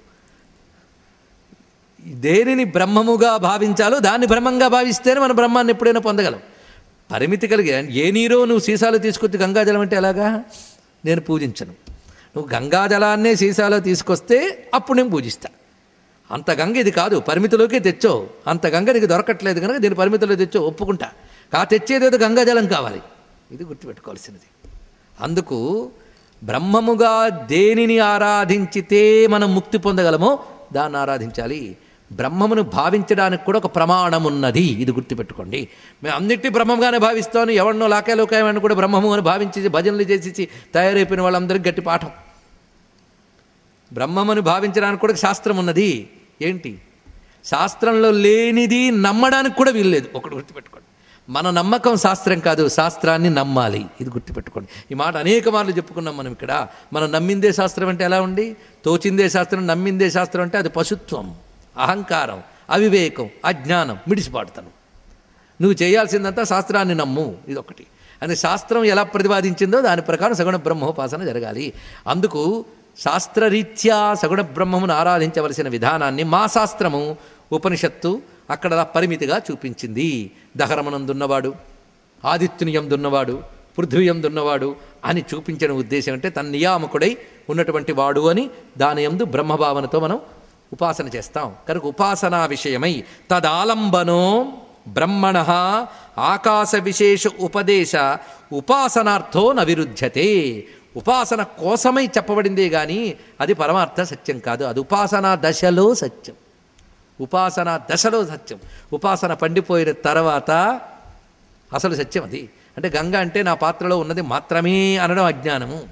దేనిని బ్రహ్మముగా భావించాలో దాన్ని బ్రహ్మంగా భావిస్తేనే మన బ్రహ్మాన్ని ఎప్పుడైనా పొందగలం పరిమితి కలిగి ఏ నీరో నువ్వు సీసాలు తీసుకొచ్చి గంగాజలం అంటే ఎలాగా నేను పూజించను నువ్వు గంగాజలాన్నే సీసాలో తీసుకొస్తే అప్పుడు నేను పూజిస్తా అంత గంగ ఇది కాదు పరిమితిలోకి తెచ్చో అంత గంగ నీకు దొరకట్లేదు కనుక దీని పరిమితిలో తెచ్చో ఒప్పుకుంటా కా తెచ్చేదేదో గంగాజలం కావాలి ఇది గుర్తుపెట్టుకోవాల్సినది అందుకు బ్రహ్మముగా దేనిని ఆరాధించితే మనం ముక్తి పొందగలమో దాన్ని ఆరాధించాలి బ్రహ్మమును భావించడానికి కూడా ఒక ప్రమాణం ఉన్నది ఇది గుర్తుపెట్టుకోండి మేము అన్నిటి బ్రహ్మంగానే భావిస్తాను ఎవరినో లాకేలోకాయమని కూడా బ్రహ్మము అని భావించి భజనలు చేసి తయారైపోయిన వాళ్ళందరికీ గట్టి పాఠం బ్రహ్మమును భావించడానికి కూడా శాస్త్రం ఉన్నది ఏంటి శాస్త్రంలో లేనిది నమ్మడానికి కూడా వీల్లేదు ఒకటి గుర్తుపెట్టుకోండి మన నమ్మకం శాస్త్రం కాదు శాస్త్రాన్ని నమ్మాలి ఇది గుర్తుపెట్టుకోండి ఈ మాట అనేక మార్లు చెప్పుకున్నాం మనం ఇక్కడ మనం నమ్మిందే శాస్త్రం అంటే ఎలా ఉండి తోచిందే శాస్త్రం నమ్మిందే శాస్త్రం అంటే అది పశుత్వం అహంకారం అవివేకం అజ్ఞానం మిడిసిపాడుతాను నువ్వు చేయాల్సిందంతా శాస్త్రాన్ని నమ్ము ఇదొకటి అంటే శాస్త్రం ఎలా ప్రతిపాదించిందో దాని ప్రకారం సగుణ బ్రహ్మోపాసన జరగాలి అందుకు శాస్త్రరీత్యా సగుణ బ్రహ్మమును ఆరాధించవలసిన విధానాన్ని మా శాస్త్రము ఉపనిషత్తు అక్కడ పరిమితిగా చూపించింది దహరమనందున్నవాడు ఆదిత్యునియందున్నవాడు పృథ్వీయందున్నవాడు అని చూపించిన ఉద్దేశం అంటే తన నియామకుడై ఉన్నటువంటి వాడు అని దాని యందు బ్రహ్మభావనతో మనం ఉపాసన చేస్తాం కనుక ఉపాసనా విషయమై తదాలంబనో బ్రహ్మణ ఆకాశ విశేష ఉపదేశ ఉపాసనార్థో నవిరుధ్యతే ఉపాసన కోసమై చెప్పబడిందే కానీ అది పరమార్థ సత్యం కాదు అది ఉపాసనా దశలో సత్యం ఉపాసన దశలో సత్యం ఉపాసన పండిపోయిన తర్వాత అసలు సత్యం అది అంటే గంగ అంటే నా పాత్రలో ఉన్నది మాత్రమే అనడం అజ్ఞానము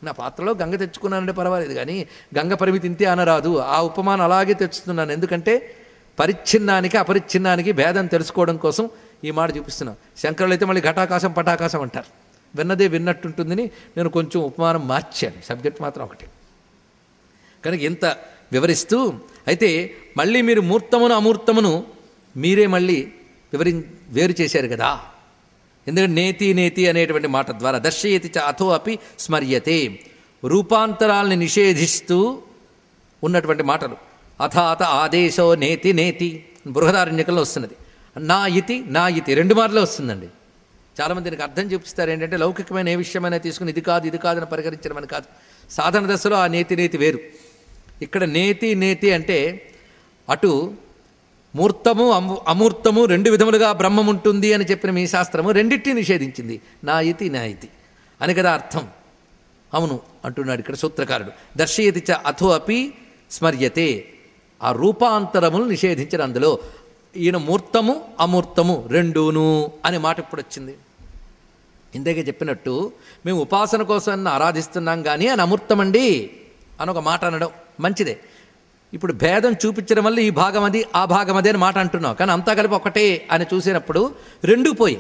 నా పాత్రలో గంగ తెచ్చుకున్నానంటే పర్వాలేదు కానీ గంగ పరిమితి ఇంతే అనరాదు ఆ ఉపమానం అలాగే తెచ్చుతున్నాను ఎందుకంటే పరిచ్ఛిన్నానికి అపరిచ్ఛిన్నానికి భేదం తెలుసుకోవడం కోసం ఈ మాట చూపిస్తున్నాను శంకరులు అయితే మళ్ళీ ఘటాకాశం పటాకాశం అంటారు విన్నదే విన్నట్టుంటుందని నేను కొంచెం ఉపమానం మార్చాను సబ్జెక్ట్ మాత్రం ఒకటి కనుక ఇంత వివరిస్తూ అయితే మళ్ళీ మీరు మూర్తమును అమూర్తమును మీరే మళ్ళీ వివరి వేరు చేశారు కదా ఎందుకంటే నేతి నేతి అనేటువంటి మాట ద్వారా దర్శయతి చ అథో అపి స్మర్యతే రూపాంతరాల్ని నిషేధిస్తూ ఉన్నటువంటి మాటలు అథ అత ఆదేశో నేతి నేతి బృహదారణ్యకంలో వస్తున్నది నా ఇతి నా ఇతి రెండు మార్లు వస్తుందండి చాలామంది దీనికి అర్థం చూపిస్తారు ఏంటంటే లౌకికమైన ఏ విషయమైనా తీసుకుని ఇది కాదు ఇది కాదని పరిగణించడం అని కాదు సాధన దశలో ఆ నేతి నేతి వేరు ఇక్కడ నేతి నేతి అంటే అటు మూర్తము అము అమూర్తము రెండు విధములుగా బ్రహ్మం ఉంటుంది అని చెప్పిన మీ శాస్త్రము రెండింటిని నిషేధించింది నా ఇతి నా ఇతి అని కదా అర్థం అవును అంటున్నాడు ఇక్కడ సూత్రకారుడు దర్శయతి చ అథో అపి స్మర్యతే ఆ రూపాంతరములు నిషేధించిన అందులో ఈయన మూర్తము అమూర్తము రెండూను అనే మాట ఇప్పుడు వచ్చింది ఇందాకే చెప్పినట్టు మేము ఉపాసన కోసం ఆరాధిస్తున్నాం కానీ అని అమూర్తమండి అని ఒక మాట అనడం మంచిదే ఇప్పుడు భేదం చూపించడం వల్ల ఈ భాగం అది ఆ భాగం అదే అని మాట అంటున్నాం కానీ అంతా కలిపి ఒకటే అని చూసినప్పుడు రెండూ పోయి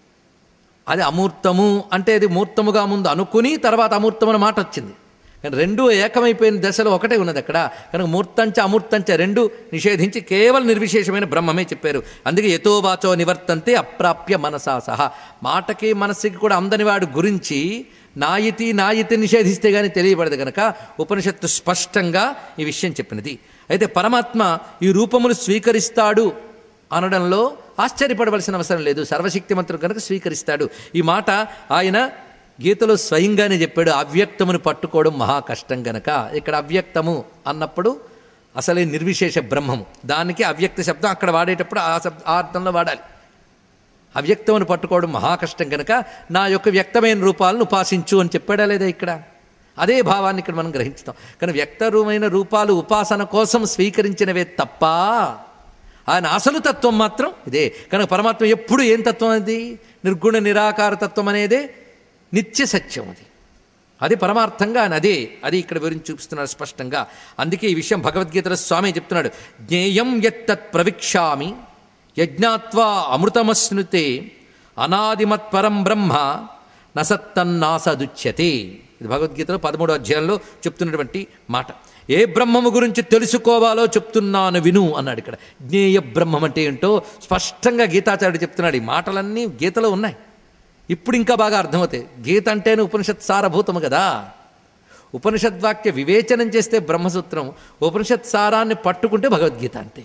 అది అమూర్తము అంటే అది మూర్తముగా ముందు అనుకుని తర్వాత అమూర్తము అనే మాట వచ్చింది కానీ రెండు ఏకమైపోయిన దశలో ఒకటే ఉన్నది అక్కడ కనుక మూర్తంచ అమూర్తంచ రెండు నిషేధించి కేవలం నిర్విశేషమైన బ్రహ్మమే చెప్పారు అందుకే ఎతో వాచో నివర్తంతే అప్రాప్య మనసా సహా మాటకి మనస్సుకి కూడా అందని వాడు గురించి నాయితి నాయితి నిషేధిస్తే కానీ తెలియబడదు కనుక ఉపనిషత్తు స్పష్టంగా ఈ విషయం చెప్పినది అయితే పరమాత్మ ఈ రూపమును స్వీకరిస్తాడు అనడంలో ఆశ్చర్యపడవలసిన అవసరం లేదు సర్వశక్తిమంతుడు కనుక స్వీకరిస్తాడు ఈ మాట ఆయన గీతలో స్వయంగానే చెప్పాడు అవ్యక్తమును పట్టుకోవడం మహా కష్టం గనక ఇక్కడ అవ్యక్తము అన్నప్పుడు అసలే నిర్విశేష బ్రహ్మము దానికి అవ్యక్త శబ్దం అక్కడ వాడేటప్పుడు ఆ శబ్ద ఆ అర్థంలో వాడాలి అవ్యక్తమును పట్టుకోవడం మహా కష్టం కనుక నా యొక్క వ్యక్తమైన రూపాలను ఉపాసించు అని చెప్పాడా లేదా ఇక్కడ అదే భావాన్ని ఇక్కడ మనం గ్రహించుతాం కానీ వ్యక్తరూపమైన రూపాలు ఉపాసన కోసం స్వీకరించినవే తప్ప ఆయన అసలు తత్వం మాత్రం ఇదే కనుక పరమాత్మ ఎప్పుడు ఏం తత్వం అది నిర్గుణ నిరాకార తత్వం అనేదే నిత్య సత్యం అది అది పరమార్థంగా ఆయన అదే అది ఇక్కడ వివరించి చూపిస్తున్నాడు స్పష్టంగా అందుకే ఈ విషయం భగవద్గీతలో స్వామి చెప్తున్నాడు జ్ఞేయం యత్తత్ ప్రవిక్షామి యజ్ఞాత్వా అమృతమశ్నుతే అనాదిమత్పరం బ్రహ్మ నసత్తన్నాసదుచ్యతే ఇది భగవద్గీతలో పదమూడో అధ్యాయంలో చెప్తున్నటువంటి మాట ఏ బ్రహ్మము గురించి తెలుసుకోవాలో చెప్తున్నాను విను అన్నాడు ఇక్కడ జ్ఞేయ బ్రహ్మం అంటే ఏంటో స్పష్టంగా గీతాచార్యుడు చెప్తున్నాడు ఈ మాటలన్నీ గీతలో ఉన్నాయి ఇప్పుడు ఇంకా బాగా అర్థమవుతాయి గీత అంటేనే ఉపనిషత్ సారభూతము కదా ఉపనిషద్వాక్య వివేచనం చేస్తే బ్రహ్మసూత్రం ఉపనిషత్ సారాన్ని పట్టుకుంటే భగవద్గీత అంతే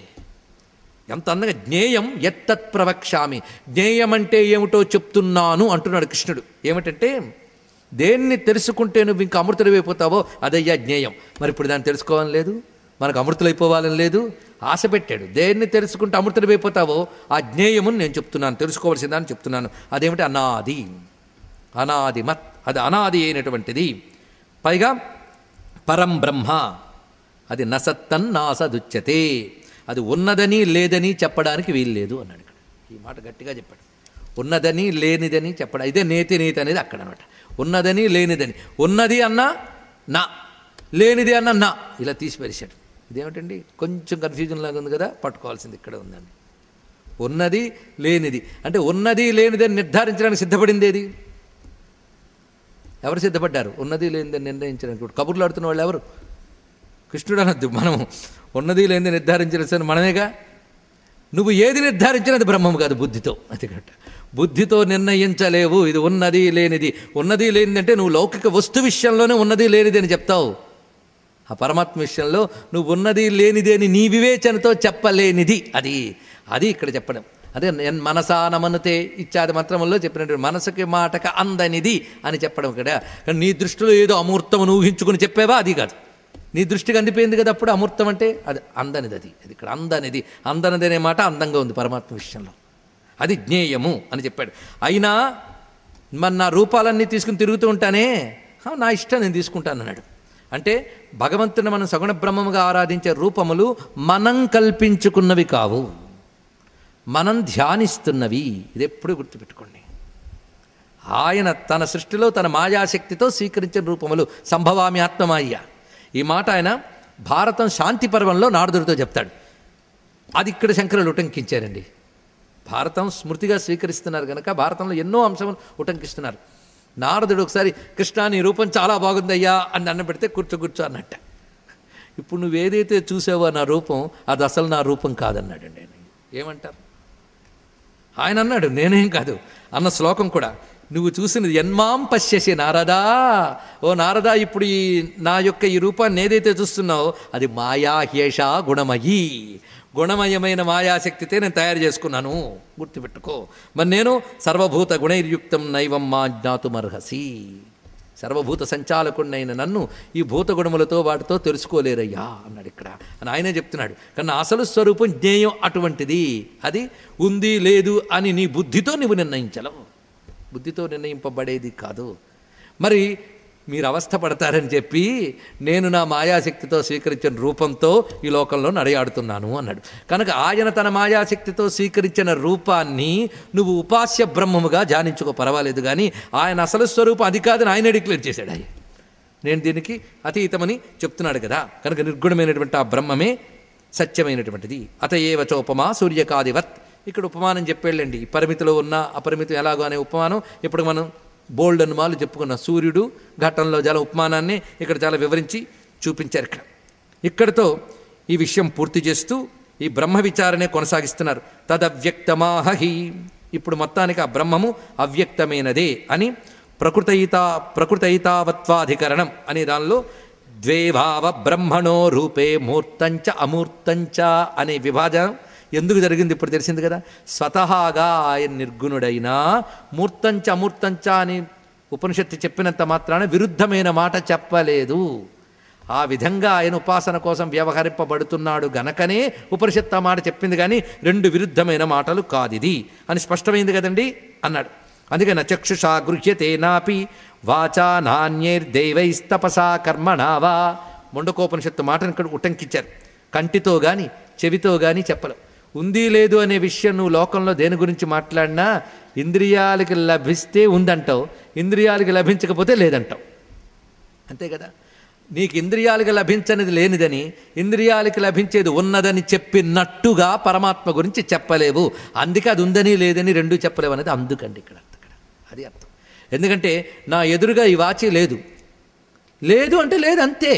ఎంత అందంగా జ్ఞేయం ఎత్తత్ ప్రవక్ష్యామి జ్ఞేయం అంటే ఏమిటో చెప్తున్నాను అంటున్నాడు కృష్ణుడు ఏమిటంటే దేన్ని తెలుసుకుంటే నువ్వు ఇంకా అమృతులైపోతావో అదయ్యా జ్ఞేయం మరి ఇప్పుడు దాన్ని తెలుసుకోవాలని లేదు మనకు అమృతులైపోవాలని లేదు ఆశ పెట్టాడు దేన్ని తెలుసుకుంటే అమృతులైపోతావో ఆ జ్ఞేయముని నేను చెప్తున్నాను తెలుసుకోవాల్సిందని చెప్తున్నాను అదేమిటి అనాది అనాది మత్ అది అనాది అయినటువంటిది పైగా పరం బ్రహ్మ అది నసత్తన్ నాసదుచ్యతే అది ఉన్నదని లేదని చెప్పడానికి వీల్లేదు అన్నాడు ఇక్కడ ఈ మాట గట్టిగా చెప్పాడు ఉన్నదని లేనిదని చెప్పడం ఇదే నేతి నీతి అనేది అక్కడ అనమాట ఉన్నదని లేనిదని ఉన్నది అన్న నా లేనిది అన్న నా ఇలా తీసి పరిచాడు ఇదేమిటండి కొంచెం కన్ఫ్యూజన్ లాగా ఉంది కదా పట్టుకోవాల్సింది ఇక్కడ ఉందండి ఉన్నది లేనిది అంటే ఉన్నది లేనిదని నిర్ధారించడానికి సిద్ధపడింది ఏది ఎవరు సిద్ధపడ్డారు ఉన్నది లేనిదని నిర్ణయించడానికి ఇప్పుడు కబుర్లు ఆడుతున్న వాళ్ళు ఎవరు కృష్ణుడు అనొద్దు మనం ఉన్నది లేనిది నిర్ధారించాల్సిన మనమేగా నువ్వు ఏది నిర్ధారించినది బ్రహ్మము కాదు బుద్ధితో అది కరెక్ట్ బుద్ధితో నిర్ణయించలేవు ఇది ఉన్నది లేనిది ఉన్నది లేనిది అంటే నువ్వు లౌకిక వస్తు విషయంలోనే ఉన్నది లేనిది అని చెప్తావు ఆ పరమాత్మ విషయంలో నువ్వు ఉన్నది లేనిది అని నీ వివేచనతో చెప్పలేనిది అది అది ఇక్కడ చెప్పడం అదే నేను మనసా నమనుతే ఇత్యాది మంత్రముల్లో చెప్పినట్టు మనసుకి మాటక అందనిది అని చెప్పడం ఇక్కడ కానీ నీ దృష్టిలో ఏదో అమూర్తమును ఊహించుకుని చెప్పేవా అది కాదు నీ దృష్టికి అందిపోయింది కదా అప్పుడు అమూర్తం అంటే అది అందనిది అది అది ఇక్కడ అందనిది అందనిది అనే మాట అందంగా ఉంది పరమాత్మ విషయంలో అది జ్ఞేయము అని చెప్పాడు అయినా మన నా రూపాలన్నీ తీసుకుని తిరుగుతూ ఉంటానే "హా, నా ఇష్టం నేను తీసుకుంటాను అన్నాడు అంటే భగవంతుని మనం సగుణ బ్రహ్మముగా ఆరాధించే రూపములు మనం కల్పించుకున్నవి కావు మనం ధ్యానిస్తున్నవి ఇది ఎప్పుడు గుర్తుపెట్టుకోండి ఆయన తన సృష్టిలో తన మాయాశక్తితో స్వీకరించిన రూపములు సంభవామి ఆత్మమాయ్య ఈ మాట ఆయన భారతం శాంతి పర్వంలో నారదుడితో చెప్తాడు అది ఇక్కడ శంకరులు ఉటంకించారండి భారతం స్మృతిగా స్వీకరిస్తున్నారు కనుక భారతంలో ఎన్నో అంశములు ఉటంకిస్తున్నారు నారదుడు ఒకసారి కృష్ణ నీ రూపం చాలా బాగుందయ్యా అని అన్న పెడితే కూర్చో కూర్చో అన్నట్ట ఇప్పుడు నువ్వు ఏదైతే చూసావో నా రూపం అది అసలు నా రూపం కాదన్నాడండి ఆయన ఏమంటారు ఆయన అన్నాడు నేనేం కాదు అన్న శ్లోకం కూడా నువ్వు చూసినది ఎన్మాం పశ్యసి నారదా ఓ నారదా ఇప్పుడు ఈ నా యొక్క ఈ రూపాన్ని ఏదైతే చూస్తున్నావో అది మాయాహ్యేష గుణమయీ గుణమయమైన మాయాశక్తితే నేను తయారు చేసుకున్నాను గుర్తుపెట్టుకో మరి నేను సర్వభూత గుణైర్యుక్తం నైవం మా జ్ఞాతుమర్హసి సర్వభూత సంచాలకుడినైన నన్ను ఈ భూత గుణములతో వాటితో తెలుసుకోలేరయ్యా అన్నాడు ఇక్కడ అని ఆయనే చెప్తున్నాడు కానీ అసలు స్వరూపం జ్ఞేయం అటువంటిది అది ఉంది లేదు అని నీ బుద్ధితో నువ్వు నిర్ణయించలేవు బుద్ధితో నిర్ణయింపబడేది కాదు మరి మీరు అవస్థ పడతారని చెప్పి నేను నా మాయాశక్తితో స్వీకరించిన రూపంతో ఈ లోకంలో నడయాడుతున్నాను అన్నాడు కనుక ఆయన తన మాయాశక్తితో స్వీకరించిన రూపాన్ని నువ్వు ఉపాస్య బ్రహ్మముగా ధ్యానించుకో పర్వాలేదు కానీ ఆయన అసలు స్వరూపం అది కాదని ఆయన డిక్లేర్ చేశాడు ఆయన నేను దీనికి అతీతమని చెప్తున్నాడు కదా కనుక నిర్గుణమైనటువంటి ఆ బ్రహ్మమే సత్యమైనటువంటిది అత ఏవ చోపమా సూర్యకాదివత్ ఇక్కడ ఉపమానం చెప్పేళ్ళండి ఈ పరిమితిలో ఉన్న అపరిమితం ఎలాగో అనే ఉపమానం ఇప్పుడు మనం బోల్డ్ అనుమాలు చెప్పుకున్న సూర్యుడు ఘట్టంలో చాలా ఉపమానాన్ని ఇక్కడ చాలా వివరించి చూపించారు ఇక్కడ ఇక్కడితో ఈ విషయం పూర్తి చేస్తూ ఈ బ్రహ్మ విచారణే కొనసాగిస్తున్నారు తదవ్యక్తమాహి ఇప్పుడు మొత్తానికి ఆ బ్రహ్మము అవ్యక్తమైనదే అని ప్రకృతయితా ప్రకృతయితావత్వాధికరణం అనే దానిలో ద్వేభావ బ్రహ్మణో రూపే మూర్తంచ అమూర్తంచ అనే విభాజనం ఎందుకు జరిగింది ఇప్పుడు తెలిసింది కదా స్వతహాగా ఆయన నిర్గుణుడైనా మూర్తంచ అమూర్తంచ అని ఉపనిషత్తు చెప్పినంత మాత్రాన విరుద్ధమైన మాట చెప్పలేదు ఆ విధంగా ఆయన ఉపాసన కోసం వ్యవహరింపబడుతున్నాడు గనకనే ఉపనిషత్తు ఆ మాట చెప్పింది కానీ రెండు విరుద్ధమైన మాటలు కాదిది అని స్పష్టమైంది కదండి అన్నాడు అందుకని చక్షుషా గృహ్యతే నాపి వాచా నాణ్యైర్దైవైస్తపసా కర్మణావా మొండకోపనిషత్తు మాటను ఇక్కడ ఉటంకించారు కంటితో గాని చెవితో గాని చెప్పలేం ఉంది లేదు అనే విషయం నువ్వు లోకంలో దేని గురించి మాట్లాడినా ఇంద్రియాలకి లభిస్తే ఉందంటావు ఇంద్రియాలకి లభించకపోతే లేదంటావు అంతే కదా నీకు ఇంద్రియాలకు లభించనిది లేనిదని ఇంద్రియాలకి లభించేది ఉన్నదని చెప్పినట్టుగా పరమాత్మ గురించి చెప్పలేవు అందుకే అది ఉందని లేదని రెండు చెప్పలేవు అనేది అందుకండి ఇక్కడ అర్థం ఇక్కడ అది అర్థం ఎందుకంటే నా ఎదురుగా ఈ వాచి లేదు లేదు అంటే లేదు అంతే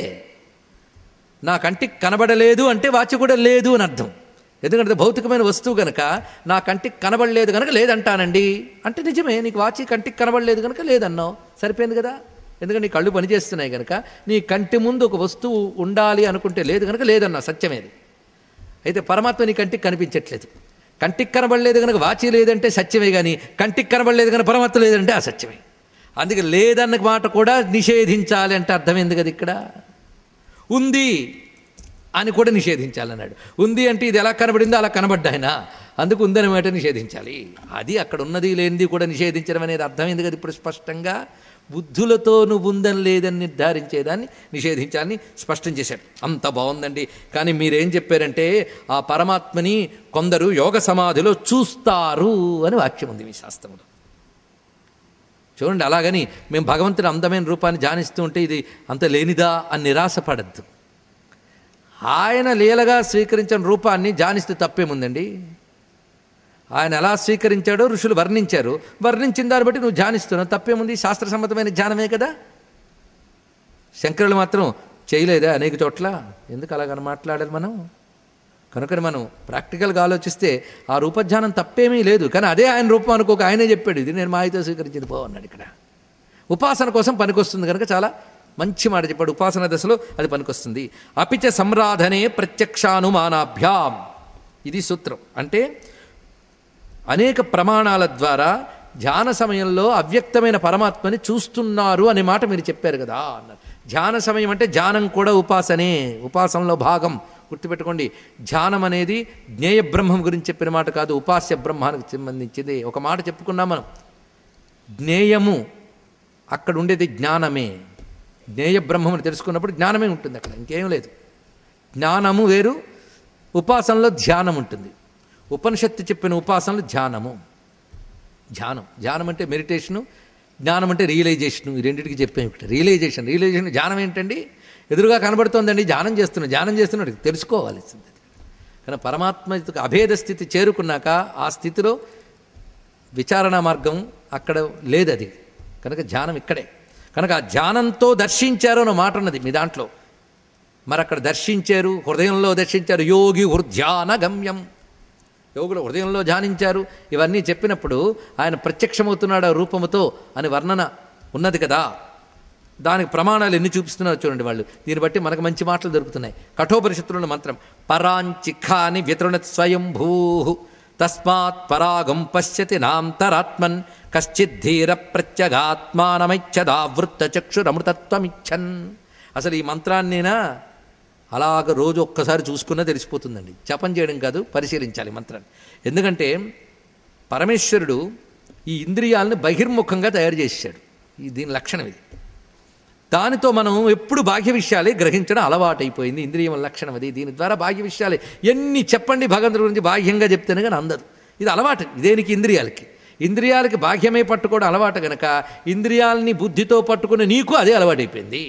నా కంటికి కనబడలేదు అంటే వాచి కూడా లేదు అని అర్థం ఎందుకంటే భౌతికమైన వస్తువు కనుక నా కంటికి కనబడలేదు కనుక లేదంటానండి అంటే నిజమే నీకు వాచి కంటికి కనబడలేదు కనుక లేదన్నావు సరిపోయింది కదా ఎందుకంటే నీ కళ్ళు పనిచేస్తున్నాయి కనుక నీ కంటి ముందు ఒక వస్తువు ఉండాలి అనుకుంటే లేదు కనుక లేదన్నా సత్యమేది అయితే పరమాత్మ నీ కంటికి కనిపించట్లేదు కంటికి కనబడలేదు కనుక వాచి లేదంటే సత్యమే కానీ కంటికి కనబడలేదు కనుక పరమాత్మ లేదంటే అసత్యమే అందుకే లేదన్న మాట కూడా నిషేధించాలి అంటే అర్థమైంది కదా ఇక్కడ ఉంది అని కూడా నిషేధించాలన్నాడు ఉంది అంటే ఇది ఎలా కనబడిందో అలా కనబడ్డాయన అందుకు ఉందని మాట నిషేధించాలి అది అక్కడ ఉన్నది లేనిది కూడా నిషేధించడం అనేది అర్థమైంది కదా ఇప్పుడు స్పష్టంగా బుద్ధులతో నువ్వు ఉందని లేదని నిర్ధారించేదాన్ని నిషేధించాలని స్పష్టం చేశాడు అంత బాగుందండి కానీ మీరేం చెప్పారంటే ఆ పరమాత్మని కొందరు యోగ సమాధిలో చూస్తారు అని వాక్యం ఉంది మీ శాస్త్రంలో చూడండి అలాగని మేము భగవంతుని అందమైన రూపాన్ని ధ్యానిస్తూ ఉంటే ఇది అంత లేనిదా అని నిరాశపడద్దు ఆయన లీలగా స్వీకరించిన రూపాన్ని ధ్యానిస్తే తప్పేముందండి ఆయన ఎలా స్వీకరించాడో ఋషులు వర్ణించారు వర్ణించిన దాన్ని బట్టి నువ్వు ధ్యానిస్తున్నావు తప్పేముంది శాస్త్రసమ్మతమైన ధ్యానమే కదా శంకరులు మాత్రం చేయలేదా అనేక చోట్ల ఎందుకు అలాగని మాట్లాడాలి మనం కనుకని మనం ప్రాక్టికల్గా ఆలోచిస్తే ఆ రూపధ్యానం తప్పేమీ లేదు కానీ అదే ఆయన రూపం అనుకోక ఆయనే చెప్పాడు ఇది నేను మాయతో స్వీకరించింది పో అన్నాడు ఇక్కడ ఉపాసన కోసం పనికొస్తుంది కనుక చాలా మంచి మాట చెప్పాడు ఉపాసన దశలో అది పనికొస్తుంది అపిచ సంరాధనే ప్రత్యక్షానుమానాభ్యాం ఇది సూత్రం అంటే అనేక ప్రమాణాల ద్వారా ధ్యాన సమయంలో అవ్యక్తమైన పరమాత్మని చూస్తున్నారు అనే మాట మీరు చెప్పారు కదా అన్నారు ధ్యాన సమయం అంటే ధ్యానం కూడా ఉపాసనే ఉపాసనలో భాగం గుర్తుపెట్టుకోండి ధ్యానం అనేది జ్ఞేయ బ్రహ్మం గురించి చెప్పిన మాట కాదు ఉపాస్య బ్రహ్మానికి సంబంధించింది ఒక మాట చెప్పుకున్నాం మనం జ్ఞేయము అక్కడ ఉండేది జ్ఞానమే జ్ఞేయ బ్రహ్మని తెలుసుకున్నప్పుడు జ్ఞానమే ఉంటుంది అక్కడ ఇంకేం లేదు జ్ఞానము వేరు ఉపాసనలో ధ్యానం ఉంటుంది ఉపనిషత్తు చెప్పిన ఉపాసనలు ధ్యానము ధ్యానం ధ్యానం అంటే మెడిటేషను జ్ఞానం అంటే రియలైజేషన్ ఈ రెండింటికి చెప్పాం ఇక్కడ రియలైజేషన్ రియలైజేషన్ జ్ఞానం ఏంటండి ఎదురుగా కనబడుతోందండి ధ్యానం చేస్తున్నాడు ధ్యానం చేస్తున్నాడు తెలుసుకోవాలి కానీ పరమాత్మ అభేద స్థితి చేరుకున్నాక ఆ స్థితిలో విచారణ మార్గం అక్కడ లేదు అది కనుక ధ్యానం ఇక్కడే కనుక ఆ ధ్యానంతో దర్శించారు అన్న మాట ఉన్నది మీ దాంట్లో మరి అక్కడ దర్శించారు హృదయంలో దర్శించారు యోగి హృద్యాన గమ్యం యోగులు హృదయంలో ధ్యానించారు ఇవన్నీ చెప్పినప్పుడు ఆయన ప్రత్యక్షమవుతున్నాడు ఆ రూపముతో అని వర్ణన ఉన్నది కదా దానికి ప్రమాణాలు ఎన్ని చూపిస్తున్నారో చూడండి వాళ్ళు దీన్ని బట్టి మనకు మంచి మాటలు దొరుకుతున్నాయి కఠోపనిషత్తులను మంత్రం పరాంచిఖాని వ్యతృణత్ స్వయంభూ తస్మాత్ పరాగం పశ్యతి నాంతరాత్మన్ కశ్చిద్ధీర ప్రత్యగాత్మానమైచ్చదావృత్త చక్షురమృతత్వమిచ్చన్ అసలు ఈ మంత్రాన్నేనా అలాగ రోజు ఒక్కసారి చూసుకున్నా తెలిసిపోతుందండి జపం చేయడం కాదు పరిశీలించాలి మంత్రాన్ని ఎందుకంటే పరమేశ్వరుడు ఈ ఇంద్రియాలను బహిర్ముఖంగా తయారు చేశాడు ఈ దీని లక్షణం ఇది దానితో మనం ఎప్పుడు బాహ్య విషయాలే గ్రహించడం అలవాటైపోయింది ఇంద్రియం లక్షణం అది దీని ద్వారా బాహ్య విషయాలే ఎన్ని చెప్పండి భగవంతుడి గురించి బాహ్యంగా చెప్తేనే కానీ అందదు ఇది అలవాటు ఇదేనికి ఇంద్రియాలకి ఇంద్రియాలకి బాహ్యమే పట్టుకోవడం అలవాటు గనక ఇంద్రియాలని బుద్ధితో పట్టుకుని నీకు అదే అలవాటైపోయింది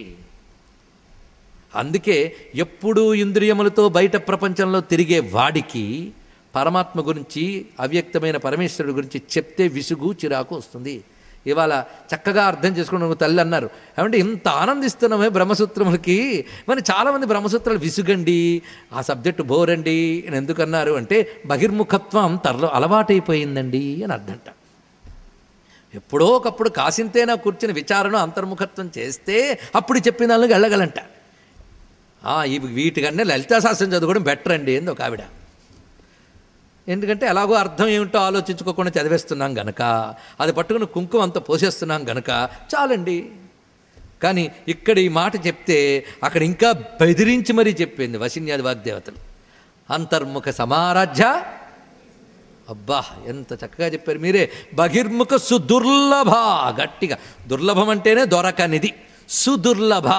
అందుకే ఎప్పుడూ ఇంద్రియములతో బయట ప్రపంచంలో తిరిగే వాడికి పరమాత్మ గురించి అవ్యక్తమైన పరమేశ్వరుడు గురించి చెప్తే విసుగు చిరాకు వస్తుంది ఇవాళ చక్కగా అర్థం చేసుకుని నువ్వు తల్లి అన్నారు ఏమంటే ఇంత ఆనందిస్తున్నామే బ్రహ్మసూత్రములకి మరి చాలామంది బ్రహ్మసూత్రాలు విసుగండి ఆ సబ్జెక్టు బోరండి అని ఎందుకన్నారు అంటే బహిర్ముఖత్వం తరలో అలవాటైపోయిందండి అని అర్థంట ఎప్పుడో ఒకప్పుడు కాసింతేనా కూర్చుని విచారణ అంతర్ముఖత్వం చేస్తే అప్పుడు చెప్పిన వాళ్ళకి వెళ్ళగలంట ఇవి వీటికన్నా లలితా శాస్త్రం చదువుకోవడం బెటర్ అండి ఏంది ఒక ఆవిడ ఎందుకంటే ఎలాగో అర్థం ఏమిటో ఆలోచించుకోకుండా చదివేస్తున్నాం గనక అది పట్టుకుని కుంకుమ అంతా పోసేస్తున్నాం గనక చాలండి కానీ ఇక్కడ ఈ మాట చెప్తే అక్కడ ఇంకా బెదిరించి మరీ చెప్పింది వసిన్యాది వాగ్దేవతలు అంతర్ముఖ సమారాధ్య అబ్బా ఎంత చక్కగా చెప్పారు మీరే బహిర్ముఖ సుదుర్లభ గట్టిగా దుర్లభం అంటేనే దొరకనిది సుదుర్లభ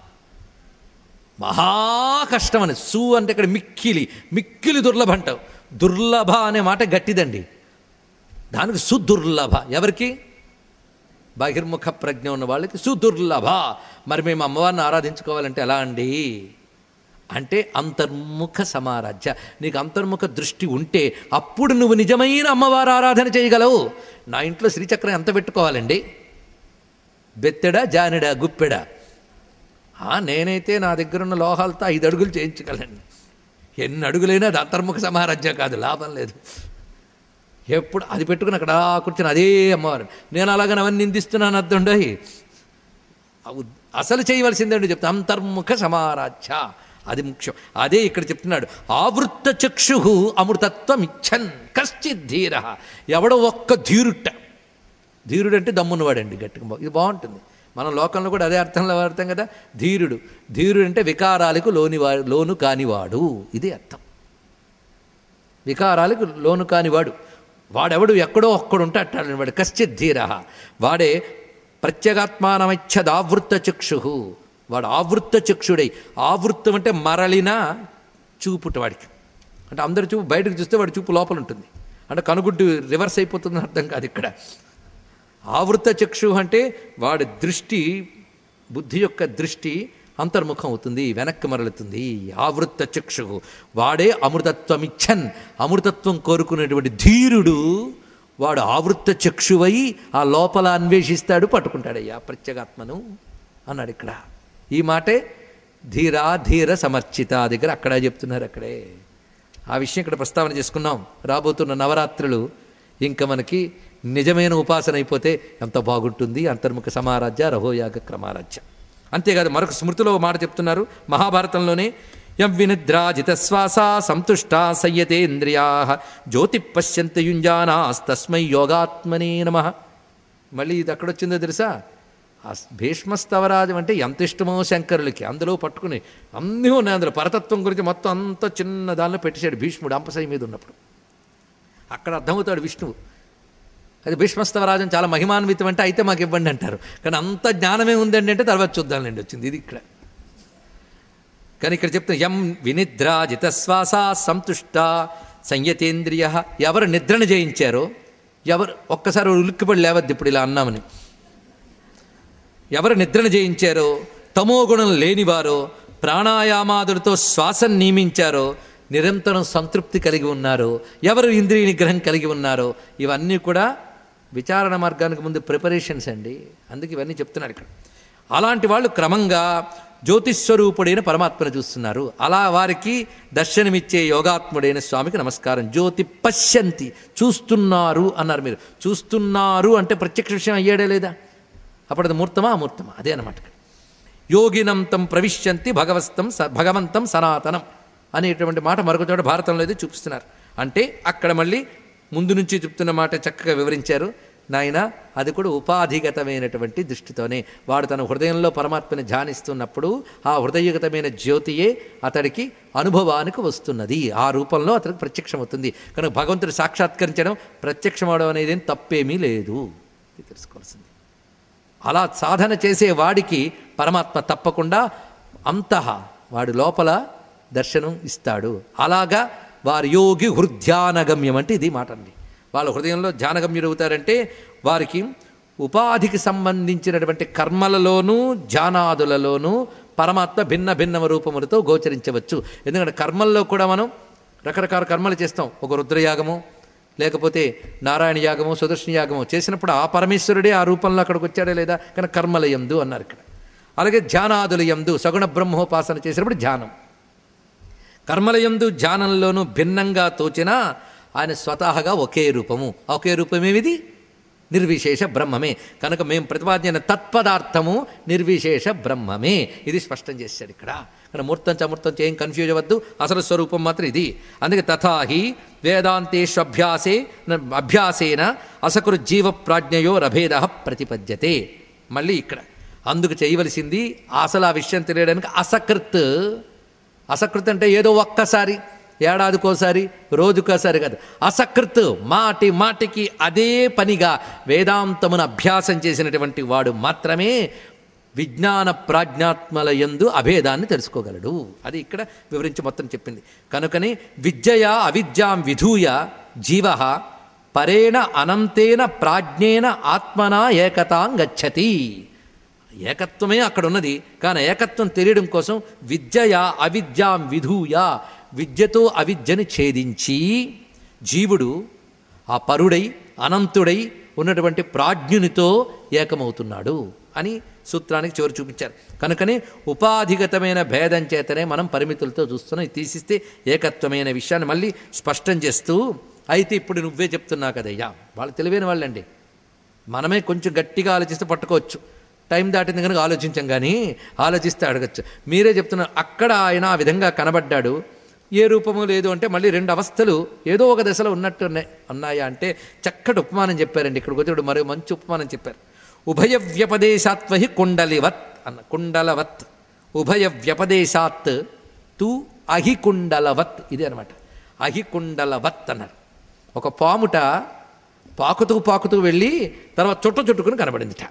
మహా కష్టం అని సు అంటే ఇక్కడ మిక్కిలి మిక్కిలి దుర్లభ అంటావు దుర్లభ అనే మాట గట్టిదండి దానికి సుదుర్లభ ఎవరికి బహిర్ముఖ ప్రజ్ఞ ఉన్న వాళ్ళకి సుదుర్లభ మరి మేము అమ్మవారిని ఆరాధించుకోవాలంటే ఎలా అండి అంటే అంతర్ముఖ సమారాధ్య నీకు అంతర్ముఖ దృష్టి ఉంటే అప్పుడు నువ్వు నిజమైన అమ్మవారు ఆరాధన చేయగలవు నా ఇంట్లో శ్రీచక్రం ఎంత పెట్టుకోవాలండి బెత్తెడా జానెడా గుప్పెడా నేనైతే నా దగ్గర ఉన్న లోహాలతో ఐదు అడుగులు చేయించగలను ఎన్ని అడుగులైనా అది అంతర్ముఖ సమారాజ్యం కాదు లాభం లేదు ఎప్పుడు అది పెట్టుకుని అక్కడ కూర్చొని అదే అమ్మవారు నేను అలాగని అవన్నీ నిందిస్తున్నాను అర్థండోయ్ అసలు చేయవలసిందండి చెప్తా అంతర్ముఖ సమారాధ్య అది ముఖ్యం అదే ఇక్కడ చెప్తున్నాడు ఆవృత్త చక్షు అమృతత్వం ఇచ్చన్ కశ్చిత్ ధీర ఎవడో ఒక్క ధీరుట్ట ధీరుడు అంటే దమ్మున్నవాడండి గట్టిగా ఇది బాగుంటుంది మనం లోకంలో కూడా అదే అర్థంలో వాడతాం కదా ధీరుడు ధీరుడు అంటే వికారాలకు లోనివా లోను కానివాడు ఇది అర్థం వికారాలకు లోను కానివాడు వాడెవడు ఎక్కడో ఒక్కడు ఉంటే అట్టాడు వాడు కశ్చిత్ ధీర వాడే ప్రత్యేగాత్మానమిచ్చదావృత్త చక్షు వాడు ఆవృత్త చక్షుడై ఆవృత్తం అంటే మరలిన చూపుట వాడికి అంటే అందరి చూపు బయటకు చూస్తే వాడి చూపు లోపల ఉంటుంది అంటే కనుగుడ్డు రివర్స్ అయిపోతుందని అర్థం కాదు ఇక్కడ ఆవృత చక్షు అంటే వాడి దృష్టి బుద్ధి యొక్క దృష్టి అంతర్ముఖం అవుతుంది వెనక్కి మరలుతుంది ఆవృత్త చక్షు వాడే అమృతత్వం ఇచ్చన్ అమృతత్వం కోరుకునేటువంటి ధీరుడు వాడు ఆవృత్త చక్షువై ఆ లోపల అన్వేషిస్తాడు పట్టుకుంటాడయ్యా ప్రత్యేగాత్మను అన్నాడు ఇక్కడ ఈ మాటే ధీరా ధీర సమర్చిత దగ్గర అక్కడ చెప్తున్నారు అక్కడే ఆ విషయం ఇక్కడ ప్రస్తావన చేసుకున్నాం రాబోతున్న నవరాత్రులు ఇంకా మనకి నిజమైన ఉపాసన అయిపోతే ఎంత బాగుంటుంది అంతర్ముఖ సమారాధ్య రహోయాగ క్రమారాధ్య అంతేకాదు మరొక స్మృతిలో మాట చెప్తున్నారు మహాభారతంలోనే యం వినిద్రాజిత శ్వాస సంతుష్టా సంయతేంద్రియా జ్యోతి పశ్యంత యుంజానాస్తస్మై యోగాత్మనే నమ మళ్ళీ ఇది ఎక్కడొచ్చిందో తెలుసా ఆ భీష్మస్తవరాజం అంటే ఎంత ఇష్టమో శంకరులకి అందులో పట్టుకుని అన్నీ ఉన్నాయి అందులో పరతత్వం గురించి మొత్తం అంత చిన్న దానిలో పెట్టేశాడు భీష్ముడు అంపసాయి మీద ఉన్నప్పుడు అక్కడ అర్థమవుతాడు విష్ణువు అది భీష్మస్తవరాజం చాలా మహిమాన్వితం అంటే అయితే మాకు ఇవ్వండి అంటారు కానీ అంత జ్ఞానమే ఉందండి అంటే తర్వాత చూద్దాంలేండి వచ్చింది ఇది ఇక్కడ కానీ ఇక్కడ చెప్తున్నా యం వినిద్రాజిత శ్వాస సంతుష్ట సంయతేంద్రియ ఎవరు నిద్రను జయించారో ఎవరు ఒక్కసారి ఉలిక్కిపడి లేవద్దు ఇప్పుడు ఇలా అన్నామని ఎవరు నిద్రను జయించారో తమోగుణం లేనివారో ప్రాణాయామాదులతో శ్వాసను నియమించారో నిరంతరం సంతృప్తి కలిగి ఉన్నారో ఎవరు ఇంద్రియ నిగ్రహం కలిగి ఉన్నారో ఇవన్నీ కూడా విచారణ మార్గానికి ముందు ప్రిపరేషన్స్ అండి అందుకే ఇవన్నీ చెప్తున్నాడు ఇక్కడ అలాంటి వాళ్ళు క్రమంగా జ్యోతిస్వరూపుడైన పరమాత్మను చూస్తున్నారు అలా వారికి దర్శనమిచ్చే యోగాత్ముడైన స్వామికి నమస్కారం జ్యోతి పశ్యంతి చూస్తున్నారు అన్నారు మీరు చూస్తున్నారు అంటే ప్రత్యక్ష విషయం అయ్యాడే లేదా అప్పుడు అది మూర్తమా అమూర్తమా అదే అనమాట యోగినంతం ప్రవిశ్యంతి భగవస్తం స భగవంతం సనాతనం అనేటువంటి మాట మరొక చోట భారతంలో అయితే చూపిస్తున్నారు అంటే అక్కడ మళ్ళీ ముందు నుంచి చెప్తున్న మాట చక్కగా వివరించారు నాయన అది కూడా ఉపాధిగతమైనటువంటి దృష్టితోనే వాడు తన హృదయంలో పరమాత్మని ధ్యానిస్తున్నప్పుడు ఆ హృదయగతమైన జ్యోతియే అతడికి అనుభవానికి వస్తున్నది ఆ రూపంలో అతనికి ప్రత్యక్షమవుతుంది కనుక భగవంతుడు సాక్షాత్కరించడం ప్రత్యక్షమవడం అనేది ఏం తప్పేమీ లేదు ఇది తెలుసుకోవాల్సింది అలా సాధన చేసే వాడికి పరమాత్మ తప్పకుండా అంతః వాడి లోపల దర్శనం ఇస్తాడు అలాగా వారి యోగి హృద్యానగమ్యం అంటే ఇది మాట అండి వాళ్ళ హృదయంలో ధ్యానగమ్యులు అవుతారంటే వారికి ఉపాధికి సంబంధించినటువంటి కర్మలలోనూ ధ్యానాదులలోనూ పరమాత్మ భిన్న భిన్న రూపములతో గోచరించవచ్చు ఎందుకంటే కర్మల్లో కూడా మనం రకరకాల కర్మలు చేస్తాం ఒక రుద్రయాగము లేకపోతే నారాయణ యాగము సుదర్శన యాగము చేసినప్పుడు ఆ పరమేశ్వరుడే ఆ రూపంలో అక్కడికి వచ్చాడే లేదా కానీ కర్మల యందు అన్నారు ఇక్కడ అలాగే ధ్యానాదుల యందు సగుణ బ్రహ్మోపాసన చేసినప్పుడు ధ్యానం కర్మలయందు ధ్యానంలోనూ భిన్నంగా తోచినా ఆయన స్వతహాగా ఒకే రూపము ఒకే రూపమేమిది నిర్విశేష బ్రహ్మమే కనుక మేము ప్రతిపాద్యన తత్పదార్థము నిర్విశేష బ్రహ్మమే ఇది స్పష్టం చేశాడు ఇక్కడ ఇక్కడ మూర్తం చమూర్తం చేయం కన్ఫ్యూజ్ అవ్వద్దు అసలు స్వరూపం మాత్రం ఇది అందుకే తథాహి వేదాంతేషు అభ్యాసే అభ్యాసేన అసకృ జీవ ప్రాజ్ఞయో రభేద ప్రతిపద్యతే మళ్ళీ ఇక్కడ అందుకు చేయవలసింది అసలు ఆ విషయం తెలియడానికి అసకృత్ అసకృత్ అంటే ఏదో ఒక్కసారి ఏడాదికోసారి రోజుకోసారి కాదు అసకృత్ మాటి మాటికి అదే పనిగా వేదాంతమును అభ్యాసం చేసినటువంటి వాడు మాత్రమే విజ్ఞాన ప్రాజ్ఞాత్మల యందు అభేదాన్ని తెలుసుకోగలడు అది ఇక్కడ వివరించి మొత్తం చెప్పింది కనుకని విద్యయ అవిద్యాం విధూయ జీవ పరేణ అనంతేన ప్రాజ్ఞేన ఆత్మనా ఏకతాం గచ్చతి ఏకత్వమే అక్కడ ఉన్నది కానీ ఏకత్వం తెలియడం కోసం విద్యయ అవిద్యాం విధూయ విద్యతో అవిద్యని ఛేదించి జీవుడు ఆ పరుడై అనంతుడై ఉన్నటువంటి ప్రాజ్ఞునితో ఏకమవుతున్నాడు అని సూత్రానికి చివరి చూపించారు కనుకనే ఉపాధిగతమైన భేదం చేతనే మనం పరిమితులతో చూస్తున్నాం ఇది తీసిస్తే ఏకత్వమైన విషయాన్ని మళ్ళీ స్పష్టం చేస్తూ అయితే ఇప్పుడు నువ్వే చెప్తున్నావు కదయ్యా వాళ్ళు తెలివైన వాళ్ళండి మనమే కొంచెం గట్టిగా ఆలోచిస్తే పట్టుకోవచ్చు టైం దాటింది కనుక ఆలోచించాం కానీ ఆలోచిస్తే అడగచ్చు మీరే చెప్తున్నారు అక్కడ ఆయన ఆ విధంగా కనబడ్డాడు ఏ రూపము లేదు అంటే మళ్ళీ రెండు అవస్థలు ఏదో ఒక దశలో ఉన్నట్టు ఉన్నాయి ఉన్నాయా అంటే చక్కటి ఉపమానం చెప్పారండి ఇక్కడికి వచ్చాడు మరో మంచి ఉపమానం చెప్పారు ఉభయ వ్యపదేశాత్వహి కుండలివత్ అన్న కుండలవత్ ఉభయ వ్యపదేశాత్ తు అహికుండలవత్ ఇదే అనమాట అహికుండలవత్ అన్నారు ఒక పాముట పాకుతూ పాకుతూ వెళ్ళి తర్వాత చుట్ట చుట్టుకుని కనబడిందిట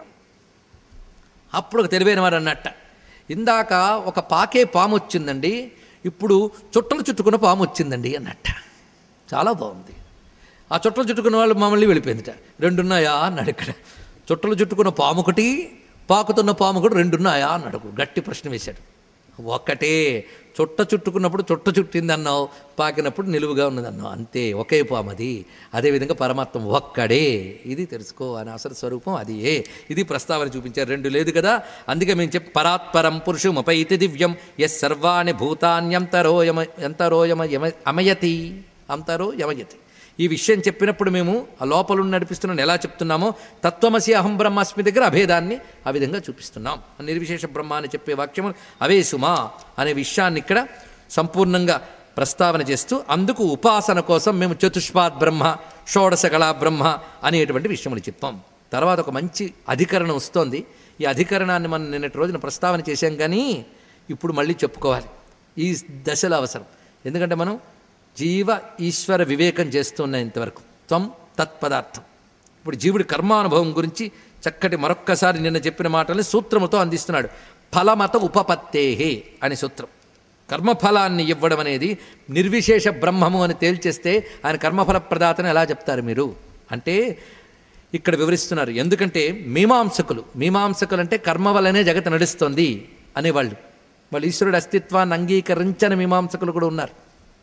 అప్పుడు ఒక తెలివైన వారు అన్నట్ట ఇందాక ఒక పాకే పాము వచ్చిందండి ఇప్పుడు చుట్టలు చుట్టుకున్న పాము వచ్చిందండి అన్నట్ట చాలా బాగుంది ఆ చుట్టలు చుట్టుకున్న వాళ్ళు మమ్మల్ని వెళ్ళిపోయిందిట రెండున్నాయా అన్నాడు ఇక్కడ చుట్టలు చుట్టుకున్న పాము ఒకటి పాకుతున్న పాము కూడా రెండున్నాయా అన్నాడు గట్టి ప్రశ్న వేశాడు ఒక్కటే చుట్ట చుట్టుకున్నప్పుడు చుట్ట చుట్టింది అన్నావు పాకినప్పుడు నిలువుగా ఉన్నది అన్నావు అంతే ఒకే పాము అది అదేవిధంగా పరమాత్మ ఒక్కడే ఇది తెలుసుకో అని అసలు స్వరూపం అది ఏ ఇది ప్రస్తావన చూపించారు రెండు లేదు కదా అందుకే మేము చెప్పి పరాత్పరం పురుషుమపైతి దివ్యం ఎస్ సర్వాణి భూతాన్యంతరోయమ ఎంతరోయమ యమ అమయతి అంతరో యమయతి ఈ విషయం చెప్పినప్పుడు మేము ఆ లోపల నడిపిస్తున్నాను ఎలా చెప్తున్నామో తత్వమసి అహం బ్రహ్మాస్మి దగ్గర అభేదాన్ని ఆ విధంగా చూపిస్తున్నాం నిర్విశేష బ్రహ్మ అని చెప్పే వాక్యము అవే సుమా అనే విషయాన్ని ఇక్కడ సంపూర్ణంగా ప్రస్తావన చేస్తూ అందుకు ఉపాసన కోసం మేము చతుష్పాద్ బ్రహ్మ షోడశ కళా బ్రహ్మ అనేటువంటి విషయములు చెప్పాం తర్వాత ఒక మంచి అధికరణం వస్తోంది ఈ అధికరణాన్ని మనం నిన్నటి రోజున ప్రస్తావన చేశాం కానీ ఇప్పుడు మళ్ళీ చెప్పుకోవాలి ఈ దశలో అవసరం ఎందుకంటే మనం జీవ ఈశ్వర వివేకం చేస్తున్నాయి ఇంతవరకు త్వం తత్పదార్థం ఇప్పుడు జీవుడి కర్మానుభవం గురించి చక్కటి మరొక్కసారి నిన్న చెప్పిన మాటల్ని సూత్రముతో అందిస్తున్నాడు ఫలమత ఉపపత్తేహే అనే సూత్రం కర్మఫలాన్ని ఇవ్వడం అనేది నిర్విశేష బ్రహ్మము అని తేల్చేస్తే ఆయన కర్మఫల ప్రదాతని ఎలా చెప్తారు మీరు అంటే ఇక్కడ వివరిస్తున్నారు ఎందుకంటే మీమాంసకులు మీమాంసకులు అంటే కర్మ వల్లనే జగత్ నడుస్తోంది అనేవాళ్ళు వాళ్ళు ఈశ్వరుడు అస్తిత్వాన్ని అంగీకరించని మీమాంసకులు కూడా ఉన్నారు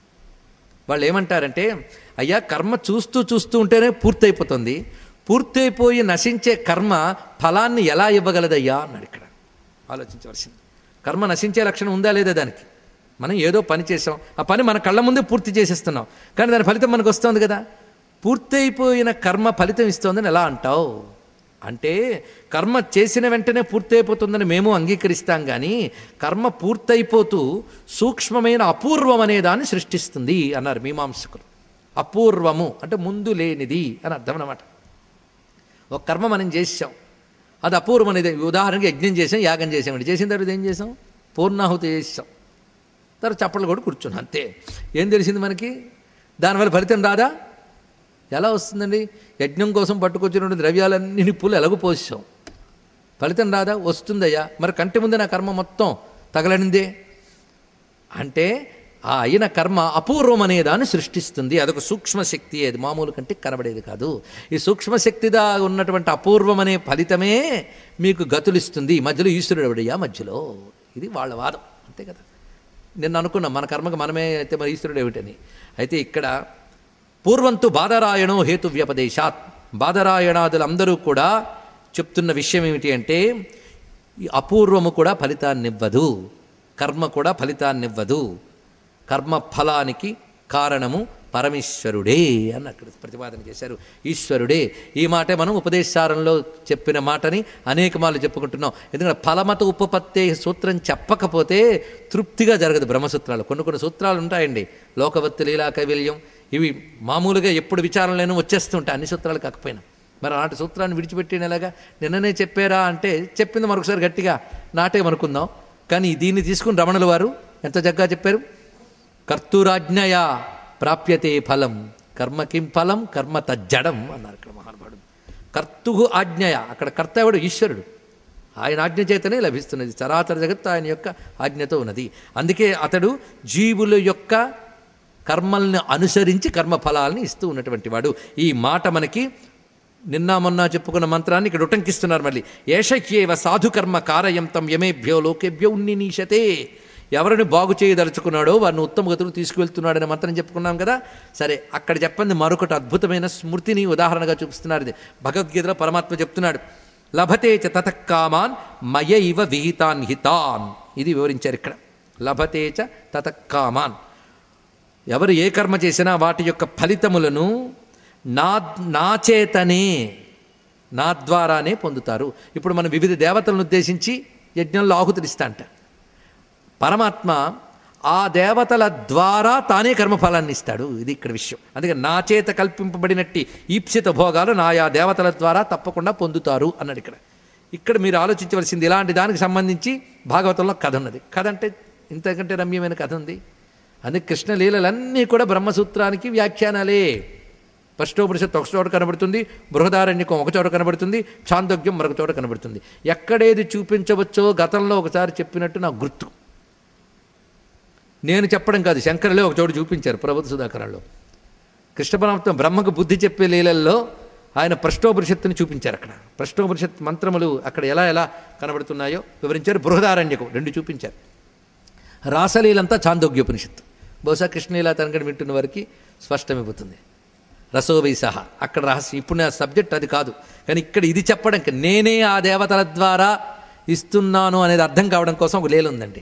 వాళ్ళు ఏమంటారంటే అయ్యా కర్మ చూస్తూ చూస్తూ ఉంటేనే పూర్తయిపోతుంది పూర్తయిపోయి నశించే కర్మ ఫలాన్ని ఎలా ఇవ్వగలదయ్యా అన్నాడు ఇక్కడ ఆలోచించవలసింది కర్మ నశించే లక్షణం ఉందా లేదా దానికి మనం ఏదో పని చేసాం ఆ పని మన కళ్ళ ముందే పూర్తి చేసేస్తున్నాం కానీ దాని ఫలితం మనకు వస్తుంది కదా పూర్తయిపోయిన కర్మ ఫలితం ఇస్తోందని ఎలా అంటావు అంటే కర్మ చేసిన వెంటనే పూర్తయిపోతుందని మేము అంగీకరిస్తాం కానీ కర్మ పూర్తయిపోతూ సూక్ష్మమైన అపూర్వం అనే దాన్ని సృష్టిస్తుంది అన్నారు మీమాంసకులు అపూర్వము అంటే ముందు లేనిది అని అర్థం అన్నమాట ఒక కర్మ మనం చేసాం అది అపూర్వం అనేది ఉదాహరణకి యజ్ఞం చేసాం యాగం చేసాం చేసిన తర్వాత ఏం చేసాం పూర్ణాహుతి చేసాం తర్వాత చప్పట్లు కూడా కూర్చున్నాం అంతే ఏం తెలిసింది మనకి దానివల్ల ఫలితం రాదా ఎలా వస్తుందండి యజ్ఞం కోసం పట్టుకొచ్చినటువంటి ద్రవ్యాలన్నీ నిప్పులు ఎలాగో పోసాం ఫలితం రాదా వస్తుందయ్యా మరి కంటి ముందే నా కర్మ మొత్తం తగలనిందే అంటే ఆ అయిన కర్మ అపూర్వం అనే దాన్ని సృష్టిస్తుంది అదొక సూక్ష్మ శక్తి అది మామూలు కంటే కనబడేది కాదు ఈ సూక్ష్మ శక్తిదా ఉన్నటువంటి అపూర్వం అనే ఫలితమే మీకు గతులిస్తుంది మధ్యలో ఈశ్వరుడు ఎవడయ్యా మధ్యలో ఇది వాళ్ళ వాదం అంతే కదా నిన్న అనుకున్నాం మన కర్మకు మనమే అయితే మరి ఈశ్వరుడు ఏమిటని అయితే ఇక్కడ పూర్వంతు బాధరాయణో హేతు వ్యపదేశాత్ బాధరాయణాదులందరూ కూడా చెప్తున్న విషయం ఏమిటి అంటే ఈ అపూర్వము కూడా ఫలితాన్నివ్వదు కర్మ కూడా ఫలితాన్నివ్వదు కర్మ ఫలానికి కారణము పరమేశ్వరుడే అని అక్కడ ప్రతిపాదన చేశారు ఈశ్వరుడే ఈ మాటే మనం ఉపదేశారంలో చెప్పిన మాటని అనేక మార్లు చెప్పుకుంటున్నాం ఎందుకంటే ఫలమత ఉపపత్తే సూత్రం చెప్పకపోతే తృప్తిగా జరగదు బ్రహ్మసూత్రాలు కొన్ని కొన్ని సూత్రాలు ఉంటాయండి లోకవత్తు లీలా కైవల్యం ఇవి మామూలుగా ఎప్పుడు విచారం లేని వచ్చేస్తుంటాయి అన్ని సూత్రాలు కాకపోయినా మరి అలాంటి సూత్రాన్ని విడిచిపెట్టిన ఎలాగా నిన్ననే చెప్పారా అంటే చెప్పింది మరొకసారి గట్టిగా నాటే అనుకుందాం కానీ దీన్ని తీసుకుని రమణుల వారు ఎంత చక్కగా చెప్పారు కర్తూరాజ్ఞయా ప్రాప్యతే ఫలం కర్మ కిం ఫలం కర్మ తజ్జడం అన్నారు ఇక్కడ మహానుభావుడు కర్తు ఆజ్ఞయ అక్కడ కర్త ఎవడు ఈశ్వరుడు ఆయన ఆజ్ఞ చేతనే లభిస్తున్నది చరాచర జగత్తు ఆయన యొక్క ఆజ్ఞతో ఉన్నది అందుకే అతడు జీవుల యొక్క కర్మల్ని అనుసరించి కర్మఫలాల్ని ఇస్తూ ఉన్నటువంటి వాడు ఈ మాట మనకి నిన్న మొన్న చెప్పుకున్న మంత్రాన్ని ఇక్కడ ఉటంకిస్తున్నారు మళ్ళీ ఏషక్యేవ సాధుకర్మ కారయంతం యమేభ్యో లోకేభ్యో ఉన్నినీశతే ఎవరిని బాగు చేయదలుచుకున్నాడో వారిని ఉత్తమ గతులు తీసుకువెళ్తున్నాడనే మంత్రం చెప్పుకున్నాం కదా సరే అక్కడ చెప్పండి మరొకటి అద్భుతమైన స్మృతిని ఉదాహరణగా చూపిస్తున్నారు ఇది భగవద్గీతలో పరమాత్మ చెప్తున్నాడు లభతే చ తతక్కామాన్ మయైవ విహితాన్ హితాన్ ఇది వివరించారు ఇక్కడ లభతే చ తతక్కామాన్ ఎవరు ఏ కర్మ చేసినా వాటి యొక్క ఫలితములను నా నా చేతనే నా ద్వారానే పొందుతారు ఇప్పుడు మనం వివిధ దేవతలను ఉద్దేశించి యజ్ఞంలో ఆహుతులు ఇస్తా అంట పరమాత్మ ఆ దేవతల ద్వారా తానే కర్మఫలాన్ని ఇస్తాడు ఇది ఇక్కడ విషయం అందుకే నా చేత కల్పింపబడినట్టి ఈప్సిత భోగాలు నాయా దేవతల ద్వారా తప్పకుండా పొందుతారు అన్నాడు ఇక్కడ ఇక్కడ మీరు ఆలోచించవలసింది ఇలాంటి దానికి సంబంధించి భాగవతంలో కథ ఉన్నది కథ అంటే ఇంతకంటే రమ్యమైన కథ ఉంది అందుకే కృష్ణలీలలన్నీ కూడా బ్రహ్మసూత్రానికి వ్యాఖ్యానాలే పష్టోపనిషత్తు ఒక చోట కనబడుతుంది బృహదారణ్యకం ఒక చోట కనబడుతుంది చాందోగ్యం మరొక చోట కనబడుతుంది ఎక్కడేది చూపించవచ్చో గతంలో ఒకసారి చెప్పినట్టు నాకు గుర్తు నేను చెప్పడం కాదు శంకరులే ఒక చోట చూపించారు ప్రబోధ సుధాకరంలో కృష్ణ పరమాత్మ బ్రహ్మకు బుద్ధి చెప్పే లీలల్లో ఆయన ప్రశ్నోపనిషత్తుని చూపించారు అక్కడ ప్రశ్నోపనిషత్ మంత్రములు అక్కడ ఎలా ఎలా కనబడుతున్నాయో వివరించారు బృహదారణ్యకం రెండు చూపించారు రాసలీలంతా చాందోగ్యోపనిషత్తు బహుశా కృష్ణలీల తనకని వింటున్న వారికి స్పష్టమైపోతుంది రసోవై సహా అక్కడ రహస్యం ఇప్పుడు నా సబ్జెక్ట్ అది కాదు కానీ ఇక్కడ ఇది చెప్పడం నేనే ఆ దేవతల ద్వారా ఇస్తున్నాను అనేది అర్థం కావడం కోసం ఒక లీల ఉందండి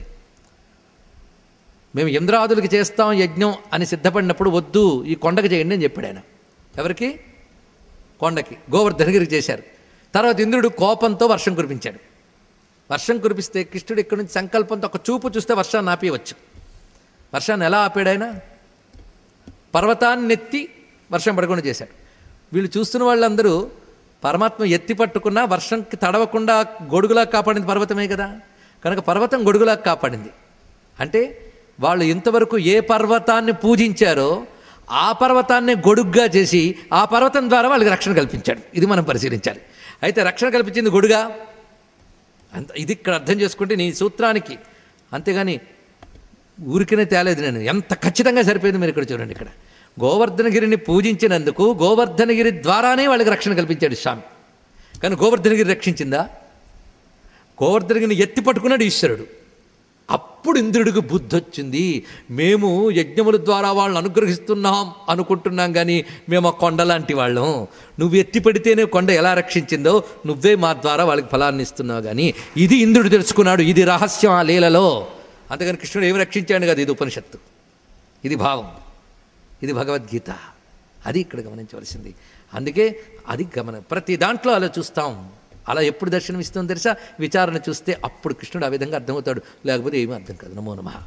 మేము ఇంద్రాదులకి చేస్తాం యజ్ఞం అని సిద్ధపడినప్పుడు వద్దు ఈ కొండకి చేయండి అని చెప్పాడు ఆయన ఎవరికి కొండకి గోవర్ధనగిరికి చేశారు తర్వాత ఇంద్రుడు కోపంతో వర్షం కురిపించాడు వర్షం కురిపిస్తే కృష్ణుడు ఇక్కడి నుంచి సంకల్పంతో ఒక చూపు చూస్తే వర్షాన్ని ఆపేయవచ్చు వర్షాన్ని ఎలా ఆపాడు ఆయన పర్వతాన్ని ఎత్తి వర్షం పడకుండా చేశాడు వీళ్ళు చూస్తున్న వాళ్ళందరూ పరమాత్మ ఎత్తి పట్టుకున్నా వర్షంకి తడవకుండా గొడుగులా కాపాడింది పర్వతమే కదా కనుక పర్వతం గొడుగులా కాపాడింది అంటే వాళ్ళు ఇంతవరకు ఏ పర్వతాన్ని పూజించారో ఆ పర్వతాన్ని గొడుగ్గా చేసి ఆ పర్వతం ద్వారా వాళ్ళకి రక్షణ కల్పించాడు ఇది మనం పరిశీలించాలి అయితే రక్షణ కల్పించింది గొడుగా అంత ఇది ఇక్కడ అర్థం చేసుకుంటే నీ సూత్రానికి అంతేగాని ఊరికనే తేలేదు నేను ఎంత ఖచ్చితంగా సరిపోయింది మీరు ఇక్కడ చూడండి ఇక్కడ గోవర్ధనగిరిని పూజించినందుకు గోవర్ధనగిరి ద్వారానే వాళ్ళకి రక్షణ కల్పించాడు స్వామి కానీ గోవర్ధనగిరి రక్షించిందా గోవర్ధనగిరిని ఎత్తి పట్టుకున్నాడు ఈశ్వరుడు అప్పుడు ఇంద్రుడికి బుద్ధి వచ్చింది మేము యజ్ఞముల ద్వారా వాళ్ళని అనుగ్రహిస్తున్నాం అనుకుంటున్నాం కానీ మేము ఆ కొండ లాంటి వాళ్ళం నువ్వు ఎత్తి పడితేనే కొండ ఎలా రక్షించిందో నువ్వే మా ద్వారా వాళ్ళకి ఫలాన్ని ఇస్తున్నావు కానీ ఇది ఇంద్రుడు తెలుసుకున్నాడు ఇది రహస్యం ఆ లీలలో అంతేగాని కృష్ణుడు ఏమి రక్షించాడు కదా ఇది ఉపనిషత్తు ఇది భావం ఇది భగవద్గీత అది ఇక్కడ గమనించవలసింది అందుకే అది గమన ప్రతి దాంట్లో అలా చూస్తాం అలా ఎప్పుడు దర్శనం ఇస్తుందో తెలుసా విచారణ చూస్తే అప్పుడు కృష్ణుడు ఆ విధంగా అర్థమవుతాడు లేకపోతే ఏమీ అర్థం కాదు నమో నమ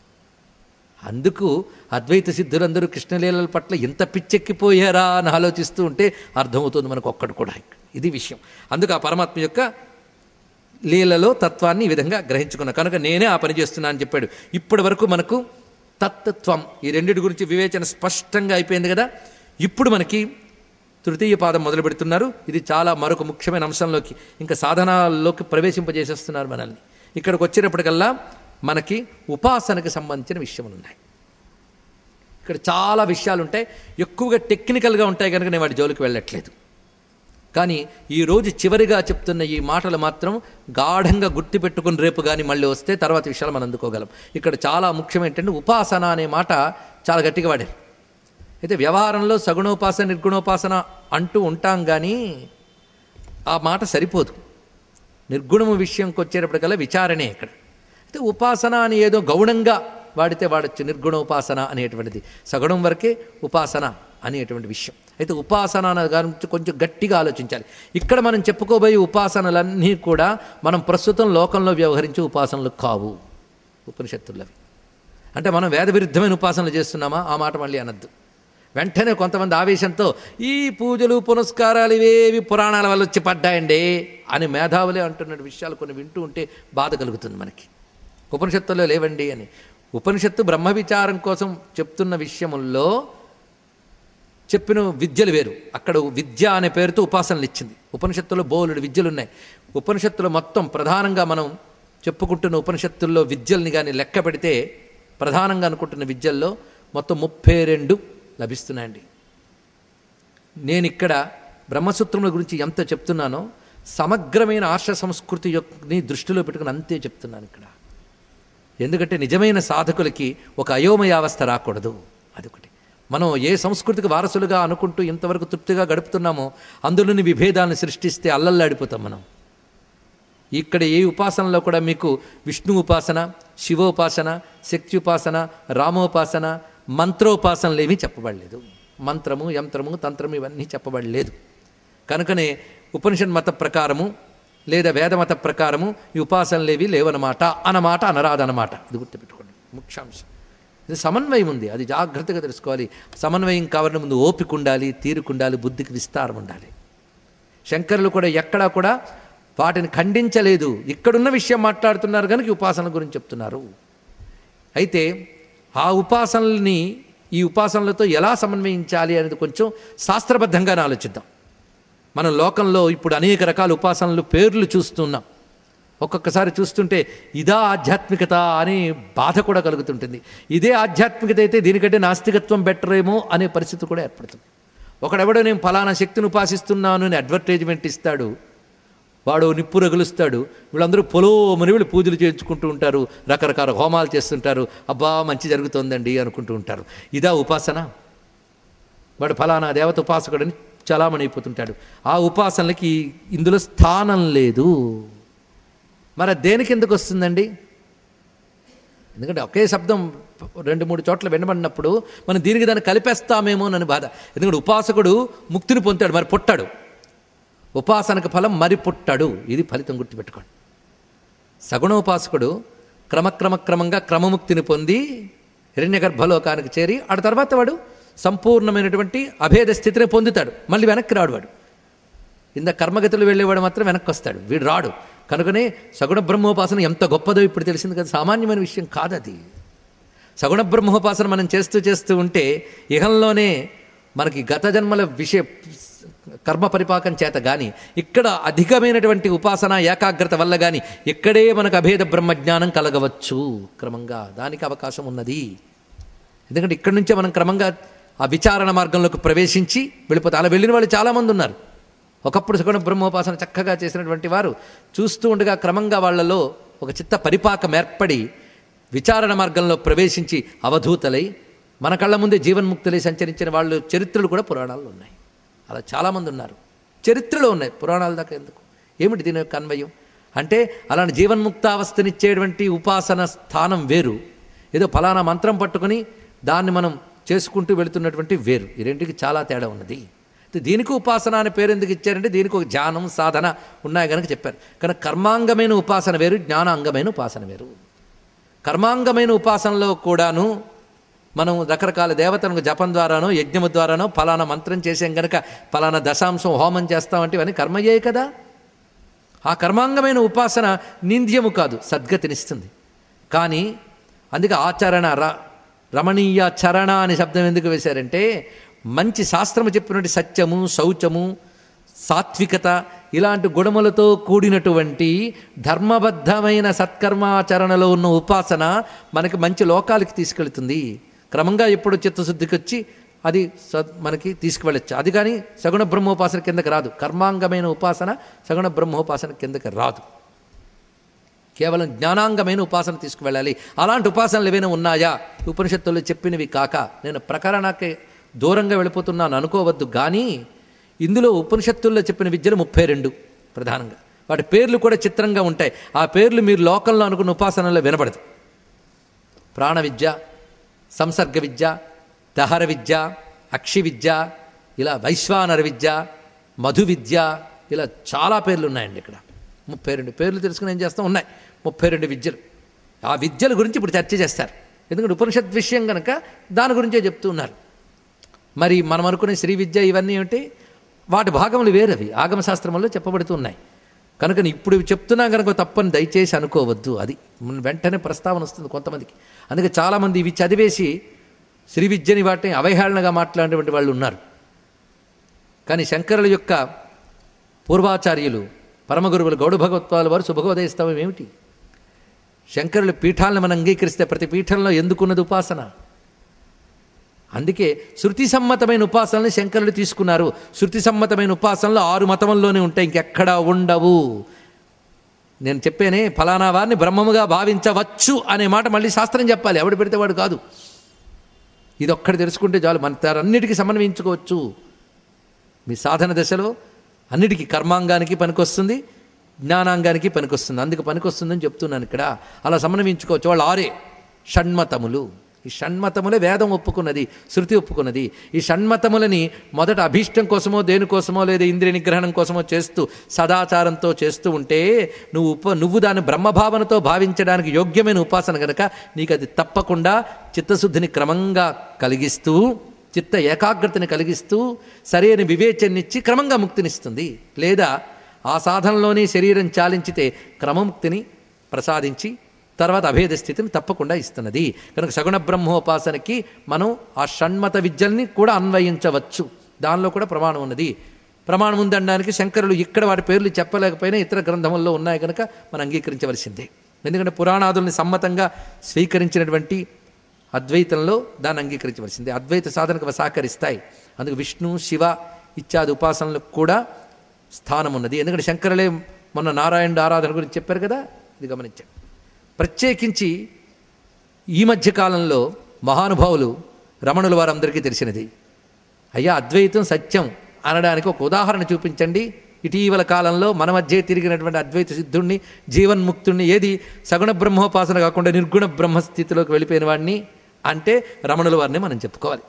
అందుకు అద్వైత సిద్ధులందరూ కృష్ణలీలల పట్ల ఎంత పిచ్చెక్కిపోయారా అని ఆలోచిస్తూ ఉంటే అర్థమవుతుంది మనకు ఒక్కడు కూడా ఇది విషయం అందుకు ఆ పరమాత్మ యొక్క లీలలో తత్వాన్ని ఈ విధంగా గ్రహించుకున్నా కనుక నేనే ఆ పని చేస్తున్నా అని చెప్పాడు ఇప్పటి వరకు మనకు తత్వం ఈ రెండిటి గురించి వివేచన స్పష్టంగా అయిపోయింది కదా ఇప్పుడు మనకి తృతీయ పాదం మొదలు పెడుతున్నారు ఇది చాలా మరొక ముఖ్యమైన అంశంలోకి ఇంకా సాధనాల్లోకి ప్రవేశింపజేసేస్తున్నారు మనల్ని ఇక్కడికి వచ్చేటప్పటికల్లా మనకి ఉపాసనకు సంబంధించిన విషయములు ఉన్నాయి ఇక్కడ చాలా విషయాలు ఉంటాయి ఎక్కువగా టెక్నికల్గా ఉంటాయి కనుక నేను వాటి జోలికి వెళ్ళట్లేదు కానీ ఈరోజు చివరిగా చెప్తున్న ఈ మాటలు మాత్రం గాఢంగా గుర్తుపెట్టుకుని రేపు కానీ మళ్ళీ వస్తే తర్వాత విషయాలు మనం అందుకోగలం ఇక్కడ చాలా ముఖ్యం ఏంటంటే ఉపాసన అనే మాట చాలా గట్టిగా వాడారు అయితే వ్యవహారంలో సగుణోపాసన నిర్గుణోపాసన అంటూ ఉంటాం కానీ ఆ మాట సరిపోదు నిర్గుణము విషయంకి వచ్చేటప్పటికల్లా విచారణే ఇక్కడ అయితే ఉపాసన అని ఏదో గౌణంగా వాడితే వాడచ్చు నిర్గుణోపాసన అనేటువంటిది సగుణం వరకే ఉపాసన అనేటువంటి విషయం అయితే ఉపాసన అనే దాని గురించి కొంచెం గట్టిగా ఆలోచించాలి ఇక్కడ మనం చెప్పుకోబోయే ఉపాసనలన్నీ కూడా మనం ప్రస్తుతం లోకంలో వ్యవహరించే ఉపాసనలు కావు ఉపనిషత్తులవి అంటే మనం వేద విరుద్ధమైన ఉపాసనలు చేస్తున్నామా ఆ మాట మళ్ళీ అనద్దు వెంటనే కొంతమంది ఆవేశంతో ఈ పూజలు పునస్కారాలు ఇవేవి పురాణాల వల్ల వచ్చి పడ్డాయండి అని మేధావులే అంటున్న విషయాలు కొన్ని వింటూ ఉంటే బాధ కలుగుతుంది మనకి ఉపనిషత్తుల్లో లేవండి అని ఉపనిషత్తు బ్రహ్మ విచారం కోసం చెప్తున్న విషయముల్లో చెప్పిన విద్యలు వేరు అక్కడ విద్య అనే పేరుతో ఉపాసనలు ఇచ్చింది ఉపనిషత్తులో బోలుడు విద్యలు ఉన్నాయి ఉపనిషత్తులో మొత్తం ప్రధానంగా మనం చెప్పుకుంటున్న ఉపనిషత్తుల్లో విద్యల్ని కానీ లెక్క పెడితే ప్రధానంగా అనుకుంటున్న విద్యల్లో మొత్తం ముప్పై రెండు లభిస్తున్నాయండి నేను ఇక్కడ బ్రహ్మసూత్రముల గురించి ఎంత చెప్తున్నానో సమగ్రమైన ఆర్ష సంస్కృతి యొక్కని దృష్టిలో పెట్టుకుని అంతే చెప్తున్నాను ఇక్కడ ఎందుకంటే నిజమైన సాధకులకి ఒక అయోమయావస్థ రాకూడదు అదొకటి మనం ఏ సంస్కృతికి వారసులుగా అనుకుంటూ ఇంతవరకు తృప్తిగా గడుపుతున్నామో అందులోని విభేదాలను సృష్టిస్తే అల్లల్లాడిపోతాం మనం ఇక్కడ ఏ ఉపాసనలో కూడా మీకు విష్ణు ఉపాసన శివోపాసన శక్తి ఉపాసన రామోపాసన మంత్రోపాసనలు ఏమీ చెప్పబడలేదు మంత్రము యంత్రము తంత్రము ఇవన్నీ చెప్పబడలేదు కనుకనే ఉపనిషత్ మత ప్రకారము లేదా వేదమత ప్రకారము ఈ ఉపాసనలేవి లేవన్నమాట అన్నమాట అనరాదన్నమాట ఇది గుర్తుపెట్టుకోండి ముఖ్యాంశం ఇది సమన్వయం ఉంది అది జాగ్రత్తగా తెలుసుకోవాలి సమన్వయం కావాలని ముందు ఓపిక ఉండాలి తీరుకుండాలి బుద్ధికి విస్తారం ఉండాలి శంకరులు కూడా ఎక్కడా కూడా వాటిని ఖండించలేదు ఇక్కడున్న విషయం మాట్లాడుతున్నారు కనుక ఈ ఉపాసనల గురించి చెప్తున్నారు అయితే ఆ ఉపాసనల్ని ఈ ఉపాసనలతో ఎలా సమన్వయించాలి అనేది కొంచెం శాస్త్రబద్ధంగానే ఆలోచిద్దాం మన లోకంలో ఇప్పుడు అనేక రకాల ఉపాసనలు పేర్లు చూస్తున్నాం ఒక్కొక్కసారి చూస్తుంటే ఇదా ఆధ్యాత్మికత అని బాధ కూడా కలుగుతుంటుంది ఇదే ఆధ్యాత్మికత అయితే దీనికంటే నాస్తికత్వం బెటర్ ఏమో అనే పరిస్థితి కూడా ఏర్పడుతుంది ఒకడెవడో నేను ఫలానా శక్తిని ఉపాసిస్తున్నాను అని అడ్వర్టైజ్మెంట్ ఇస్తాడు వాడు నిప్పు రగులుస్తాడు వీళ్ళందరూ పొలోమని వీళ్ళు పూజలు చేయించుకుంటూ ఉంటారు రకరకాల హోమాలు చేస్తుంటారు అబ్బా మంచి జరుగుతోందండి అనుకుంటూ ఉంటారు ఇదా ఉపాసన వాడు ఫలానా దేవత ఉపాసకుడని చలామణి అయిపోతుంటాడు ఆ ఉపాసనలకి ఇందులో స్థానం లేదు మరి అది దేనికి ఎందుకు వస్తుందండి ఎందుకంటే ఒకే శబ్దం రెండు మూడు చోట్ల వినబడినప్పుడు మనం దీనికి దాన్ని కలిపేస్తామేమో అని బాధ ఎందుకంటే ఉపాసకుడు ముక్తిని పొందుతాడు మరి పుట్టాడు ఉపాసనకు ఫలం మరి పుట్టాడు ఇది ఫలితం గుర్తుపెట్టుకోండి సగుణోపాసకుడు క్రమక్రమ క్రమంగా క్రమముక్తిని పొంది హిరణ్య గర్భలోకానికి చేరి ఆ తర్వాత వాడు సంపూర్ణమైనటువంటి అభేద స్థితిని పొందుతాడు మళ్ళీ వెనక్కి రాడు వాడు ఇంత కర్మగతులు వెళ్ళేవాడు మాత్రం వెనక్కి వస్తాడు వీడు రాడు కనుకనే సగుణ బ్రహ్మోపాసన ఎంత గొప్పదో ఇప్పుడు తెలిసింది కదా సామాన్యమైన విషయం కాదు అది సగుణ బ్రహ్మోపాసన మనం చేస్తూ చేస్తూ ఉంటే ఇహంలోనే మనకి గత జన్మల విషయ కర్మ పరిపాకం చేత కానీ ఇక్కడ అధికమైనటువంటి ఉపాసన ఏకాగ్రత వల్ల కానీ ఇక్కడే మనకు అభేద బ్రహ్మజ్ఞానం కలగవచ్చు క్రమంగా దానికి అవకాశం ఉన్నది ఎందుకంటే ఇక్కడి నుంచే మనం క్రమంగా ఆ విచారణ మార్గంలోకి ప్రవేశించి వెళ్ళిపోతారు అలా వెళ్ళిన వాళ్ళు చాలామంది ఉన్నారు ఒకప్పుడు సగుణ బ్రహ్మోపాసన చక్కగా చేసినటువంటి వారు చూస్తూ ఉండగా క్రమంగా వాళ్ళలో ఒక చిత్త పరిపాకం ఏర్పడి విచారణ మార్గంలో ప్రవేశించి అవధూతలై మన కళ్ళ ముందే జీవన్ముక్తులై సంచరించిన వాళ్ళు చరిత్రలు కూడా పురాణాల్లో ఉన్నాయి అలా చాలామంది ఉన్నారు చరిత్రలో ఉన్నాయి పురాణాల దాకా ఎందుకు ఏమిటి దీని యొక్క అన్వయం అంటే అలాంటి జీవన్ముక్తావస్థనిచ్చేటువంటి ఉపాసన స్థానం వేరు ఏదో ఫలానా మంత్రం పట్టుకొని దాన్ని మనం చేసుకుంటూ వెళుతున్నటువంటి వేరు ఈ రెంటికి చాలా తేడా ఉన్నది అయితే దీనికి ఉపాసన అనే పేరు ఎందుకు ఇచ్చారంటే దీనికి ఒక ధ్యానం సాధన ఉన్నాయి కనుక చెప్పారు కానీ కర్మాంగమైన ఉపాసన వేరు జ్ఞానాంగమైన ఉపాసన వేరు కర్మాంగమైన ఉపాసనలో కూడాను మనం రకరకాల దేవతలకు జపం ద్వారానో యజ్ఞము ద్వారానో ఫలానా మంత్రం చేసాం గనక ఫలానా దశాంశం హోమం చేస్తామంటే ఇవన్నీ కర్మయ్యే కదా ఆ కర్మాంగమైన ఉపాసన నింద్యము కాదు సద్గతినిస్తుంది కానీ అందుకే ఆచరణ ర రమణీయ చరణ అనే శబ్దం ఎందుకు వేశారంటే మంచి శాస్త్రము చెప్పినటువంటి సత్యము శౌచము సాత్వికత ఇలాంటి గుణములతో కూడినటువంటి ధర్మబద్ధమైన సత్కర్మాచరణలో ఉన్న ఉపాసన మనకి మంచి లోకాలకి తీసుకెళ్తుంది క్రమంగా ఎప్పుడు చిత్తశుద్ధికి వచ్చి అది స- మనకి తీసుకువెళ్ళచ్చు అది కానీ సగుణ బ్రహ్మోపాసన కిందకి రాదు కర్మాంగమైన ఉపాసన సగుణ బ్రహ్మోపాసన కిందకి రాదు కేవలం జ్ఞానాంగమైన ఉపాసన తీసుకువెళ్ళాలి అలాంటి ఉపాసనలు ఏవైనా ఉన్నాయా ఉపనిషత్తుల్లో చెప్పినవి కాక నేను ప్రకరణకి దూరంగా వెళ్ళిపోతున్నాను అనుకోవద్దు కానీ ఇందులో ఉపనిషత్తుల్లో చెప్పిన విద్యలు ముప్పై రెండు ప్రధానంగా వాటి పేర్లు కూడా చిత్రంగా ఉంటాయి ఆ పేర్లు మీరు లోకంలో అనుకున్న ఉపాసనలో వినపడదు ప్రాణ విద్య సంసర్గ విద్య దహర విద్య అక్షి విద్య ఇలా వైశ్వానర విద్య మధు విద్య ఇలా చాలా పేర్లు ఉన్నాయండి ఇక్కడ ముప్పై రెండు పేర్లు తెలుసుకుని ఏం చేస్తాం ఉన్నాయి ముప్పై రెండు విద్యలు ఆ విద్యల గురించి ఇప్పుడు చర్చ చేస్తారు ఎందుకంటే ఉపనిషత్ విషయం కనుక దాని గురించే చెప్తూ ఉన్నారు మరి మనం అనుకునే శ్రీ విద్య ఇవన్నీ ఏమిటి వాటి భాగములు వేరవి ఆగమశాస్త్రంలో చెప్పబడుతూ ఉన్నాయి కనుక ఇప్పుడు ఇవి చెప్తున్నా కనుక తప్పని దయచేసి అనుకోవద్దు అది మన వెంటనే ప్రస్తావన వస్తుంది కొంతమందికి అందుకే చాలామంది ఇవి చదివేసి శ్రీ విద్యని వాటిని అవహేళనగా మాట్లాడేటువంటి వాళ్ళు ఉన్నారు కానీ శంకరుల యొక్క పూర్వాచార్యులు పరమగురువులు గౌడ భగవత్వాల వారు శుభగోదయిస్తావం ఏమిటి శంకరుల పీఠాలను మనం అంగీకరిస్తే ప్రతి పీఠంలో ఎందుకున్నది ఉపాసన అందుకే శృతి సమ్మతమైన ఉపాసనలు శంకరులు తీసుకున్నారు శృతి సమ్మతమైన ఉపాసనలు ఆరు మతముల్లోనే ఉంటాయి ఇంకెక్కడా ఉండవు నేను చెప్పానే ఫలానా వారిని బ్రహ్మముగా భావించవచ్చు అనే మాట మళ్ళీ శాస్త్రం చెప్పాలి ఎవడు పెడితే వాడు కాదు ఇది ఒక్కటి తెలుసుకుంటే చాలు మన అన్నిటికీ సమన్వయించుకోవచ్చు మీ సాధన దశలో అన్నిటికీ కర్మాంగానికి పనికొస్తుంది జ్ఞానాంగానికి పనికొస్తుంది అందుకు పనికొస్తుందని చెప్తున్నాను ఇక్కడ అలా సమన్వయించుకోవచ్చు వాళ్ళు ఆరే షణ్మతములు ఈ షణ్మతములే వేదం ఒప్పుకున్నది శృతి ఒప్పుకున్నది ఈ షణ్మతములని మొదట అభీష్టం కోసమో దేనికోసమో లేదా ఇంద్రియ నిగ్రహణం కోసమో చేస్తూ సదాచారంతో చేస్తూ ఉంటే నువ్వు ఉప నువ్వు దాన్ని బ్రహ్మభావనతో భావించడానికి యోగ్యమైన ఉపాసన గనక నీకు అది తప్పకుండా చిత్తశుద్ధిని క్రమంగా కలిగిస్తూ చిత్త ఏకాగ్రతని కలిగిస్తూ సరైన వివేచనిచ్చి క్రమంగా ముక్తినిస్తుంది లేదా ఆ సాధనలోనే శరీరం చాలించితే క్రమముక్తిని ప్రసాదించి తర్వాత అభేద స్థితిని తప్పకుండా ఇస్తున్నది కనుక సగుణ బ్రహ్మోపాసనకి మనం ఆ షణ్మత విద్యల్ని కూడా అన్వయించవచ్చు దానిలో కూడా ప్రమాణం ఉన్నది ప్రమాణం ఉందనడానికి శంకరులు ఇక్కడ వాటి పేర్లు చెప్పలేకపోయినా ఇతర గ్రంథముల్లో ఉన్నాయి కనుక మనం అంగీకరించవలసిందే ఎందుకంటే పురాణాదుల్ని సమ్మతంగా స్వీకరించినటువంటి అద్వైతంలో దాన్ని అంగీకరించవలసిందే అద్వైత సాధనకు అవి సహకరిస్తాయి అందుకు విష్ణు శివ ఇత్యాది ఉపాసనలకు కూడా స్థానం ఉన్నది ఎందుకంటే శంకరులే మొన్న నారాయణుడు ఆరాధన గురించి చెప్పారు కదా ఇది గమనించాం ప్రత్యేకించి ఈ మధ్య కాలంలో మహానుభావులు రమణుల వారందరికీ తెలిసినది అయ్యా అద్వైతం సత్యం అనడానికి ఒక ఉదాహరణ చూపించండి ఇటీవల కాలంలో మన మధ్య తిరిగినటువంటి అద్వైత సిద్ధుణ్ణి జీవన్ముక్తుణ్ణి ఏది సగుణ బ్రహ్మోపాసన కాకుండా నిర్గుణ బ్రహ్మస్థితిలోకి వెళ్ళిపోయిన వాడిని అంటే రమణుల వారిని మనం చెప్పుకోవాలి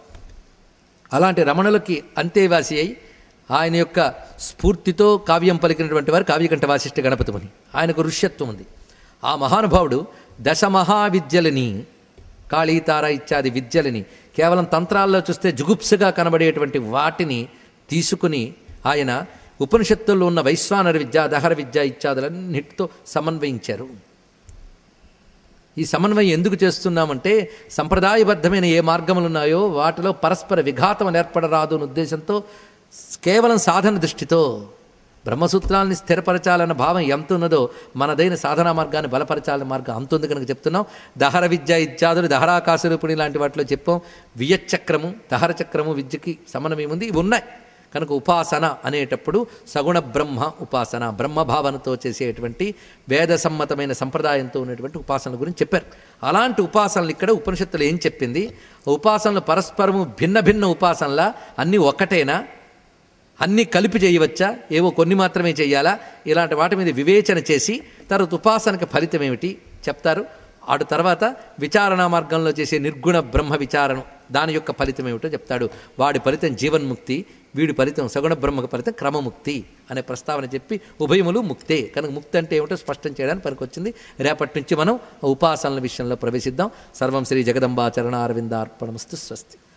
అలాంటి రమణులకి అంతేవాసి అయి ఆయన యొక్క స్ఫూర్తితో కావ్యం పలికినటువంటి వారు కావ్యకంఠ వాసిష్ఠ గణపతిమని ఆయనకు ఋష్యత్వం ఉంది ఆ మహానుభావుడు దశ మహావిద్యలని కాళీతార ఇత్యాది విద్యలని కేవలం తంత్రాల్లో చూస్తే జుగుప్సగా కనబడేటువంటి వాటిని తీసుకుని ఆయన ఉపనిషత్తుల్లో ఉన్న వైశ్వానర విద్య దహర విద్య ఇత్యాదులన్నిటితో సమన్వయించారు ఈ సమన్వయం ఎందుకు చేస్తున్నామంటే సంప్రదాయబద్ధమైన ఏ మార్గములు ఉన్నాయో వాటిలో పరస్పర విఘాతం ఏర్పడరాదు అనే ఉద్దేశంతో కేవలం సాధన దృష్టితో బ్రహ్మసూత్రాల్ని స్థిరపరచాలన్న భావం ఎంత ఉన్నదో మనదైన సాధనా మార్గాన్ని బలపరచాలన్న మార్గం అంత ఉంది కనుక చెప్తున్నాం దహర విద్య ఇత్యాదులు దహరాకాశ రూపిణి లాంటి వాటిలో చెప్పాం వియచ్చక్రము దహర చక్రము విద్యకి సమన్వయముంది ఇవి ఉన్నాయి కనుక ఉపాసన అనేటప్పుడు సగుణ బ్రహ్మ ఉపాసన బ్రహ్మభావనతో చేసేటువంటి వేద సమ్మతమైన సంప్రదాయంతో ఉన్నటువంటి ఉపాసనల గురించి చెప్పారు అలాంటి ఉపాసనలు ఇక్కడ ఉపనిషత్తులు ఏం చెప్పింది ఉపాసనలు పరస్పరము భిన్న భిన్న ఉపాసనలా అన్నీ ఒక్కటేనా అన్నీ కలిపి చేయవచ్చా ఏవో కొన్ని మాత్రమే చేయాలా ఇలాంటి వాటి మీద వివేచన చేసి తర్వాత ఉపాసనకి ఫలితం ఏమిటి చెప్తారు ఆడు తర్వాత విచారణ మార్గంలో చేసే నిర్గుణ బ్రహ్మ విచారణం దాని యొక్క ఫలితం ఏమిటో చెప్తాడు వాడి ఫలితం జీవన్ముక్తి వీడి ఫలితం సగుణ బ్రహ్మక ఫలితం క్రమముక్తి అనే ప్రస్తావన చెప్పి ఉభయములు ముక్తే కనుక ముక్తి అంటే ఏమిటో స్పష్టం చేయడానికి పనికొచ్చింది రేపటి నుంచి మనం ఉపాసనల విషయంలో ప్రవేశిద్దాం సర్వం శ్రీ జగదంబాచరణ అరవిందార్పణమస్తు స్వస్తి